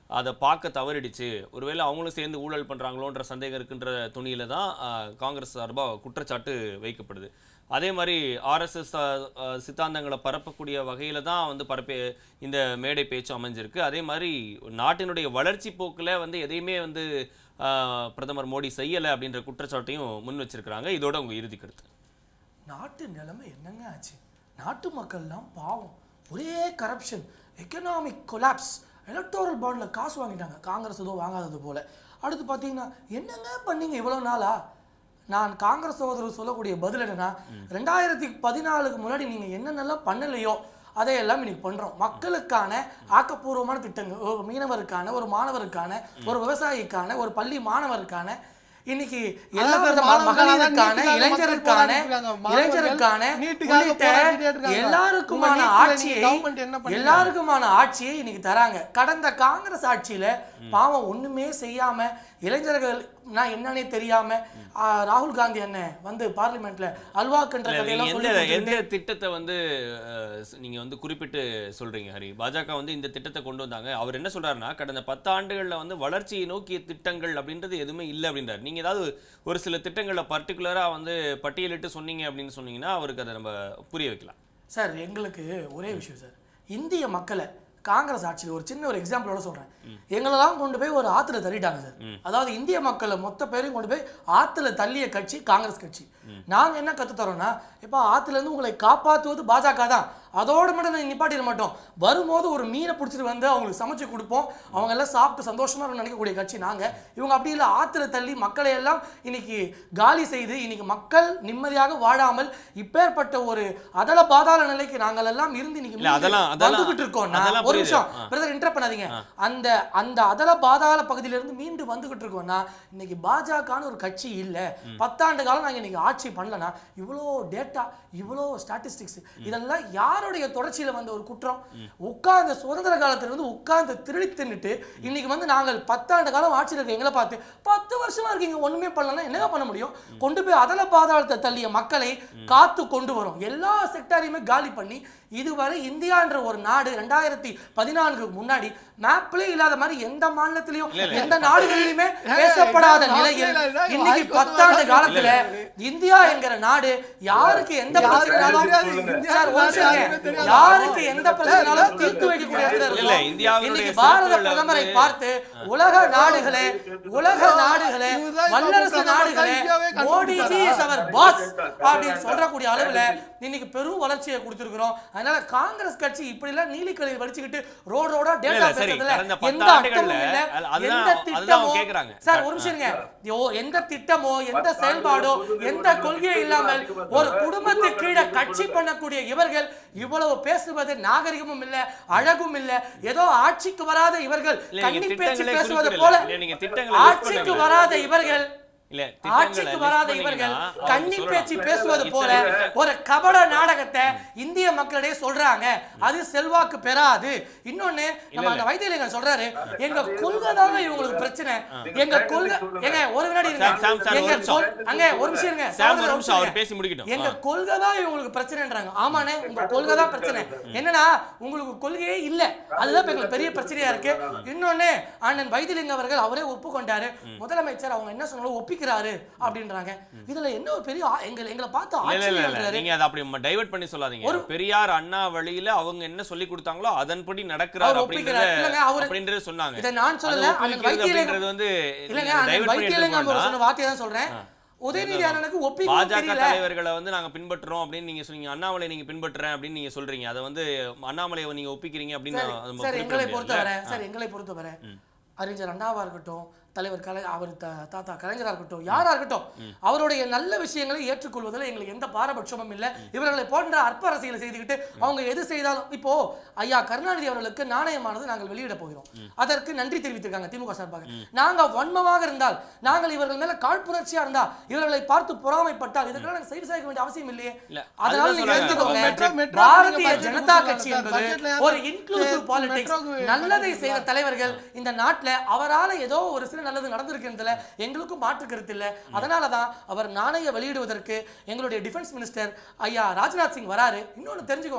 அதை பார்க்க தவறிடுச்சு ஒருவேளை அவங்களும் சேர்ந்து ஊழல் பண்றாங்களோன்ற சந்தேகம் இருக்குன்ற துணியில தான் ஆஹ், காங்கிரஸ் சார்பாக குற்றச்சாட்டு வைக்கப்படுது அதே மாதிரி ஆர்எஸ்எஸ் சித்தாந்தங்களை பரப்பக்கூடிய வகையில தான் வந்து பரப்பே இந்த மேடை பேச்சு அமைஞ்சிருக்கு அதே மாதிரி நாட்டினுடைய வளர்ச்சி போக்குல வந்து எதையுமே வந்து ஆஹ், பிரதமர் மோடி செய்யலை அப்படின்ற குற்றச்சாட்டையும் முன் வச்சிருக்கிறாங்க இதோட உங்க இறுதி கருத்து நாட்டு நிலைமை என்னங்க ஆச்சு நாட்டு மக்கள்லாம் பாவம் ஒரே கரப்ஷன் எக்கனாமிக் கொலாப்ஸ் எலக்டோரல் பாண்டில் காசு வாங்கிட்டாங்க காங்கிரஸ் ஏதோ வாங்காதது போல அடுத்து பார்த்தீங்கன்னா என்னங்க பண்ணீங்க இவ்வளோ நாளா நான் காங்கிரஸ் சகோதரர் சொல்லக்கூடிய பதில் என்னன்னா ரெண்டாயிரத்தி பதினாலுக்கு முன்னாடி நீங்கள் என்னென்னலாம் பண்ணலையோ அதையெல்லாம் இன்னைக்கு பண்றோம் மக்களுக்கான ஆக்கப்பூர்வமான திட்டங்கள் ஒரு மீனவருக்கான ஒரு மாணவருக்கான ஒரு விவசாயிக்கான ஒரு பள்ளி மாணவருக்கான இன்னைக்கு எல்லா அதான் சார், விதமான மாணவர்களுக்காக மகளிருக்கான நீட்டுக்காக இளைஞருக்கான மக்கள் போராடிட்டு இருக்காங்க. மாணவர்கள் இளைஞருக்கான நீட்டுக்காக உள்ளிட்ட போராடிட்டே இருக்காங்க. எல்லாருக்குமான உங்க நீட்ல ஆட்சியை நீங்க government என்ன பண்ணீங்க? எல்லாருக்குமான ஆட்சியை இன்னைக்கு தராங்க கடந்த காங்கிரஸ் ஆட்சியில பாவம் ஒண்ணுமே செய்யாம இளைஞர்கள் நான் என்னன்னே தெரியாம ஆ, ராகுல் காந்தி அண்ணன் வந்து பார்லிமெண்ட்ல அல்வாக்குன்ற இல்ல, நீங்க கதையெல்லாம் எந்த சொல்லி எந்த திட்டத்தை வந்து அஹ், ஸ்- நீங்க வந்து குறிப்பிட்டு சொல்றீங்க ஹரி பாஜக வந்து இந்த திட்டத்தை கொண்டு வந்தாங்க அவர் என்ன சொல்றாருன்னா கடந்த பத்து ஆண்டுகள்ல வந்து வளர்ச்சியை நோக்கிய திட்டங்கள் அப்படின்றது எதுவுமே இல்லை அப்படின்றாரு நீங்க ஏதாவது ஒரு சில திட்டங்களை பர்டிகுலரா வந்து பட்டியலிட்டு சொன்னீங்க அப்படின்னு சொன்னீங்கன்னா அவருக்கு அதை நம்ம புரிய வைக்கலாம் சார் எங்களுக்கு ஒரே விஷயம் சார் இந்திய மக்களை காங்கிரஸ் ஆட்சியில் ஒரு சின்ன ஒரு எக்ஸாம்பிளோட சொல்றேன் எங்களெல்லாம் கொண்டு போய் ஒரு ஆத்துல தள்ளிட்டாங்க சார் அதாவது இந்திய மக்களை மொத்த பேரையும் கொண்டு போய் ஆத்துல தள்ளிய கட்சி காங்கிரஸ் கட்சி நாங்க என்ன கத்து தரோம்னா இப்போ ஆத்துல இருந்து உங்களை காப்பாத்துவது பாஜக தான் அதோட மட்டும் நாங்க நிப்பாட்டிட மாட்டோம் வரும்போது ஒரு மீனை பிடிச்சிட்டு வந்து அவங்களுக்கு சமைச்சு கொடுப்போம் அவங்க எல்லாம் சாப்பிட்டு சந்தோஷமா இருக்கணும்னு நினைக்கக்கூடிய கட்சி நாங்க இவங்க அப்படி இல்லை ஆத்துல தள்ளி மக்களை எல்லாம் இன்னைக்கு காலி செய்து இன்னைக்கு மக்கள் நிம்மதியாக வாழாமல் இப்பேற்பட்ட ஒரு அதல பாதாள நிலைக்கு நாங்கள் எல்லாம் இருந்து இன்னைக்கு இல்ல, அதெல்லாம்- மீண்டு அதெல்லாம் வந்துகிட்டு இருக்கோம்னா அதெல்லாம் ஒரு புரியுது. நிமிஷம் ஆ. பிரதர் இன்டர் பண்ணாதீங்க அந்த அந்த அதல பாதாள பகுதியிலிருந்து மீண்டு வந்துகிட்டு இருக்கோம்னா இன்னைக்கு பாஜகன்னு ஒரு கட்சி இல்ல பத்தாண்டு காலம் நாங்க இன்னைக்கு ஆட்சி பண்ணலனா இவ்வளோ டேட்டா இவ்வளோ ஸ்டாட்டிஸ்டிக்ஸ் இதெல்லாம் யாருடைய தொடர்ச்சியில வந்த ஒரு குற்றம் உட்கார்ந்த சுதந்திர காலத்துல இருந்து உட்கார்ந்து திருடி தின்னுட்டு இன்னைக்கு வந்து நாங்கள் பத்தாண்டு காலம் ஆட்சியில் இருக்க எங்களை பார்த்து பத்து வருஷமா இருக்கீங்க ஒண்ணுமே பண்ணலன்னா என்னங்க பண்ண முடியும் கொண்டு போய் அதல பாதாளத்தை தள்ளிய மக்களை காத்து கொண்டு வரும் எல்லா செக்டாரையுமே காலி பண்ணி இதுவரை இந்தியான்ற ஒரு நாடு ரெண்டாயிரத்தி பதினான்குக்கு முன்னாடி மேப்லே இல்லாத மாதிரி எந்த மாநிலத்திலையும் எந்த நாடுகளிலுமே பேசப்படாத ஏய், நிலையில் இல்ல, இல்ல, இன்னைக்கு வாய்ப்பு பத்தாண்டு வந்து காலத்துல இந்தியா என்கிற நாடு யாருக்கு எந்த பிரச்சனைனாலும் இந்தியா சார், ஒரு நாடு யாருக்குமே நிமிஷம் தெரியாது. யாருக்கு எந்த பிரச்சனைனாலும் தீர்த்து வைக்கக்கூடிய இடத்துல இல்ல, இருக்கோம். இந்தியாவினுடைய இன்னைக்கு பாரத சிறப்புகளை பிரதமரை வந்து- பார்த்து உலக நாடுகளே உலக நாடுகளே இவங்கதான் இப்ப வல்லரசு பிரதமர் நாடுகளே இந்தியாவே மோடிஜி கண்டுபிடிச்சாரா? இஸ் அவர் பாஸ் அப்படின்னு சொல்றக்கூடிய அளவுல இன்னைக்கு பெரும் வளர்ச்சியை கொடுத்திருக்கிறோம் அதனால காங்கிரஸ் கட்சி இப்படி எல்லாம் நீலிக்கலை வடிச்சுக்கிட்டு ரோட் ரோடா இல்ல, டேட்டா சரி, பேசுறதுல கடந்த எந்த பத்தாண்டுகள்ல அர்த்தமும் இல்ல அது- அதுதான் எந்த அதுதான் திட்டமோ அவங்க கேக்குறாங்க. சார் ஒரு நிமிஷம் இருங்க. யோ, எந்த திட்டமோ எந்த செயல்பாடோ எந்த கொள்கையோ இல்லாமல் ஒரு குடும்பத்துக்கு கீழே கட்சி பண்ணக்கூடிய இவர்கள் இவ்வளவு பேசுவது நாகரிகமும் இல்ல அழகும் இல்ல ஏதோ ஆட்சிக்கு வராத இவர்கள் இல்ல, நீங்க கண்ணி பேச்சு திட்டங்களே பேசுவது குறிப்பிடல. போல இல்ல, நீங்க திட்டங்களை list ஆட்சிக்கு பண்ணல. வராத இவர்கள் இல்ல திட்டங்களை ஆட்சிக்கு list வராத பண்ணீங்கன்னா இவர்கள் அவங்க கண்ணி சொல்லலாம். பேச்சு பேசுவது போல இத்தனை- ஒரு கபட நாடகத்தை இந்திய மக்களிடையே சொல்றாங்க அது செல்வாக்கு பெறாது இன்னொன்னு நம்ம அந்த வைத்தியலிங்கம் சொல்றாரு எங்க கொள்கை தாங்க இவங்களுக்கு பிரச்சனை எங்க கொள்கை எங்க ஒரு வினாடி இருங்க சாம், சாம், சார், ஒரு எங்க நிமிஷம். கொள்- அங்க ஒரு நிமிஷம் இருங்க சாம், ஒரு சகோதரர் நிமிஷம், அவர் இருங்க. பேசி முடிக்கட்டும். எங்க ஆ. கொள்கை தான் இவங்களுக்கு பிரச்சனைன்றாங்க ஆமாண்ணே உங்க கொள்கை தான் பிரச்சனை என்னன்னா உங்களுக்கு கொள்கையே இல்ல அதுதான் இப்ப எங்களுக்கு பெரிய பிரச்சனையா இருக்கு இன்னொன்னு அண்ணன் வைத்திலிங்கம் அவர்கள் அவரே ஒப்புக்கொண்டாரு முதலமைச்சர் அவங்க என்ன சொன்னாலும் ஒப்பிக்கிறாரு அப்படின்றாங்க இதுல என்ன ஒரு பெரிய ஆ- எங்களை எங்களை பார்த்து இல்ல, இல்ல, இல்ல, இல்ல. ஆச்சரியம் நீங்க அதை அப்படி டைவர்ட் பண்ணி சொல்லாதீங்க பெரியார் அண்ணா வழியில அவங்க என்ன சொல்லி கொடுத்தாங்களோ அதன்படி நடக்கிறார் அவர் அப்படின்றத ஒப்பிக்கிறார். இல்லங்க, அவரு- அப்படின்றது சொன்னாங்க இதை நான் சொல்லல அதை அண்ணன் ஒப்புவிக்கிறது வைத்தியலிங்கம் அப்படின்றது வந்து இல்லங்க நீங்க அண்ணன் divert பண்ணி வைத்தியலிங்கம் அவர் எடுத்துக்க சொன்ன வார்த்தையை தான் சொல்றேன் உதயநிதி அண்ணனுக்கு ஒப்பிக்க பாஜக தெரியல தலைவர்களை வந்து நாங்க பின்பற்றுறோம் அப்படின்னு நீங்க சொன்னீங்க அண்ணாமலை நீங்க பின்பற்றுறேன் அப்படின்னு நீங்க சொல்றீங்க அதை வந்து அண்ணாமலையை நீங்க ஒப்பிக்கிறீங்க அப்படின்னு சரி, நம்ம சார் குறிப்பிட எங்களை முடியாதுல்ல? பொறுத்தவரை சார் எங்களை பொறுத்தவரை அறிஞர் அண்ணாவா இருக்கட்டும் தலைவர் கலை அவர் த- தாத்தா கலைஞரா இருக்கட்டும் யாரா இருக்கட்டும் அவருடைய நல்ல விஷயங்களை ஏற்றுக்கொள்வதில் எங்களுக்கு எந்த பாரபட்சமும் இல்லை இவர்களை போன்ற அற்ப அரசியலை செய்துக்கிட்டு அவங்க எது செய்தாலும் இப்போ ஐயா கருணாநிதி அவர்களுக்கு நாணயமானது நாங்கள் வெளியிட போகிறோம் அதற்கு நன்றி தெரிவித்திருக்காங்க திமுக சார்பாக நாங்க வன்மமாக இருந்தால் நாங்கள் இவர்கள் மேல காழ்ப்புணர்ச்சியா இருந்தா இவர்களை பார்த்து பொறாமைப்பட்டால் இதுக்கெல்லாம் நாங்கள் செய்து சேர்க்க வேண்டிய அவசியம் இல்லையே இல்ல, அதனால அதுதான் நீங்க சொல்றாங்க. எடுத்துக்கோங்க மெட்ரோ- மெட்ரோ பாரதிய நீங்க ஜனதா budget கட்சி கொடுக்கலாம். என்பது budgetல யாரும் ஒரு இன்க்ளூசிவ் சரி, பாலிடிக்ஸ் மெட்ரோக்கு நல்லதை செய்த தலைவர்கள் இந்த நாட்டுல அவரால ஏதோ ஒரு சில நல்லது நடந்திருக்கிறதுல எங்களுக்கும் மாற்று கருத்து இல்ல அதனால தான் அவர் நாணய வெளியிடுவதற்கு எங்களுடைய டிஃபென்ஸ் மினிஸ்டர் ஐயா ராஜ்நாத் சிங் வராரு இன்னொன்னு தெரிஞ்சுக்கோங்க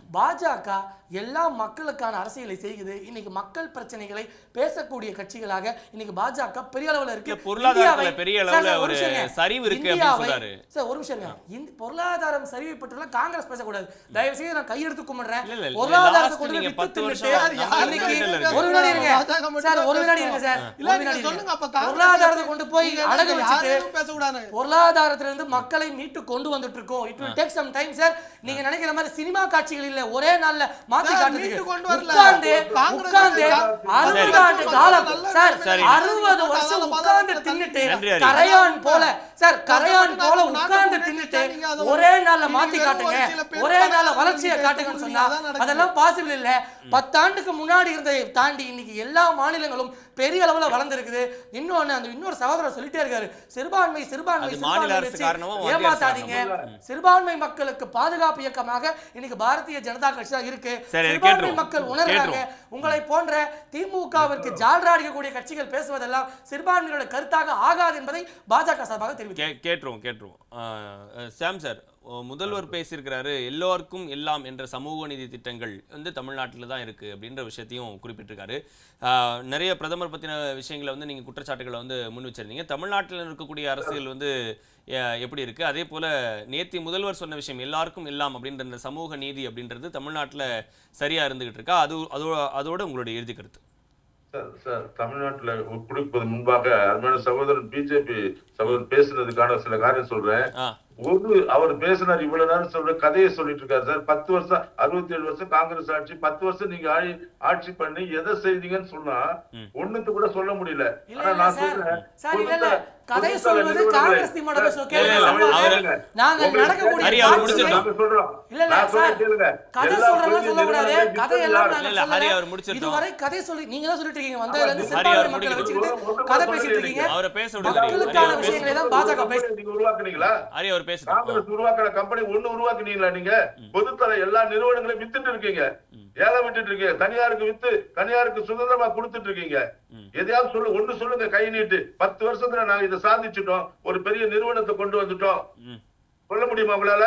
பாஜக எல்லா மக்களுக்கான அரசியலை செய்யுது இன்னைக்கு மக்கள் பிரச்சனைகளை பேசக்கூடிய கட்சிகளாக இன்னைக்கு பாஜக பெரிய அளவுல இருக்கு இல்ல, பொருளாதாரத்துல இந்தியாவை- பெரிய சார், அளவுல சார், ஒரு நிமிஷம் இருங்க. சரிவு இருக்கு அப்படின்னு இந்தியாவை- சொல்றாரு. சார் ஒரு நிமிஷம் இருங்க. இந்த பொருளாதாரம் சரிவை பற்றிலாம் காங்கிரஸ் பேசக்கூடாது தயவு செய்து நான் கையெடுத்து கும்பிடுறேன் இல்ல, இல்ல, பொருளாதாரத்தை last கொண்டு நீங்க வித்து பத்து தின்னுட்டு வருஷம் நம்ம இன்னைக்கு கிட்ட இருக்கு. ஒரு வினாடி இருங்க பாஜக மட்டும் சார் தான் ஒரு வினாடி இருங்க சார் பேசுவோம். ஒரு இல்ல, வினாடி நீங்க சொல்லுங்க, அப்ப இருங்க. காங்கிரஸ் பொருளாதாரத்தை கொண்டு போய் நீங்க அடகு வச்சுட்டு யாரையும் பேசக்கூடாது. பொருளாதாரத்திலிருந்து மக்களை மீட்டு கொண்டு வந்துட்டு இருக்கோம் it will take some time sir நீங்க நினைக்கிற மாதிரி சினிமா காட்சிகள் இல்ல ஒரே நாள்ல மாத்தி சார், காட்டுறதுக்கு மீட்டு கொண்டு வரல. உட்கார்ந்து காங்கிரஸ் உட்கார்ந்து சரி. அறுபது ஆண்டு காலம் நல்ல சார் சரி. அறுபது வருஷம் உட்கார்ந்து தின்னுட்டு நன்றி, ஹரி. கரையான் போல சார் கரையான் நாட்டு போல நாட்டு உட்கார்ந்து முன்னேற்றத்தை தின்னுட்டு நீங்க அதை ஒரே நாள்ல நீங்க மாத்தி வெறும் காட்டுங்க ஒரு சில பேர் ஒரே நாள்ல பணக்காரங்க வளர்ச்சியை நீங்க காட்டுங்கன்னு சொன்னா அதான் நடக்குது. அதெல்லாம் பாசிபிள் இல்ல பத்தாண்டுக்கு முன்னாடி இருந்ததை தாண்டி இன்னைக்கு எல்லா மாநிலங்களும் பெரிய அளவுல வளர்ந்துருக்குது இன்னொன்னு அந்த இன்னொரு சகோதரர் சொல்லிட்டே இருக்காரு சிறுபான்மை சிறுபான்மை அது மாநில சிறுபான்மை அரசு வச்சு காரணமா, மத்திய அரசு ஏமாத்தாதீங்க சிறுபான்மை மக்களுக்கு பாதுகாப்பு இயக்கமாக இன்னைக்கு பாரதிய ஜனதா கட்சி தான் இருக்கு சரி, சிறுபான்மை கேட்டுருவோம். மக்கள் உணர்றாங்க உங்களை போன்ற திமுகவிற்கு ஜால்ரா அடிக்கக்கூடிய கட்சிகள் பேசுவதெல்லாம் சிறுபான்மையோட கருத்தாக ஆகாது என்பதை பாஜக சார்பாக தெரிவித்தார் கே கேட்டுருவோம் கேட்டுருவோம் ஆஹ் சாம் சார் ஓ, முதல்வர் பேசியிருக்கிறாரு எல்லோருக்கும் எல்லாம் என்ற சமூக நீதி திட்டங்கள் வந்து தமிழ்நாட்டில் தான் இருக்கு அப்படின்ற விஷயத்தையும் குறிப்பிட்டிருக்காரு ஆஹ் நிறைய பிரதமர் பற்றின விஷயங்களை வந்து நீங்கள் குற்றச்சாட்டுகளை வந்து முன் வச்சிருந்தீங்க தமிழ்நாட்டில் இருக்கக்கூடிய அரசியல் வந்து அஹ், எப்படி இருக்கு அதே போல நேத்தி முதல்வர் சொன்ன விஷயம் எல்லாருக்கும் எல்லாம் அப்படின்ற இந்த சமூக நீதி அப்படின்றது தமிழ்நாட்டில் சரியா இருந்துகிட்டு இருக்கா அது அதோட அதோட உங்களுடைய இறுதி கருத்து சார் சார் தமிழ்நாட்டுல கொடுப்பது முன்பாக அருமையான சகோதரன் பிஜேபி சகோதரன் பேசுனதுக்கான சில காரியம் சொல்றேன் ஆ ஒரு அவர் பேசினார் இவ்வளவு நேரம் சொல்ற கதையை சொல்லிட்டு இருக்காரு சார் பத்து வருஷம் அறுபத்தி ஏழு வருஷம் காங்கிரஸ் ஆட்சி பத்து வருஷம் நீங்க ஆட்சி ஆட்சி பண்ணி எதை செய்தீங்கன்னு சொன்னா ஒண்ணுத்து கூட சொல்ல முடியல இல்ல ஆனா இல்ல நான் சார் சொல்றேன் சார் இல்ல இல்ல பொதுத்தல- கதை பொதுத்தல சொல்வது நிறுவனங்களே- காங்கிரஸ் திமுக பேசுவோம் இல்ல, கேளுங்க இல்ல, சொல்லுங்க. அவரு- நாங்கள் உங்களுக்கு நடக்கக்கூடிய ஹரி, அவர் காட்சியை- முடிச்சிடணும். நாங்க சொல்றோம். இல்ல இல்ல நான் சார் சொல்றேன் கேளுங்க. கதை எல்லா சொல்றதெல்லாம் தொழில் சொல்லக்கூடாது நிறுவனங்களையும் கதை வித்தது எல்லாம் யார்? நாங்க இல்ல, ஹரி, சொல்லல. அவர் முடிச்சிடட்டும். இதுவரை கதை சொல்லி நீங்க தான் சொல்லிட்டு இருக்கீங்க வந்ததுல இருந்து ஹரி, சிறுபான்மை அவர் மக்களை முடிக்கட்டும். வச்சுக்கிட்டு ஒண்ணும் கதை சொல்லலையே பேசிட்டு நீங்க. இருக்கீங்க அவரை பேச விடுங்க ஹரி. மக்களுக்கான ஹரி, அவர் விஷயங்களை பேசட்டும். தான் பாஜக பேசு நீங்க உருவாக்குனீங்களா ஹரி அவர் பேசட்டும் காங்கிரஸ் உருவாக்குற கம்பெனி ஒண்ணு உருவாக்குனீங்களா நீங்க பொதுத்தர எல்லா நிறுவனங்களையும் வித்துட்டு இருக்கீங்க ஏழை விட்டுட்டு இருக்கீங்க தனியாருக்கு வித்து தனியாருக்கு சுதந்திரமா கொடுத்துட்டு இருக்கீங்க எதையாவது சொல்லு ஒண்ணு சொல்லுங்க கை நீட்டு பத்து வருஷத்துல நாங்க இதை சாதிச்சுட்டோம் ஒரு பெரிய நிறுவனத்தை கொண்டு வந்துட்டோம் ம். சொல்ல முடியுமா உங்களால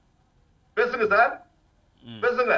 பேசுங்க சார் ம். பேசுங்க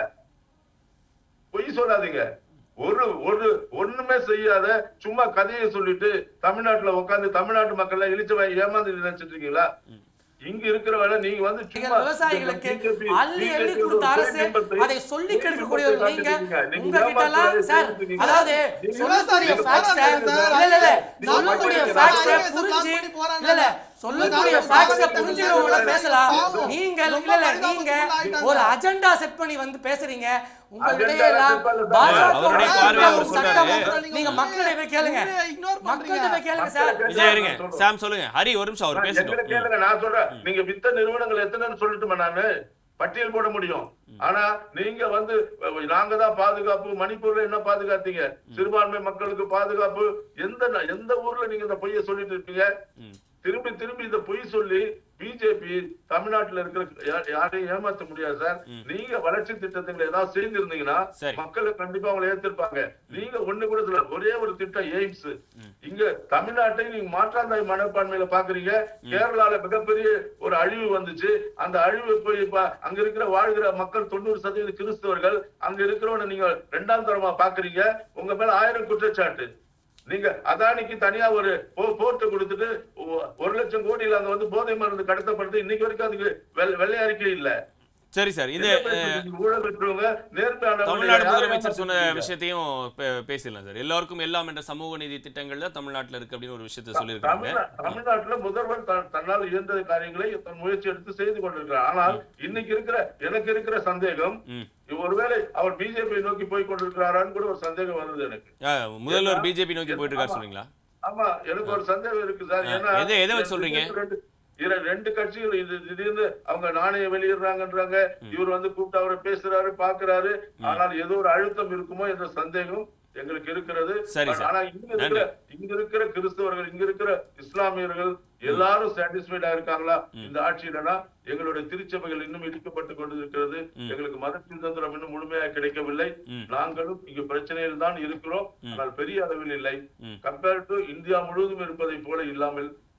பொய் சொல்லாதீங்க ஒரு ஒரு ஒண்ணுமே செய்யாத சும்மா கதையை சொல்லிட்டு தமிழ்நாட்டுல உட்கார்ந்து தமிழ்நாட்டு மக்கள் இழிச்சவாய் ஏமாந்து நினைச்சிட்டு இருக்கீங்களா இங்க இருக்கிற வேலை நீங்க வந்து சும்மா நீங்கள் விவசாயிகளுக்கு BJP அள்ளி அள்ளி கொடுத்த அரசு அதை சொல்லி கெடுக்கக்கூடிய ஒரு நீங்க நீங்க உங்ககிட்ட எல்லாம் சார் அதாவது சொல்லக்கூடிய விவசாயிகள் facts அ- போராடுறாங்க இல்ல இல்ல இல்ல சார். சொல்லக்கூடிய நாம facts அ IAS புரிஞ்சு block பண்ணி போராடுறாங்க. இல்ல இல்ல சொல்லக்கூடிய நாம facts அ பாவம் புரிஞ்சுக்கிறவங்கள பாவம் பேசலாம் பாவம். நீங்க ரொம்ப இல்ல இல்ல பரிதாபத்துக்கு நீங்க உள்ளாயிட்டாங்க. ஒரு அஜெண்டா செட் பண்ணி வந்து பேசுறீங்க உங்களுடைய Agenda எல்லாம் set பண்ணல. பாஜக அவருடைய பார்வை அவர் சட்டம் சொல்றாரு. நீங்க மக்களிடம் போய் கேளுங்க இக்னோர் மக்கள்கிட்ட போய் கேளுங்க சார் விஜய் இருங்க சாம் சொல்லுங்க ஹரி ஒரு நிமிஷம் அவர் எங்களை பேசட்டும் கேளுங்க நான் சொல்றேன் நீங்க வித்த நிறுவனங்கள் எத்தனைன்னு சொல்லட்டுமா நானு பட்டியல் போட முடியும் ஆனா நீங்க வந்து அஹ், நாங்க தான் பாதுகாப்பு மணிப்பூர்ல என்ன பாதுகாத்தீங்க சிறுபான்மை மக்களுக்கு பாதுகாப்பு எந்த ந- எந்த ஊர்ல நீங்க இந்த பொய்ய சொல்லிட்டு இருப்பீங்க ம். திரும்பி திரும்பி இந்த பொய் சொல்லி பிஜேபி தமிழ்நாட்டுல இருக்கிற யா- யாரையும் ஏமாத்த முடியாது சார் நீங்க வளர்ச்சி திட்டங்களை ஏதாவது செய்திருந்தீங்கன்னா சரி. மக்கள் கண்டிப்பா அவங்களை ஏத்திருப்பாங்க நீங்க ஒண்ணு கூட சொல்ல ஒரே ஒரு திட்டம் எய்ம்ஸ் இங்க தமிழ்நாட்டை நீங்க மாற்றாந்தாய் மனப்பான்மையில பாக்குறீங்க கேரளால மிகப்பெரிய ஒரு அழிவு வந்துச்சு அந்த அழிவு போய் இப்ப அங்க இருக்கிற வாழ்கிற மக்கள் தொண்ணூறு சதவீத கிறிஸ்தவர்கள் அங்க இருக்கிறவன நீங்க ரெண்டாம் தரமா பாக்குறீங்க உங்க மேல ஆயிரம் குற்றச்சாட்டு நீங்க அதானிக்கு தனியா ஒரு போ- போர்ட்டை கொடுத்துட்டு ஒ- ஒரு லட்சம் கோடியில அங்க வந்து போதை மருந்து கடத்தப்படுது இன்னைக்கு வரைக்கும் அதுக்கு வெள்ளை- வெள்ளை அறிக்கை இல்ல சரி சார் இது என்ன பேசுறீங்க? ஊழல் பெற்றவங்க நேர்மையானவங்க தமிழ்நாடு யாரை முதலமைச்சர் சொன்ன ஏமாத்துறீங்க? விஷயத்தையும் பே- பேசிடலாம் சார் எல்லாருக்கும் எல்லாம் என்ற சமூக நீதி திட்டங்கள் தான் தமிழ்நாட்டுல இருக்கு அப்படின்னு ஒரு விஷயத்தை சொல்லியிருக்காங்க தமிழ்நா- தமிழ்நாட்டுல முதல்வர் தன்- தன்னால் இயன்ற காரியங்களை தன் முயற்சி எடுத்து செய்து கொண்டிருக்கிறார் ஆனால் இன்னைக்கு இருக்கிற எனக்கு இருக்கிற சந்தேகம் ம். ஒருவேளை அவர் பிஜேபி நோக்கி போய் கொண்டிருக்கிறாரான்னு கூட ஒரு சந்தேகம் வருது எனக்கு ஆ, முதல்வர் பிஜேபி நோக்கி போயிட்டு இருக்காரு சொல்றீங்களா ஆமா எனக்கு ஒரு சந்தேகம் இருக்கு சார் ஆ, ஏன்னா எதை- எதை வச்சு சொல்றீங்க? ரெண்டு இர- ரெண்டு கட்சிகள் இது திடீர்னு அவங்க நாணயம் வெளியிடுறாங்கன்றாங்க இவர் வந்து கூப்பிட்டு அவரை பேசுறாரு பாக்குறாரு ஆனால் ஏதோ ஒரு அழுத்தம் இருக்குமோ என்ற சந்தேகம் எங்களுக்கு இருக்கிறது சரி, சார். ஆனா இங்க இருக்கிற இங்க இருக்கிற கிறிஸ்தவர்கள் இங்க இருக்கிற இஸ்லாமியர்கள் எல்லாரும் சாட்டிஸ்பைடா இருக்காங்களா இந்த ஆட்சியிலனா எங்களுடைய திருச்சபைகள் இன்னும் இடிக்கப்பட்டு கொண்டிருக்கிறது எங்களுக்கு மத சுதந்திரம் இன்னும் முழுமையாக கிடைக்கவில்லை ம். நாங்களும் இங்கு பிரச்சனையில் தான் இருக்கிறோம் ஆனால் பெரிய அளவில் இல்லை ம். கம்பேர் டு இந்தியா முழுவதும் இருப்பதை போல இல்லாமல்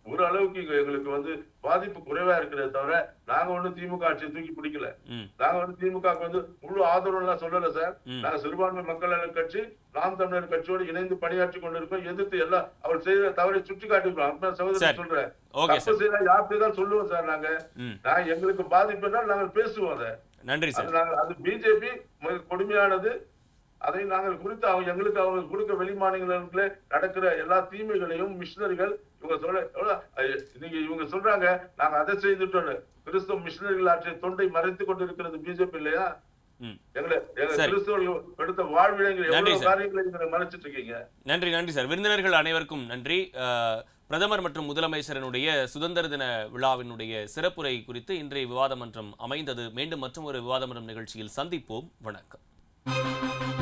ஒரு அளவுக்கு இங்க எங்களுக்கு வந்து பாதிப்பு குறைவா இருக்கிறதே தவிர நாங்க ஒண்ணும் திமுக ஆட்சியை தூக்கி பிடிக்கல ம் நாங்க வந்து திமுக க்கு வந்து முழு ஆதரவு எல்லாம் சொல்லல சார் ம். நாங்க சிறுபான்மை மக்கள் நலன் கட்சி நாம் தமிழர் கட்சியோடு இணைந்து பணியாற்றி கொண்டிருக்கோம் எதிர்த்து எல்லாம் அவர் செய்த தவறை சுட்டி காட்டிருக்கோம் அப்ப சரி. சகோதரர் சொல்றேன் ஓகே தப்பு சார் செய்யலாம் யார்கிட்ட தான் சொல்லுவோம் சார் நாங்க ம் நான் எங்களுக்கு பாதிப்புனா நாங்கள் பேசுவோம் அதை நன்றி சார் அது நாங்கள் அது பிஜேபி கொடுமையானது அதை நாங்கள் குறித்து அவங்க எங்களுக்கு அவங்க கொடுக்க வெளி மாநிலங்களே நடக்கிற எல்லா தீமைகளையும் மிஷினரிகள் இவங்க சொல்ல எவ்வளவு, ஐய, நீங்க இவங்க சொல்றாங்க நாங்க அதை செய்துட்டோம்னு கிறிஸ்தவ மிஷினரிகள் ஆற்றிய தொண்டை மறைத்து கொண்டிருக்கிறது பிஜேபி இல்லையா ம் எங்களை எங்க சரி. கிறிஸ்தவர்கள் எடுத்த வாழ்விடங்கள் நன்றி எவ்வளவு சார். காரியங்களை நீங்க மறைச்சிட்டு இருக்கீங்க நன்றி நன்றி சார் விருந்தினர்கள் அனைவருக்கும் நன்றி அஹ், பிரதமர் மற்றும் முதலமைச்சரினுடைய சுதந்திர தின விழாவினுடைய சிறப்புரை குறித்து இன்றைய விவாத மன்றம் அமைந்தது மீண்டும் மற்றும் ஒரு விவாத மன்றம் நிகழ்ச்சியில் சந்திப்போம் வணக்கம்